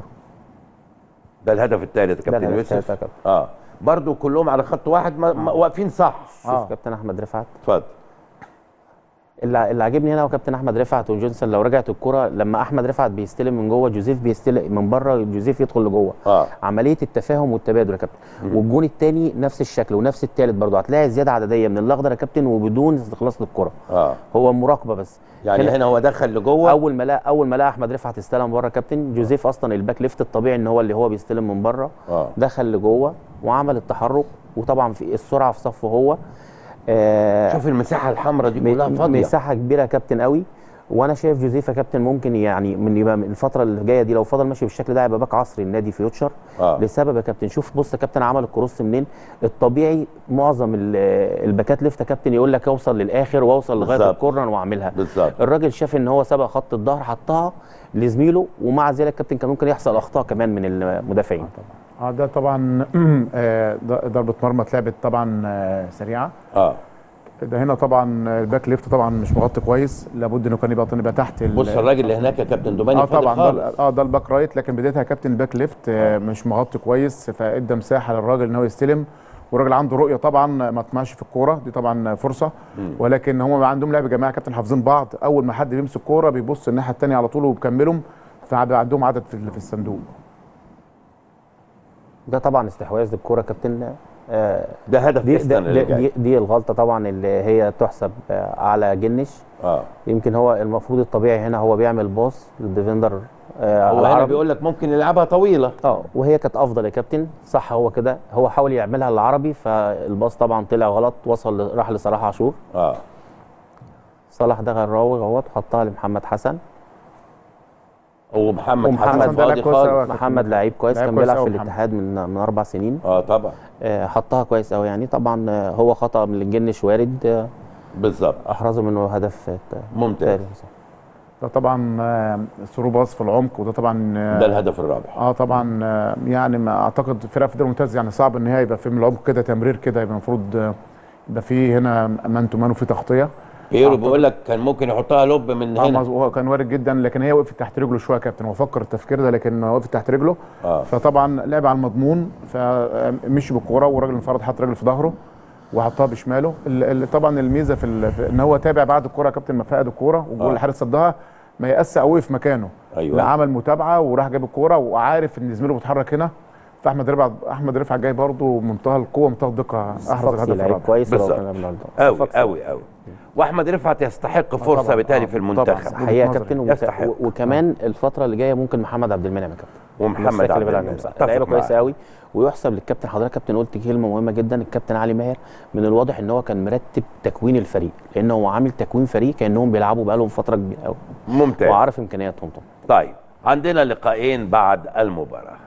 ده الهدف الثالث يا ده كابتن الهدف يوسف التالت يا كابتن. اه برضه كلهم على خط واحد ما ما واقفين صح شوف آه. كابتن احمد رفعت اتفضل اللي اللي عاجبني هنا هو كابتن احمد رفعت وجونسون لو رجعت الكرة لما احمد رفعت بيستلم من جوه جوزيف بيستلم من بره جوزيف يدخل لجوه اه عمليه التفاهم والتبادل يا كابتن والجون الثاني نفس الشكل ونفس الثالث برضه هتلاقي زياده عدديه من الاخضر يا كابتن وبدون استخلاص للكره اه هو مراقبه بس يعني هنا- هنا هو دخل لجوه اول ما لقى اول ما لقى احمد رفعت استلم بره كابتن جوزيف اصلا الباك ليفت الطبيعي ان هو اللي هو بيستلم من بره اه دخل لجوه وعمل التحرك وطبعا في السرعه في صفه هو آه شوف المساحه الحمراء دي كلها م- فاضيه مساحه كبيره يا كابتن قوي وانا شايف جوزيف يا كابتن ممكن يعني من يبقى من الفتره اللي جايه دي لو فضل ماشي بالشكل ده هيبقى باك عصري النادي فيوتشر اه لسبب يا كابتن شوف بص يا كابتن عمل الكروس منين الطبيعي معظم ال- الباكات ليفت يا كابتن يقول لك اوصل للاخر واوصل لغايه بالظبط. الكورنر واعملها بالظبط الراجل شاف ان هو سبق خط الظهر حطها لزميله ومع ذلك كابتن كان ممكن يحصل اخطاء كمان من المدافعين اه ده طبعا آه، ض- ضربه مرمى اتلعبت طبعا آه، سريعه اه ده هنا طبعا الباك ليفت طبعا مش مغطي كويس لابد انه كان يبقى يبقى تحت ال- بص الراجل اللي هناك يا كابتن دوماني اه فاضي طبعا خالص. ده اه ده الباك رايت لكن بدايتها كابتن الباك ليفت آه، مش مغطي كويس فادى مساحه للراجل ان هو يستلم والراجل عنده رؤيه طبعا ما طمعش في الكوره دي طبعا فرصه ولكن هم عندهم لعب جماعي كابتن حافظين بعض اول ما حد بيمسك كوره بيبص الناحيه الثانيه على طول وبيكملهم فعندهم عدد في في الصندوق ده طبعا استحواذ للكوره كابتن آه ده هدف دي, استن دي, اللي دي, جاي دي, دي الغلطه طبعا اللي هي تحسب آه على جنش اه يمكن هو المفروض الطبيعي هنا هو بيعمل باص للديفندر آه هو هنا العربي. بيقول لك ممكن يلعبها طويله اه وهي كانت افضل يا كابتن صح هو كده هو حاول يعملها للعربي فالباص طبعا طلع غلط وصل ل- راح لصلاح عاشور اه صلاح ده غراوي اهوت حطها لمحمد حسن ومحمد ومحمد حسن ده فاضي لعب كويس أوي. خالص محمد لعيب كويس لعيب كان كويس بيلعب أوي في محمد. الاتحاد من من اربع سنين اه طبعا آه، حطها كويس قوي يعني طبعا آه، هو خطا من الجنش وارد آه، بالظبط احرزه منه هدف آه، ممتاز تاني. ده طبعا آه، ثرو باص في العمق وده طبعا آه، ده الهدف الرابع اه طبعا آه، يعني ما اعتقد فرقه في الدوري الممتاز يعني صعب ان هي يبقى في من العمق كده تمرير كده يبقى المفروض آه، يبقى في هنا مان تو مان وفي تغطيه هيرو بيقول لك كان ممكن يحطها لوب من اه هنا مظبوط، هو كان وارد جدا لكن هي وقفت تحت رجله شويه يا كابتن هو فكر التفكير ده لكن وقفت تحت رجله اه فطبعا لعب على المضمون فمشي بالكوره والراجل انفرد حط رجله في ظهره وحطها بشماله ال- ال- طبعا الميزه في, ال- في ان هو تابع بعد الكوره يا كابتن ما فقد الكوره والجول آه. اللي الحارس صدها ما يأس قوي في مكانه ايوه لا عمل متابعه وراح جاب الكوره وعارف ان زميله بيتحرك هنا فاحمد رفعت احمد رفعت جاي برضه منتهى القوه منتهى الدقه احرز صفاقسي الهدف لعيب الرابع كويس لو بالظبط. كان النهارده قوي صفاقسي. قوي قوي واحمد رفعت يستحق فرصه طبعاً، بالتالي آه، في طبعاً. المنتخب وجهة حقيقه نظري. كابتن وت- يستحق. و- وكمان الفتره اللي جايه ممكن محمد عبد المنعم يا كابتن ومحمد الناس عبد اللي بيلعب المنعم جنب. اتفق لعيبه كويسه معاك. قوي ويحسب للكابتن حضرتك كابتن قلت كلمه مهمه جدا الكابتن علي ماهر من الواضح ان هو كان مرتب تكوين الفريق لان هو عامل تكوين فريق كانهم بيلعبوا بقالهم فتره كبيره قوي ممتاز وعارف امكانياتهم طبعا طيب عندنا لقاءين بعد المباراه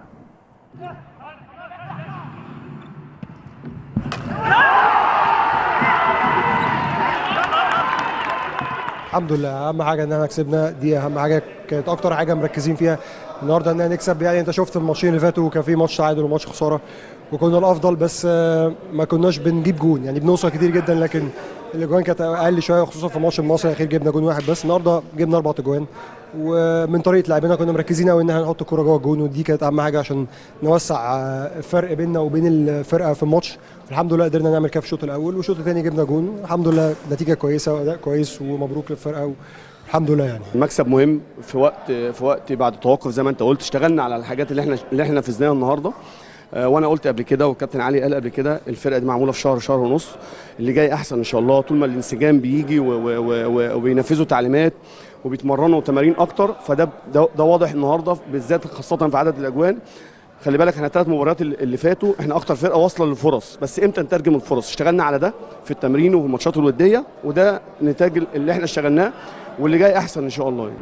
الحمد لله اهم حاجه ان احنا كسبنا دي اهم حاجه كانت اكتر حاجه مركزين فيها النهارده اننا نكسب يعني انت شفت الماتشين اللي فاتوا كان في ماتش تعادل وماتش خساره وكنا الافضل بس آه، ما كناش بنجيب جون يعني بنوصل كتير جدا لكن الاجوان كانت اقل شويه خصوصا في ماتش المصري الاخير جبنا جون واحد بس النهارده جبنا اربع اجوان ومن طريقه لعبنا كنا مركزين قوي ان احنا نحط الكوره جوه الجون ودي كانت اهم حاجه عشان نوسع آه، الفرق بيننا وبين الفرقه في الماتش الحمد لله قدرنا نعمل كده في الشوط الاول والشوط الثاني جبنا جون الحمد لله نتيجه كويسه واداء كويس ومبروك للفرقه والحمد لله يعني المكسب مهم في وقت في وقت بعد التوقف زي ما انت قلت اشتغلنا على الحاجات اللي احنا اللي احنا نفذناها النهارده آه، وانا قلت قبل كده والكابتن علي قال قبل كده الفرقه دي معموله في شهر شهر ونص اللي جاي احسن ان شاء الله طول ما الانسجام بيجي و- و- و- و- وبينفذوا تعليمات وبيتمرنوا تمارين اكتر فده ده, ده واضح النهارده بالذات خاصه في عدد الاجوان خلي بالك احنا الثلاث مباريات اللي اللي فاتوا احنا اكتر فرقه واصله للفرص بس امتى نترجم الفرص اشتغلنا على ده في التمرين وفي الماتشات الوديه وده نتاج اللي احنا اشتغلناه واللي جاي احسن ان شاء الله يعني.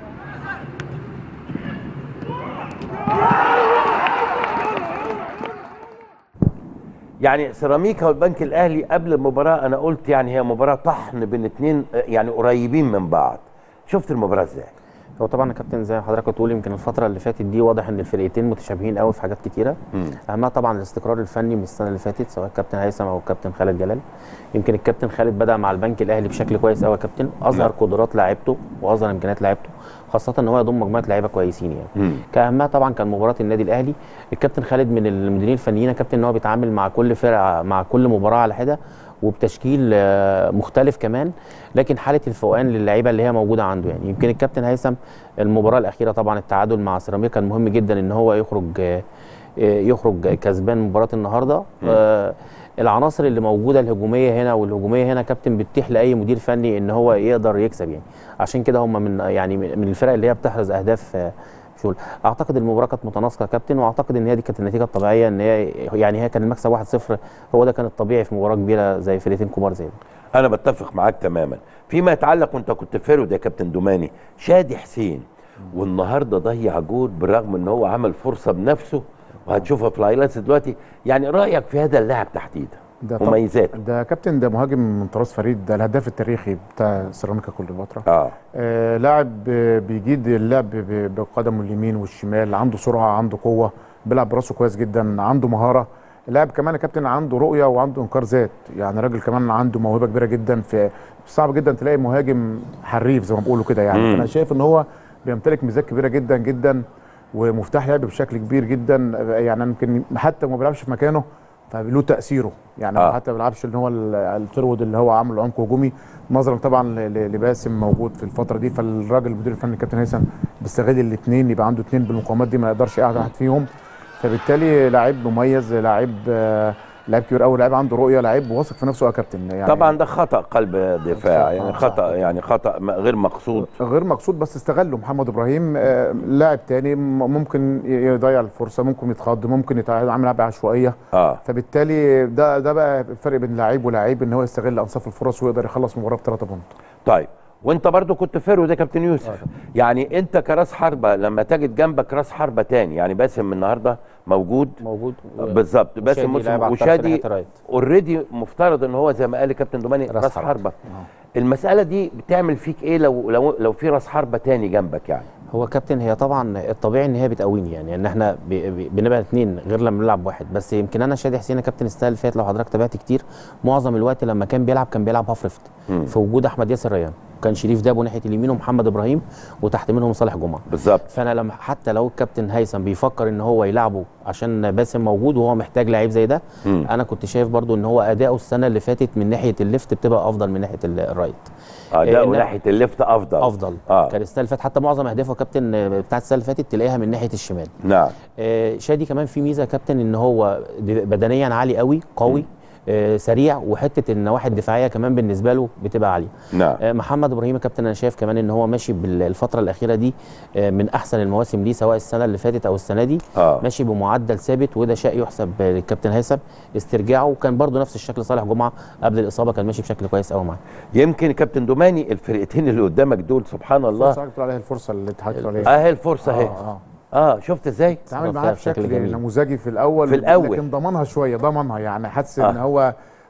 يعني سيراميكا والبنك الاهلي قبل المباراه انا قلت يعني هي مباراه طحن بين اتنين آه، يعني قريبين من بعض شفت المباراه ازاي هو طبعا يا كابتن زي ما حضرتك بتقول يمكن الفتره اللي فاتت دي واضح ان الفرقتين متشابهين قوي في حاجات كتيره اهمها طبعا الاستقرار الفني من السنه اللي فاتت سواء الكابتن هيثم او الكابتن خالد جلال يمكن الكابتن خالد بدا مع البنك الاهلي بشكل كويس قوي يا كابتن اظهر نعم. قدرات لاعيبته واظهر امكانيات لاعيبته خاصه ان هو يضم مجموعه لعيبه كويسين يعني مم. كاهمها طبعا كان مباراه النادي الاهلي الكابتن خالد من المديرين الفنيين يا كابتن ان هو بيتعامل مع كل فرقه مع كل مباراه على حده وبتشكيل آه، مختلف كمان لكن حاله الفوقان للعيبه اللي هي موجوده عنده يعني يمكن الكابتن هيثم المباراه الاخيره طبعا التعادل مع سيراميكا كان مهم جدا ان هو يخرج آه، آه، يخرج كسبان مباراه النهارده آه، العناصر اللي موجوده الهجوميه هنا والهجوميه هنا كابتن بتتيح لاي مدير فني ان هو يقدر يكسب يعني عشان كده هم من يعني من الفرق اللي هي بتحرز اهداف آه، شغل اعتقد المباراه كانت متناسقه يا كابتن واعتقد ان هي دي كانت النتيجه الطبيعيه ان هي يعني هي كان المكسب 1-0 هو ده كان الطبيعي في مباراه كبيره زي فرقتين كبار زي دي انا بتفق معاك تماما فيما يتعلق وانت كنت فيرود يا كابتن دوماني شادي حسين والنهارده ضيع جول بالرغم ان هو عمل فرصه بنفسه وهتشوفها في الهايلايتس دلوقتي يعني رايك في هذا اللاعب تحديدا ده طب- مميزاته ده كابتن ده مهاجم من طراز فريد ده الهداف التاريخي بتاع سيراميكا كليوباترا اه آه لاعب آه، بيجيد اللعب ب- بقدمه اليمين والشمال عنده سرعه عنده قوه بيلعب براسه كويس جدا عنده مهاره لاعب كمان يا كابتن عنده رؤيه وعنده انكار ذات يعني راجل كمان عنده موهبه كبيره جدا في صعب جدا تلاقي مهاجم حريف زي ما بيقولوا كده يعني مم. انا شايف ان هو بيمتلك ميزات كبيره جدا جدا ومفتاح لعب بشكل كبير جدا يعني يمكن حتى ما بيلعبش في مكانه فله تاثيره يعني آه. آه. حتى ما بيلعبش اللي هو ال- الفرود اللي هو عامل عمق هجومي نظرا طبعا ل- ل- لباسم موجود في الفتره دي فالراجل المدير الفني الكابتن هيثم بيستغل الاثنين يبقى عنده اثنين بالمقاومات دي ما يقدرش يقعد واحد فيهم فبالتالي لاعب مميز لاعب آه، لاعب كبير قوي لاعب عنده رؤيه لاعب واثق في نفسه يا كابتن يعني طبعا ده خطا قلب دفاع صح، يعني آه، صح خطا كده. يعني خطا م- غير مقصود غير مقصود بس استغله محمد ابراهيم آه، لاعب تاني م- ممكن ي- يضيع الفرصه ممكن يتخض ممكن يتعامل معاه بعشوائيه اه فبالتالي ده ده بقى الفرق بين لعيب ولاعيب ان هو يستغل انصاف الفرص ويقدر يخلص مباراه بثلاثه بونت طيب وانت برضو كنت فيرود يا كابتن يوسف يعني انت كراس حربه لما تجد جنبك راس حربه تاني يعني باسم النهارده موجود موجود بالظبط باسم وشادي لاعب مسلم على الطرف وشادي ناحية الرايت. اوريدي مفترض ان هو زي ما قال كابتن دوماني راس راس حربة. حربه المساله دي بتعمل فيك ايه لو لو لو في راس حربه تاني جنبك يعني هو كابتن هي طبعا الطبيعي ان هي بتقويني يعني ان احنا ب- ب- بنبقى اثنين غير لما نلعب واحد بس يمكن انا شادي حسين يا كابتن السنه اللي فاتت لو حضرتك تابعت كتير معظم الوقت لما كان بيلعب كان بيلعب هاف ليفت مم. في وجود احمد ياسر ريان وكان شريف دابو ناحيه اليمين ومحمد ابراهيم وتحت منهم صالح جمعه بالظبط فانا لما حتى لو الكابتن هيثم بيفكر ان هو يلعبه عشان باسم موجود وهو محتاج لعيب زي ده مم. انا كنت شايف برضو ان هو اداؤه السنه اللي فاتت من ناحيه الليفت بتبقى افضل من ناحيه ال- الرايت اه ده إن- ناحيه الليفت افضل افضل اه كان السنه اللي فاتت حتى معظم اهدافه يا كابتن آه، بتاعت السنه اللي فاتت تلاقيها من ناحيه الشمال نعم آه، شادي كمان في ميزه يا كابتن ان هو د- بدنيا عالي قوي قوي آه، سريع وحته النواحي الدفاعيه كمان بالنسبه له بتبقى عاليه نعم آه، محمد ابراهيم يا كابتن انا شايف كمان ان هو ماشي بالفتره الاخيره دي آه، من احسن المواسم ليه سواء السنه اللي فاتت او السنه دي اه ماشي بمعدل ثابت وده شيء يحسب آه، للكابتن هيثم استرجاعه وكان برضه نفس الشكل صالح جمعه قبل الاصابه كان ماشي بشكل كويس قوي معاه يمكن كابتن دوماني الفرقتين اللي قدامك دول سبحان الله الفرصه اللي بتقول عليها الفرصه اللي انت حكيت عليها اهي الفرصه اهي اه اه شفت ازاي تعامل صرفها معاها بشكل بشكل جميل. نموذجي في الاول في الأول. لكن ضمنها شويه ضمنها يعني حاسس آه. ان هو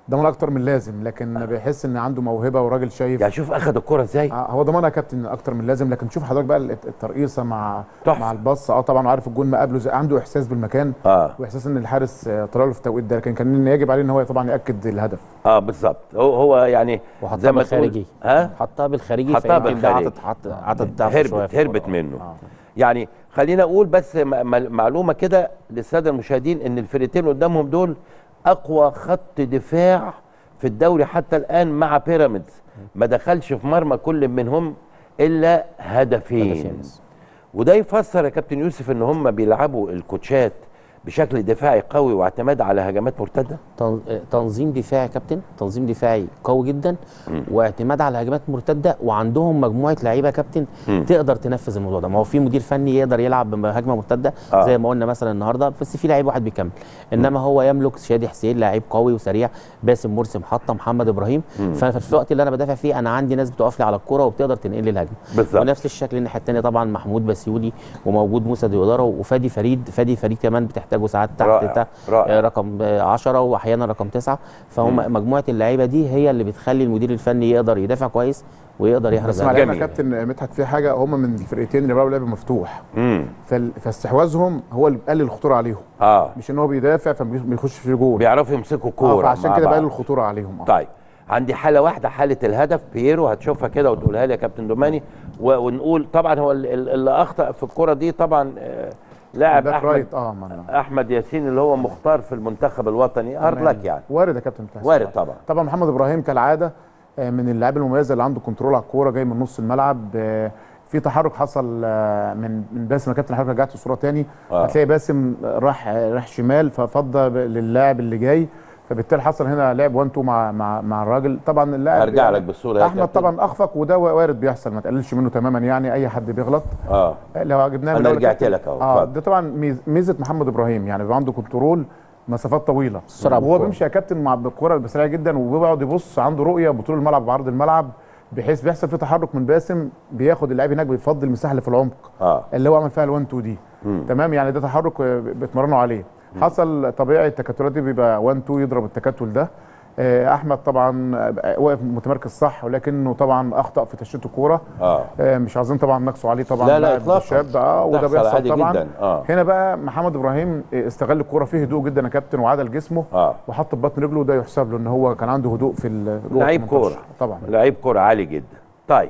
ضمان اكتر من لازم لكن بيحس ان عنده موهبه وراجل شايف يعني شوف اخد الكره ازاي آه، هو ضمانها كابتن اكتر من لازم لكن شوف حضرتك بقى الت- الترقيصه مع تحفة. مع البص اه طبعا عارف الجون ما قبله زي- عنده احساس بالمكان اه واحساس ان الحارس آه، طلع له في التوقيت ده لكن كان يجب عليه ان هو طبعا ياكد الهدف اه بالظبط هو هو يعني وحطها زي ما تقول بالخارجي ها حطها بالخارجي حطها فيمكن ده بالخارجي. عطت عطت عطت دفع شويه هربت في الكرة. هربت منه يعني خلينا اقول بس م- م- معلومه كده للساده المشاهدين ان الفرقتين اللي قدامهم دول اقوى خط دفاع في الدوري حتى الان مع بيراميدز ما دخلش في مرمى كل منهم الا هدفين هدفين بس. وده يفسر يا كابتن يوسف ان هم بيلعبوا الكوتشات بشكل دفاعي قوي واعتماد على هجمات مرتده تن- تنظيم دفاعي يا كابتن تنظيم دفاعي قوي جدا واعتماد على هجمات مرتده وعندهم مجموعه لعيبه يا كابتن مم. تقدر تنفذ الموضوع ده ما هو في مدير فني يقدر يلعب بهجمه مرتده آه. زي ما قلنا مثلا النهارده بس في لعيب واحد بيكمل انما هو يملك شادي حسين لعيب قوي وسريع باسم مرسي محطه محمد ابراهيم مم. ففي الوقت اللي انا بدافع فيه انا عندي ناس بتقف لي على الكوره وبتقدر تنقل لي الهجمه بالظبط. ونفس الشكل الناحيه الثانيه طبعا محمود بسيولي وموجود موسى ديودارا وفادي فريد فادي فريد كمان بتحتاجه ساعات تحت رائع، تحت رائع. آه، رقم 10 واحيانا رقم 9 فهم مم. مجموعه اللعيبه دي هي اللي بتخلي المدير الفني يقدر يدافع كويس ويقدر يحرز بس أهداف. معلش يا جميل. كابتن مدحت في حاجه هم من الفرقتين اللي بيلعبوا لعب مفتوح امم فال- فاستحواذهم هو اللي بيقلل الخطوره عليهم اه مش ان هو بيدافع فبيخش في جول بيعرفوا يمسكوا اه كوره فعشان مع كده بعض. بيقلل الخطوره عليهم اه طيب عندي حاله واحده حاله الهدف بييرو هتشوفها كده وتقولها لي يا كابتن دوماني و- ونقول طبعا هو ال- ال- اللي اخطا في الكره دي طبعا آه، لاعب باك احمد رايت اه من احمد ياسين اللي هو مختار في المنتخب الوطني هارد لك يعني وارد يا كابتن بتحصل. وارد طبعا طبعا محمد ابراهيم كالعاده آه، من اللاعبين المميزه اللي عنده كنترول على الكوره جاي من نص الملعب آه، في تحرك حصل آه، من من باسم يا كابتن حضرتك رجعت الصوره تاني آه. هتلاقي باسم راح راح شمال ففضى ب- للاعب اللي جاي فبالتالي حصل هنا لعب 1 2 مع مع مع الراجل طبعا اللاعب هرجع لك بالصوره يا احمد كابتن. طبعا اخفق وده وارد بيحصل ما تقللش منه تماما يعني اي حد بيغلط اه لو جبناه من أنا الأول رجعت كابتن، لك أهو، اه اتفضل. ده طبعا ميز- ميزه محمد ابراهيم يعني بيبقى عنده كنترول مسافات طويله السرعة وهو بالكرة. بيمشي يا كابتن مع بالكوره بسرعه جدا وبيقعد يبص عنده رؤيه بطول الملعب وعرض الملعب بحيث بيحصل فيه تحرك من باسم بياخد اللاعب هناك بيفضي المساحه اللي في العمق اه اللي هو عمل فيها ال1 2 دي مم. تمام يعني ده تحرك آه، بيتمرنوا عليه حصل طبيعي التكتلات دي بيبقى 1 2 يضرب التكتل ده آه، احمد طبعا آه، واقف متمركز صح ولكنه طبعا اخطا في تشتيت الكوره اه آه، مش عايزين طبعا نقصوا عليه طبعا لا، لا، لاعب إطلاقاً. شاب اه وده تحصل بيحصل عادي طبعا جداً، آه. هنا بقى محمد ابراهيم استغل الكوره فيه هدوء جدا يا كابتن وعدل جسمه اه وحط ببطن رجله وده يحسب له ان هو كان عنده هدوء في ال- جوه لعيب 18. كوره طبعا لعيب كوره عالي جدا طيب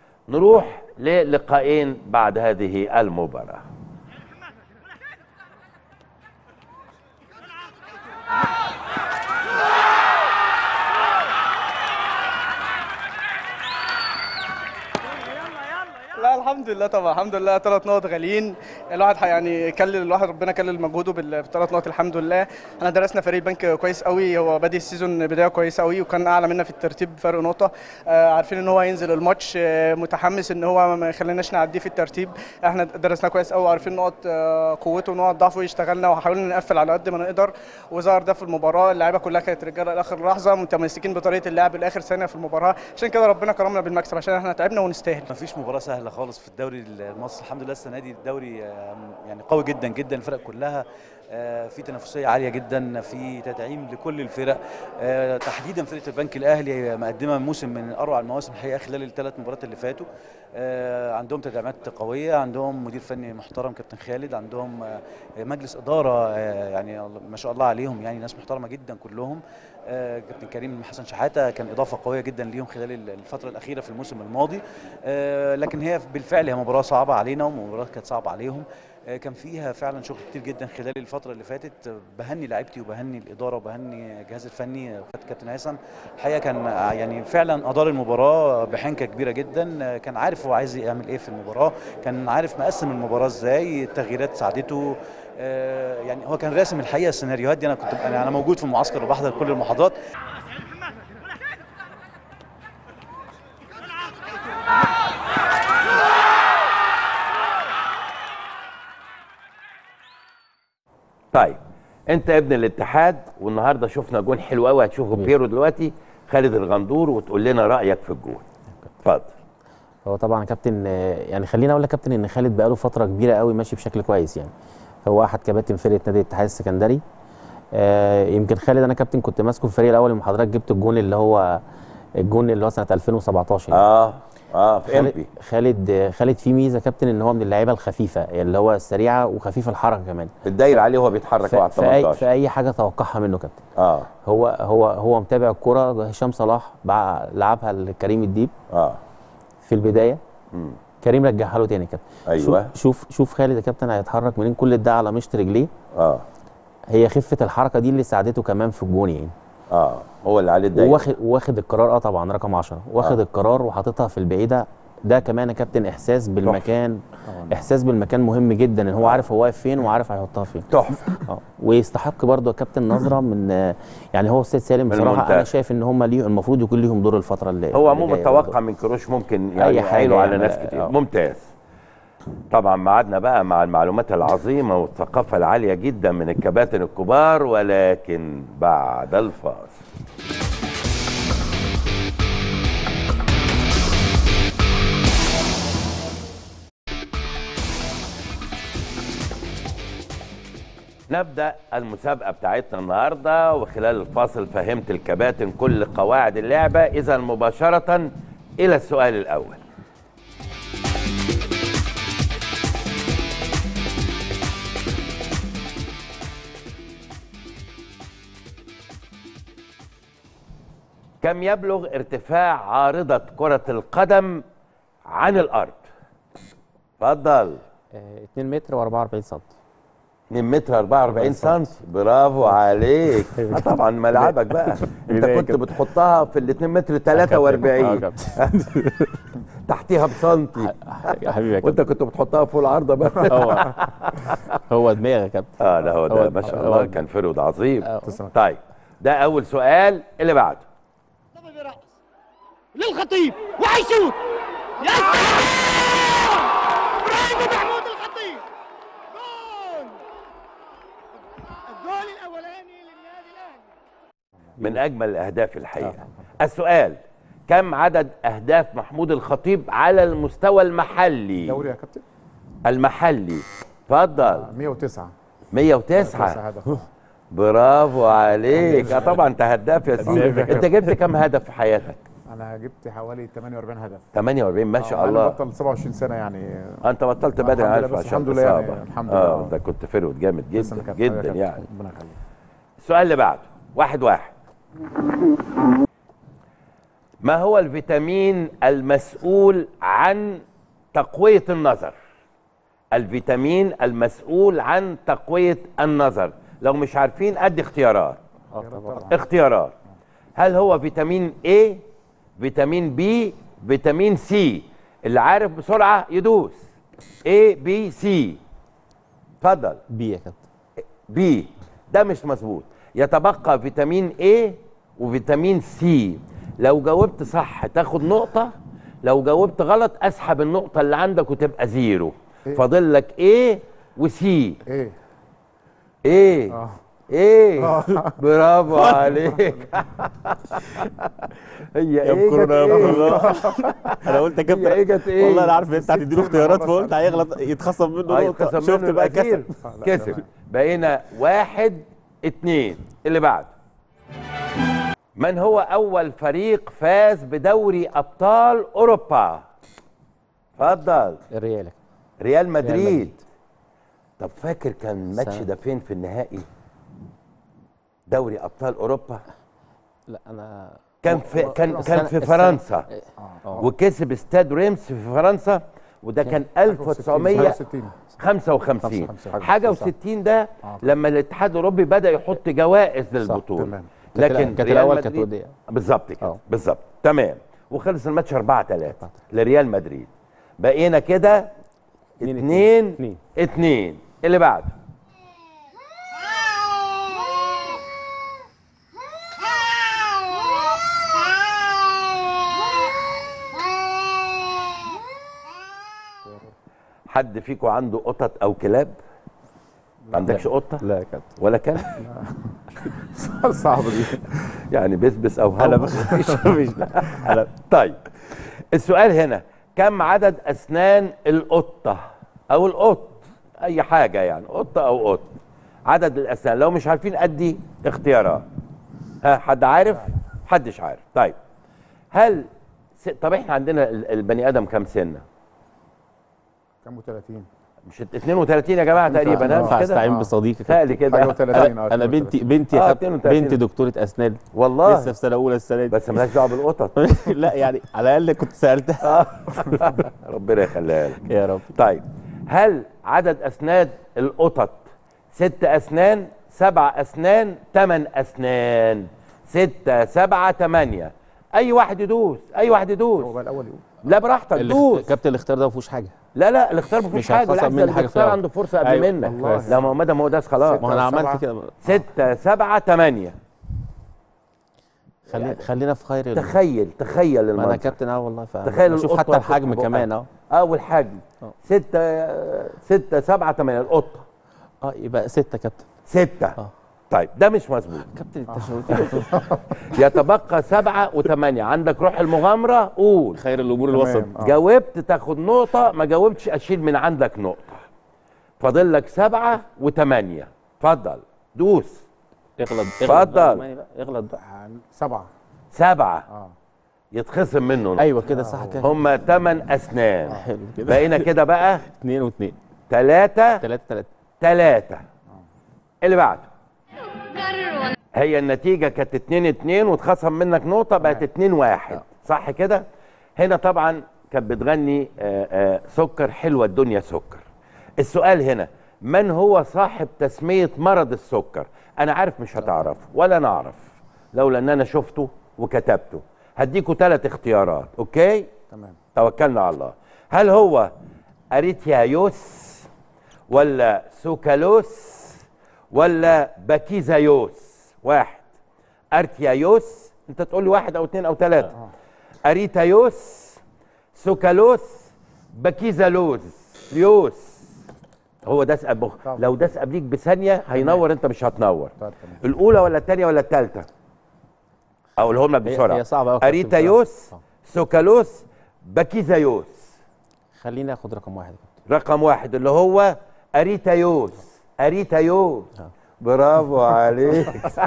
نروح للقاءين بعد هذه المباراه لا الحمد لله طبعا الحمد لله ثلاث نقط غاليين الواحد ح- يعني كلل الواحد ربنا كلل مجهوده بال- بالثلاث نقط الحمد لله احنا درسنا فريق البنك كويس قوي هو بادئ السيزون بدايه كويسه قوي وكان اعلى منا في الترتيب فرق نقطه آه عارفين ان هو هينزل الماتش آه متحمس ان هو ما يخليناش نعديه في الترتيب احنا درسناه كويس قوي وعارفين نقط آه قوته ونقط ضعفه اشتغلنا وحاولنا نقفل على قد ما نقدر وظهر ده في المباراه اللعيبه كلها كانت رجاله لاخر لحظه متمسكين بطريقه اللعب لاخر ثانيه في المباراه عشان كده ربنا كرمنا بالمكسب عشان احنا تعبنا ونستاهل مفيش مباراة سهلة خالص في الدوري المصري الحمد لله السنة دي الدوري آه، يعني قوي جدا جدا الفرق كلها آه، في تنافسية عالية جدا في تدعيم لكل الفرق آه، تحديدا فرقة البنك الأهلي مقدمة موسم من أروع المواسم الحقيقة خلال الثلاث مباريات اللي فاتوا آه، عندهم تدعيمات قوية عندهم مدير فني محترم كابتن خالد عندهم آه، مجلس إدارة آه، يعني ما شاء الله عليهم يعني ناس محترمة جدا كلهم آه، كابتن كريم حسن شحاته كان اضافه قويه جدا ليهم خلال ال- الفتره الاخيره في الموسم الماضي آه، لكن هي بالفعل هي مباراه صعبه علينا ومباراه كانت صعبه عليهم آه، كان فيها فعلا شغل كتير جدا خلال الفتره اللي فاتت آه، بهني لعيبتي وبهني الاداره وبهني الجهاز الفني آه، كابتن هيثم الحقيقه كان آه، يعني فعلا ادار المباراه بحنكه كبيره جدا آه، كان عارف هو عايز يعمل ايه في المباراه كان عارف مقسم المباراه ازاي التغييرات ساعدته آه، يعني هو كان راسم الحقيقه السيناريوهات دي انا كنت انا أنا موجود في المعسكر وبحضر كل المحاضرات طيب انت ابن الاتحاد والنهارده شفنا جون حلو قوي هتشوفه بيرو دلوقتي خالد الغندور وتقول لنا رايك في الجون اتفضل هو طبعا يا كابتن آه، يعني خليني اقول لك كابتن ان خالد بقاله فتره كبيره قوي ماشي بشكل كويس يعني هو احد كباتن فرقه نادي الاتحاد السكندري آه يمكن خالد انا كابتن كنت ماسكه في الفريق الاول لما حضرتك جبت الجون اللي هو الجون اللي هو سنه 2017 اه اه في خالد امبي خالد خالد فيه ميزه كابتن ان هو من اللعيبه الخفيفه اللي هو السريعه وخفيف الحركه كمان الداير عليه وهو بيتحرك ف- هو على في اي 18 في اي حاجه توقعها منه كابتن اه هو هو هو متابع الكرة هشام صلاح بقى لعبها لكريم الديب اه في البدايه مم. كريم رجعها له تاني كابتن أيوة. شوف شوف, شوف خالد يا كابتن هيتحرك منين كل ده على مشط رجليه اه هي خفه الحركه دي اللي ساعدته كمان في الجون يعني اه هو اللي عليه الداير واخد واخد القرار اه طبعا رقم 10 واخد آه. القرار وحاططها في البعيده ده كمان يا كابتن احساس بالمكان احساس بالمكان مهم جدا ان هو عارف هو واقف فين وعارف هيحطها فين تحفه اه ويستحق برضه يا كابتن نظره من آه، يعني هو استاذ سالم من بصراحه انا الممتاز. شايف ان هم ليه المفروض يكون ليهم دور الفتره اللي هو اللي عموما جاية توقع برضه. من كروش ممكن أي يعني حاجة يعينه على يعمل- ناس كتير آه. ممتاز طبعا معادنا بقى مع المعلومات العظيمة والثقافة العالية جدا من الكباتن الكبار ولكن بعد الفاصل نبدأ المسابقة بتاعتنا النهاردة وخلال الفاصل فهمت الكباتن كل قواعد اللعبة إذا مباشرة إلى السؤال الأول كم يبلغ ارتفاع عارضة كرة القدم عن الأرض؟ اتفضل آه، 2 متر و44 سم 2 متر 44 سم برافو عليك اه طبعا ملعبك بقى انت بداية كنت كده. بتحطها في ال 2 متر آه، 43 كابتن. تحتيها بسنتي يا حبيبي يا وانت كنت بتحطها فوق العارضه بقى هو هو دماغ يا كابتن اه لا هو ده هو- ما شاء هو- الله كان فرود عظيم آه. طيب ده اول سؤال اللي بعده للخطيب وهيشوط يا سلام برافو محمود الخطيب جول الجول الاولاني للنادي الاهلي من اجمل الاهداف الحقيقه السؤال كم عدد اهداف محمود الخطيب على المستوى المحلي دوري يا كابتن المحلي اتفضل 109 109 هدف برافو عليك اه طبعا انت هداف يا سيدي انت جبت كم هدف في حياتك انا جبت حوالي 48 هدف 48 ما شاء آه، الله انا بطل 27 سنه يعني انت بطلت آه، بدري الحمد عارف لله، بس عشان الحمد لله يعني، الاصابه الحمد لله، اه آه. ده كنت فرود جامد لسه جدا كابتن، جدا كابتن، يعني ربنا يخليك السؤال اللي بعده واحد واحد ما هو الفيتامين المسؤول عن تقوية النظر الفيتامين المسؤول عن تقوية النظر لو مش عارفين ادي اختيارات اختيارات هل هو فيتامين A فيتامين B فيتامين C اللي عارف بسرعة يدوس A B C اتفضل بي يا كابتن بي ده مش مظبوط يتبقى فيتامين A وفيتامين C لو جاوبت صح تاخد نقطة لو جاوبت غلط اسحب النقطة اللي عندك وتبقى زيرو إيه؟ فاضل لك A وC ايه ايه اه ايه آه. برافو عليك هي يا ايه بكورونا جت يا ايه بكورونا. انا قلت يا كابتن هي ايه جت ايه والله انا عارف ان انت هتديله اختيارات فقلت هيغلط يتخصم منه آه، نقطه يتخصم شفت منه بقى يبقى كسب كتير. كسب بقينا واحد اتنين اللي بعد من هو اول فريق فاز بدوري ابطال اوروبا اتفضل الريال ريال مدريد مدريد. طب فاكر كان الماتش سنة. ده فين في النهائي دوري ابطال اوروبا لا انا كان في كان كان السنة- في السنة- فرنسا آه. وكسب استاد ريمس في فرنسا وده كان 1955 55. حاجه و60 ده لما الاتحاد الاوروبي بدا يحط جوائز للبطوله تمام. كانت لكن الأ- كانت ريال الأول مدريد- كانت ودية. بالظبط كده آه. بالظبط تمام وخلص الماتش 4 3 لريال مدريد بقينا كده اتنين- 2 اتنين. 2 اللي بعده حد فيكم عنده قطط او كلاب ما عندكش قطه لا يا كابتن ولا كلب صعبه دي يعني بسبس او انا هوا مش مش انا طيب السؤال هنا كم عدد اسنان القطه او القط اي حاجه يعني قطه او قط عدد الاسنان لو مش عارفين ادي اختيارات ها حد عارف حدش عارف طيب هل س... طب احنا عندنا ال- البني ادم كام سنه كام 30 مش 32 يا جماعه تقريبا ها؟ ينفع مش كده استعين بصديقي تقلي كده انا أنا بنتي بنتي آه، خد 32. بنتي دكتوره اسنان والله لسه في سنه اولى السنه دي بس مالهاش دعوه بالقطط لا يعني على الاقل كنت سالتها ربنا يخليها لك يا رب طيب هل عدد اسنان القطط ست اسنان سبع اسنان ثمان اسنان ستة سبعة ثمانية أي واحد يدوس أي واحد يدوس هو بقى الاول يقول لا براحتك الاخت- دوس كابتن الاختيار ده ما فيهوش حاجه لا لا الاختيار ما فيهوش مش حاجة هيتخصم بالعكس مني اللي حاجة في بيختار الأول. عنده فرصة قبل أيوة، منك والله. لا ما ما دام هو داس خلاص ما هو انا سبعة. عملت كده ستة سبعة ثمانية خلي خلينا في خير ال- تخيل تخيل ما انا المنظر كابتن اه والله فعلا تخيل شوف القطة حتى الحجم بتفتح كمان بقها. اه اه والحجم آه. ستة ستة سبعة ثمانية القطة اه يبقى ستة كابتن ستة اه طيب ده مش مظبوط كابتن انت شويت يتبقى سبعة وثمانية عندك روح المغامرة قول خير الامور الوسط تمام. آه. جاوبت تاخد نقطة ما جاوبتش أشيل من عندك نقطة فاضل لك سبعة وثمانية اتفضل دوس اغلط اتفضل. اغلط بقى، اغلط بقى سبعة سبعة اه يتخصم منه نقطة ايوه كده صح كده هم ثمان أسنان حلو كده بقينا كده بقى اثنين واثنين ثلاثة ثلاثة ثلاثة ثلاثة اللي بعده هي النتيجة كانت 2 2 واتخصم منك نقطة بقت 2 1 صح كده؟ هنا طبعا كانت بتغني آه، آه، سكر حلوة الدنيا سكر. السؤال هنا من هو صاحب تسمية مرض السكر؟ أنا عارف مش هتعرفه ولا أنا أعرف لولا إن أنا شفته وكتبته. هديكوا ثلاث اختيارات، أوكي؟ تمام توكلنا على الله. هل هو أريتيايوس ولا سوكالوس ولا باكيزايوس واحد ارتيايوس انت تقول لي واحد او اثنين او ثلاثه اريتايوس سوكالوس باكيزالوز ليوس هو داس قبل لو داس قبليك بثانيه هينور انت مش هتنور طيب تمام الاولى ولا الثانيه ولا الثالثه اقولهم لك هي- بسرعه هي صعبة أوي يا كابتن اريتايوس بصراحة. سوكالوس باكيزايوس خليني اخد رقم واحد رقم واحد اللي هو اريتايوس اريتايوس برافو عليك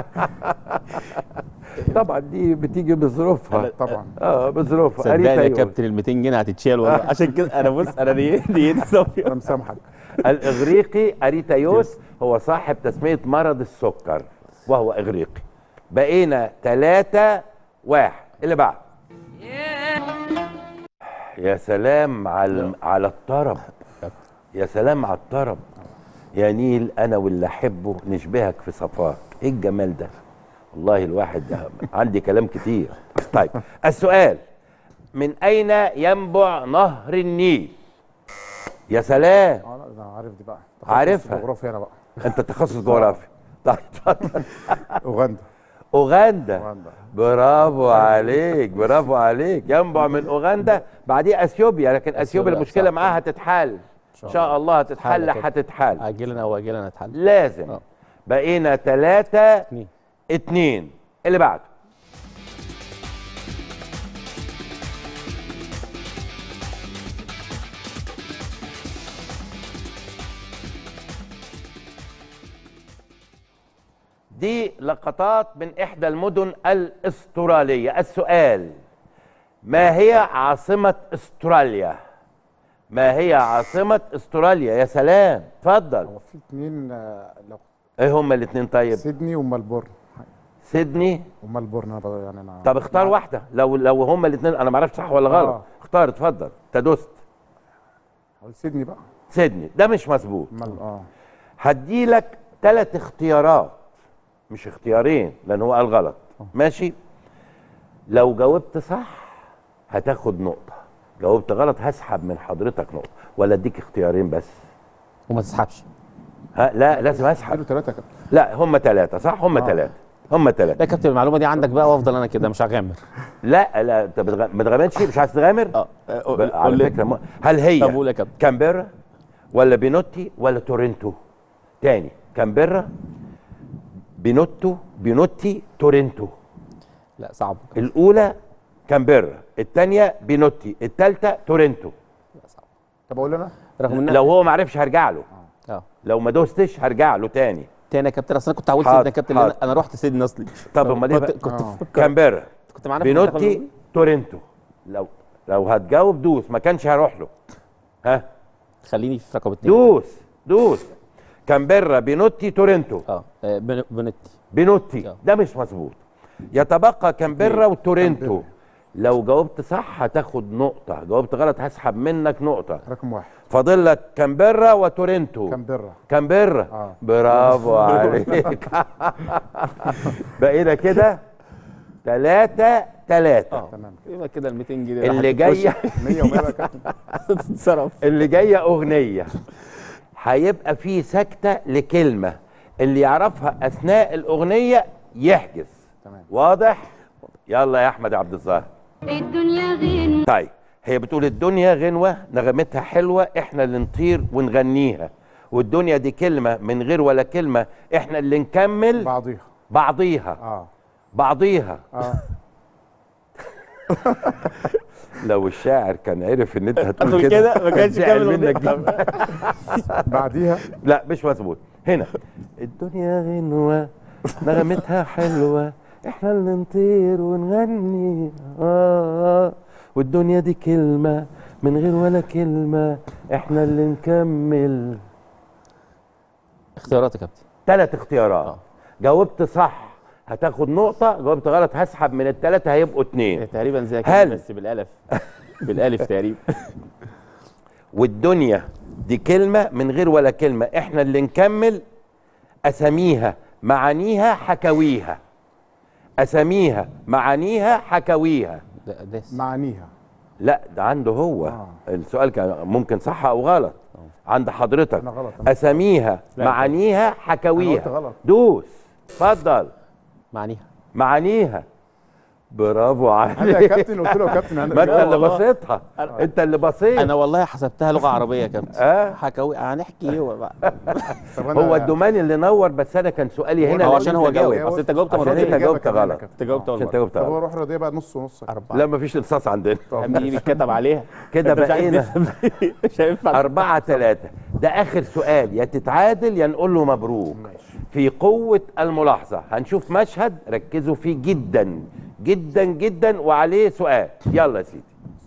طبعا دي بتيجي بظروفها طبعا اه بظروفها صدقني يا اريتايوس كابتن ال 200 جنيه هتتشال والله عشان كده انا بص انا نيتي نيتي صافيه انا مسامحك الاغريقي اريتايوس هو صاحب تسميه مرض السكر وهو اغريقي بقينا ثلاثة واحد اللي بعد يا سلام على على الطرب يا سلام على الطرب يا نيل انا واللي احبه نشبهك في صفاك ايه الجمال ده والله الواحد ده عندي كلام كتير طيب السؤال من اين ينبع نهر النيل يا سلام اه لا انا عارف دي بقى تخصص عارفها. جغرافيا انا بقى انت تخصص جغرافيا طيب اتفضل اوغندا اوغندا اوغندا برافو عليك برافو عليك ينبع من اوغندا بعديه اثيوبيا لكن اثيوبيا أثيوبيا، المشكله صح. معاها هتتحل ان شاء الله هتتحل كده. هتتحل اجلا او اجلا هتحل لازم آه. بقينا ثلاثة اتنين. اتنين اللي بعده دي لقطات من إحدى المدن الأسترالية السؤال ما هي عاصمة أستراليا؟ ما هي عاصمة أستراليا؟ يا سلام اتفضل هو في اتنين آه، لو ايه هما الاثنين طيب؟ سيدني وملبورن سيدني وملبورن انا بقى- يعني انا طب اختار واحده لو لو هما الاثنين انا ما اعرفش صح ولا غلط آه. اختار اتفضل انت دوست هقول سيدني بقى سيدني ده مش مظبوط مل... اه هدي لك ثلاث اختيارات مش اختيارين لان هو قال غلط ماشي لو جاوبت صح هتاخد نقطه جاوبت غلط هسحب من حضرتك نقطه ولا اديك اختيارين بس وما تسحبش ها لا لازم اسحب اديله ثلاثة كده لا هم ثلاثه صح هم آه. ثلاثه هم ثلاثه لا يا كابتن المعلومه دي عندك بقى وافضل انا كده مش هغامر لا لا انت بتغ- ما تغامرش مش عايز تغامر اه ب- على فكره م- هل هي طب قول يا كابتن كامبيرا ولا بينوتي ولا تورنتو تاني كامبيرا بينوتو بينوتي تورنتو لا صعب الاولى كامبيرا الثانيه بينوتي الثالثه تورنتو طب اقول انا رغم ان لو هو ما عرفش هرجع له اه لو ما دوستش هرجع له تاني تاني يا كابتن اصل انا كنت عاوز حاضر، سيدنا يا كابتن لأن حاضر. انا رحت سيدنا اصلي طب امال ايه كنت بقى؟ كنت آه. بفكر. كامبيرا كنت معانا في المنتخب بينوتي الأولمبي. تورنتو لو لو هتجاوب دوس ما كانش هروح له ها خليني في رقم اتنين دوس دوس كامبيرا بينوتي تورنتو اه آه، بن- بنتي بينوتي ده مش مظبوط يتبقى كامبيرا وتورنتو لو جاوبت صح هتاخد نقطة جاوبت غلط هسحب منك نقطة رقم واحد فاضل لك كامبيرا وتورنتو كامبيرا كامبيرا آه. برافو عليك بقينا كده ثلاثة ثلاثة تمام يبقى كده ال 200 جنيه اللي جاية 100 و100 بقى كابتن تتصرف اللي جاية أغنية هيبقى في سكتة لكلمة اللي يعرفها أثناء الأغنية يحجز تمام واضح؟ يلا يا أحمد عبد الظاهر الدنيا غنوة طيب هي بتقول الدنيا غنوة نغمتها حلوة احنا اللي نطير ونغنيها والدنيا دي كلمة من غير ولا كلمة احنا اللي نكمل بعضيها بعضيها اه بعضيها اه لو الشاعر كان عرف ان انت هتقول هتقول كده كده، ما كانش زعل كمل منك أغنية. جدا بعديها لا مش مظبوط هنا الدنيا غنوة نغمتها حلوة احنا اللي نطير ونغني آه والدنيا دي كلمة من غير ولا كلمة احنا اللي نكمل اختيارات يا كابتن ثلاث اختيارات جاوبت صح هتاخد نقطة جاوبت غلط هسحب من الثلاثة هيبقوا اتنين تقريبا زي هل؟ كده بس بالالف بالالف تقريبا والدنيا دي كلمة من غير ولا كلمة احنا اللي نكمل أساميها معانيها حكاويها أساميها معانيها حكاويها ده ده معانيها لا ده عنده هو آه. السؤال كان ممكن صح أو غلط عند حضرتك أنا غلط، أنا أساميها لا، معانيها أنا قلت حكاويها غلط. دوس اتفضل معنيها معانيها برافو عليك أنا يا كابتن قلت له يا كابتن أنا ما انت لا اللي والله. بصيتها انت اللي بصيت انا والله حسبتها لغه عربيه يا كابتن آه. حكاوي هنحكي ايه بقى طب أنا هو الدوماني اللي نور بس انا كان سؤالي هنا هو لأن عشان أنت هو جاوب جاوب. اصل انت جاوبت عشان مرتين انت جاوبت كمان يا غلط كابتن. انت جاوبت اول عشان انت مره جاوبت طب هو غلط روح رياضيه بقى نص ونص اربعه لا مفيش انصاص عندنا دي بيتكتب عليها كده أنت مش عايز بقينا تفهم. مش هينفع أربعة ثلاثة ده آخر سؤال يا تتعادل يا نقول له مبروك في قوة الملاحظة هنشوف مشهد ركزوا فيه جدا جدا جدا وعليه سؤال يلا يا سيدي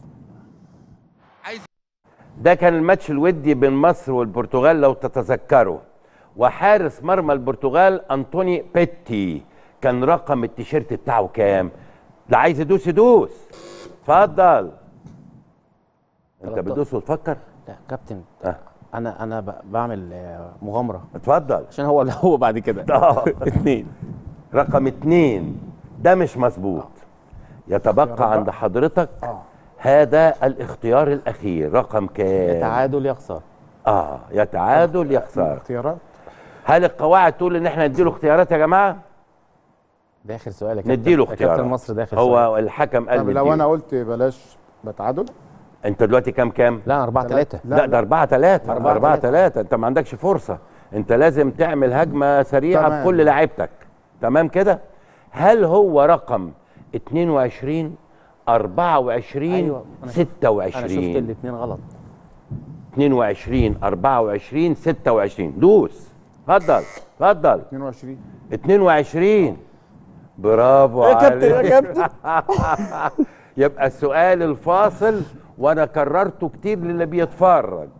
ده كان الماتش الودي بين مصر والبرتغال لو تتذكروا وحارس مرمى البرتغال أنطوني بيتي كان رقم التيشيرت بتاعه كام؟ ده عايز يدوس يدوس اتفضل انت 13. بتدوس وتفكر؟ لا كابتن آه. انا انا ب- بعمل آه، مغامره اتفضل عشان هو اللي هو بعد كده آه. اثنين رقم اتنين ده مش مظبوط يتبقى عند حضرتك اه هذا الاختيار الاخير رقم كام تعادل يخسر اه يا تعادل يا خساره اختيارات هل القواعد تقول ان احنا نديله اختيارات يا جماعه ده اخر سؤال يا كابتن نديله يا اختيارات كابتن مصر ده اخر سؤال هو الحكم قال طب لو نديله. انا قلت بلاش بتعادل انت دلوقتي كام كام لا 4 3 لا, ده 4 3 أربعة 4 تلاتة. 3 انت ما عندكش فرصه انت لازم تعمل هجمه سريعه تمام. بكل لعيبتك تمام كده هل هو رقم 22 24 أيوة، أنا شفت- 26 انا شفت الاثنين غلط 22 24 26 دوس اتفضل اتفضل 22 22 برافو يا كابتن، يا عليك. كابتن. يبقى السؤال الفاصل وانا كررته كتير للي بيتفرج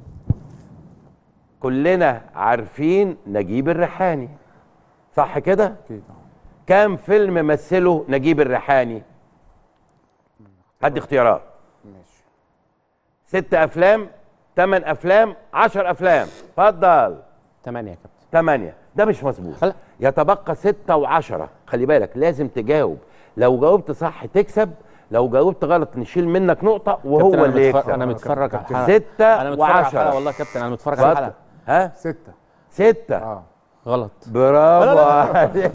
كلنا عارفين نجيب الريحاني صح كده اكيد كام فيلم مثله نجيب الريحاني هدي اختيارات ماشي ست افلام ثمان افلام عشر افلام اتفضل 8 يا كابتن ثمانية ده مش مظبوط هلا. يتبقى ستة وعشرة خلي بالك لازم تجاوب لو جاوبت صح تكسب لو جاوبت غلط نشيل منك نقطة وهو كابتن، أنا اللي متفرج- يكسب انا متفرج على الحلقه ستة انا متفرج على الحلقه وعشرة والله يا كابتن انا متفرج على اتفضل. الحلقه ها ستة ستة اه غلط برافو عليك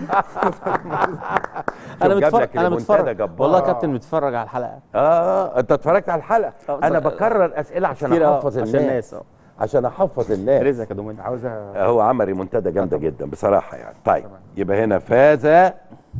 انا شوف جاب متفرج لك انا المنتدى متفرج جبار. والله يا كابتن متفرج على الحلقه اه انت اتفرجت على الحلقة آه، انا صح. بكرر اسئلة عشان كتير، آه، احفظ عشان الناس الناس، آه. عشان احفظ الناس رزقك يا دومين عاوزها هو عمل ريمونتادا جامده جدا بصراحه يعني طيب يبقى هنا فاز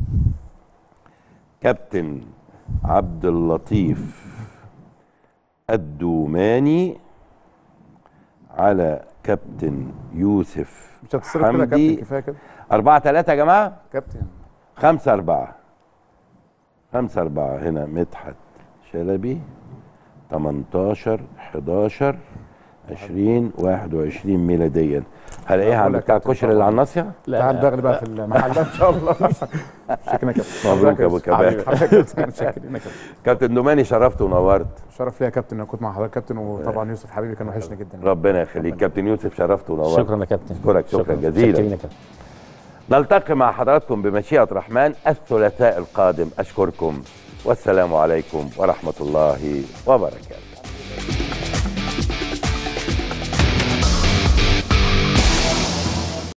كابتن عبد اللطيف الدوماني على كابتن يوسف مش هتصرف كده يا كابتن حمدي كفايه كده أربعة ثلاثة يا جماعة كابتن خمسة أربعة خمسة أربعة هنا مدحت شلبي 18 11 20 21 ميلاديا هلاقيها عند بتاع الكشري اللي على الناصية؟ تعال بغلي بقى في المحل ان شاء الله شكرا يا كابتن مبروك يا ابو كباب حضرتك يا كابتن متشكرين يا كابتن كابتن دوماني شرفت ونورت شرف ليا يا كابتن ان كنت مع حضرتك كابتن وطبعا يوسف حبيبي كان وحشني جدا ربنا يخليك كابتن يوسف شرفت ونورت شكرا يا كابتن اشكرك شكرا شكراً. جزيلا شكراً يا كابتن. نلتقي مع حضراتكم بمشيئة الرحمن الثلاثاء القادم أشكركم والسلام عليكم ورحمة الله وبركاته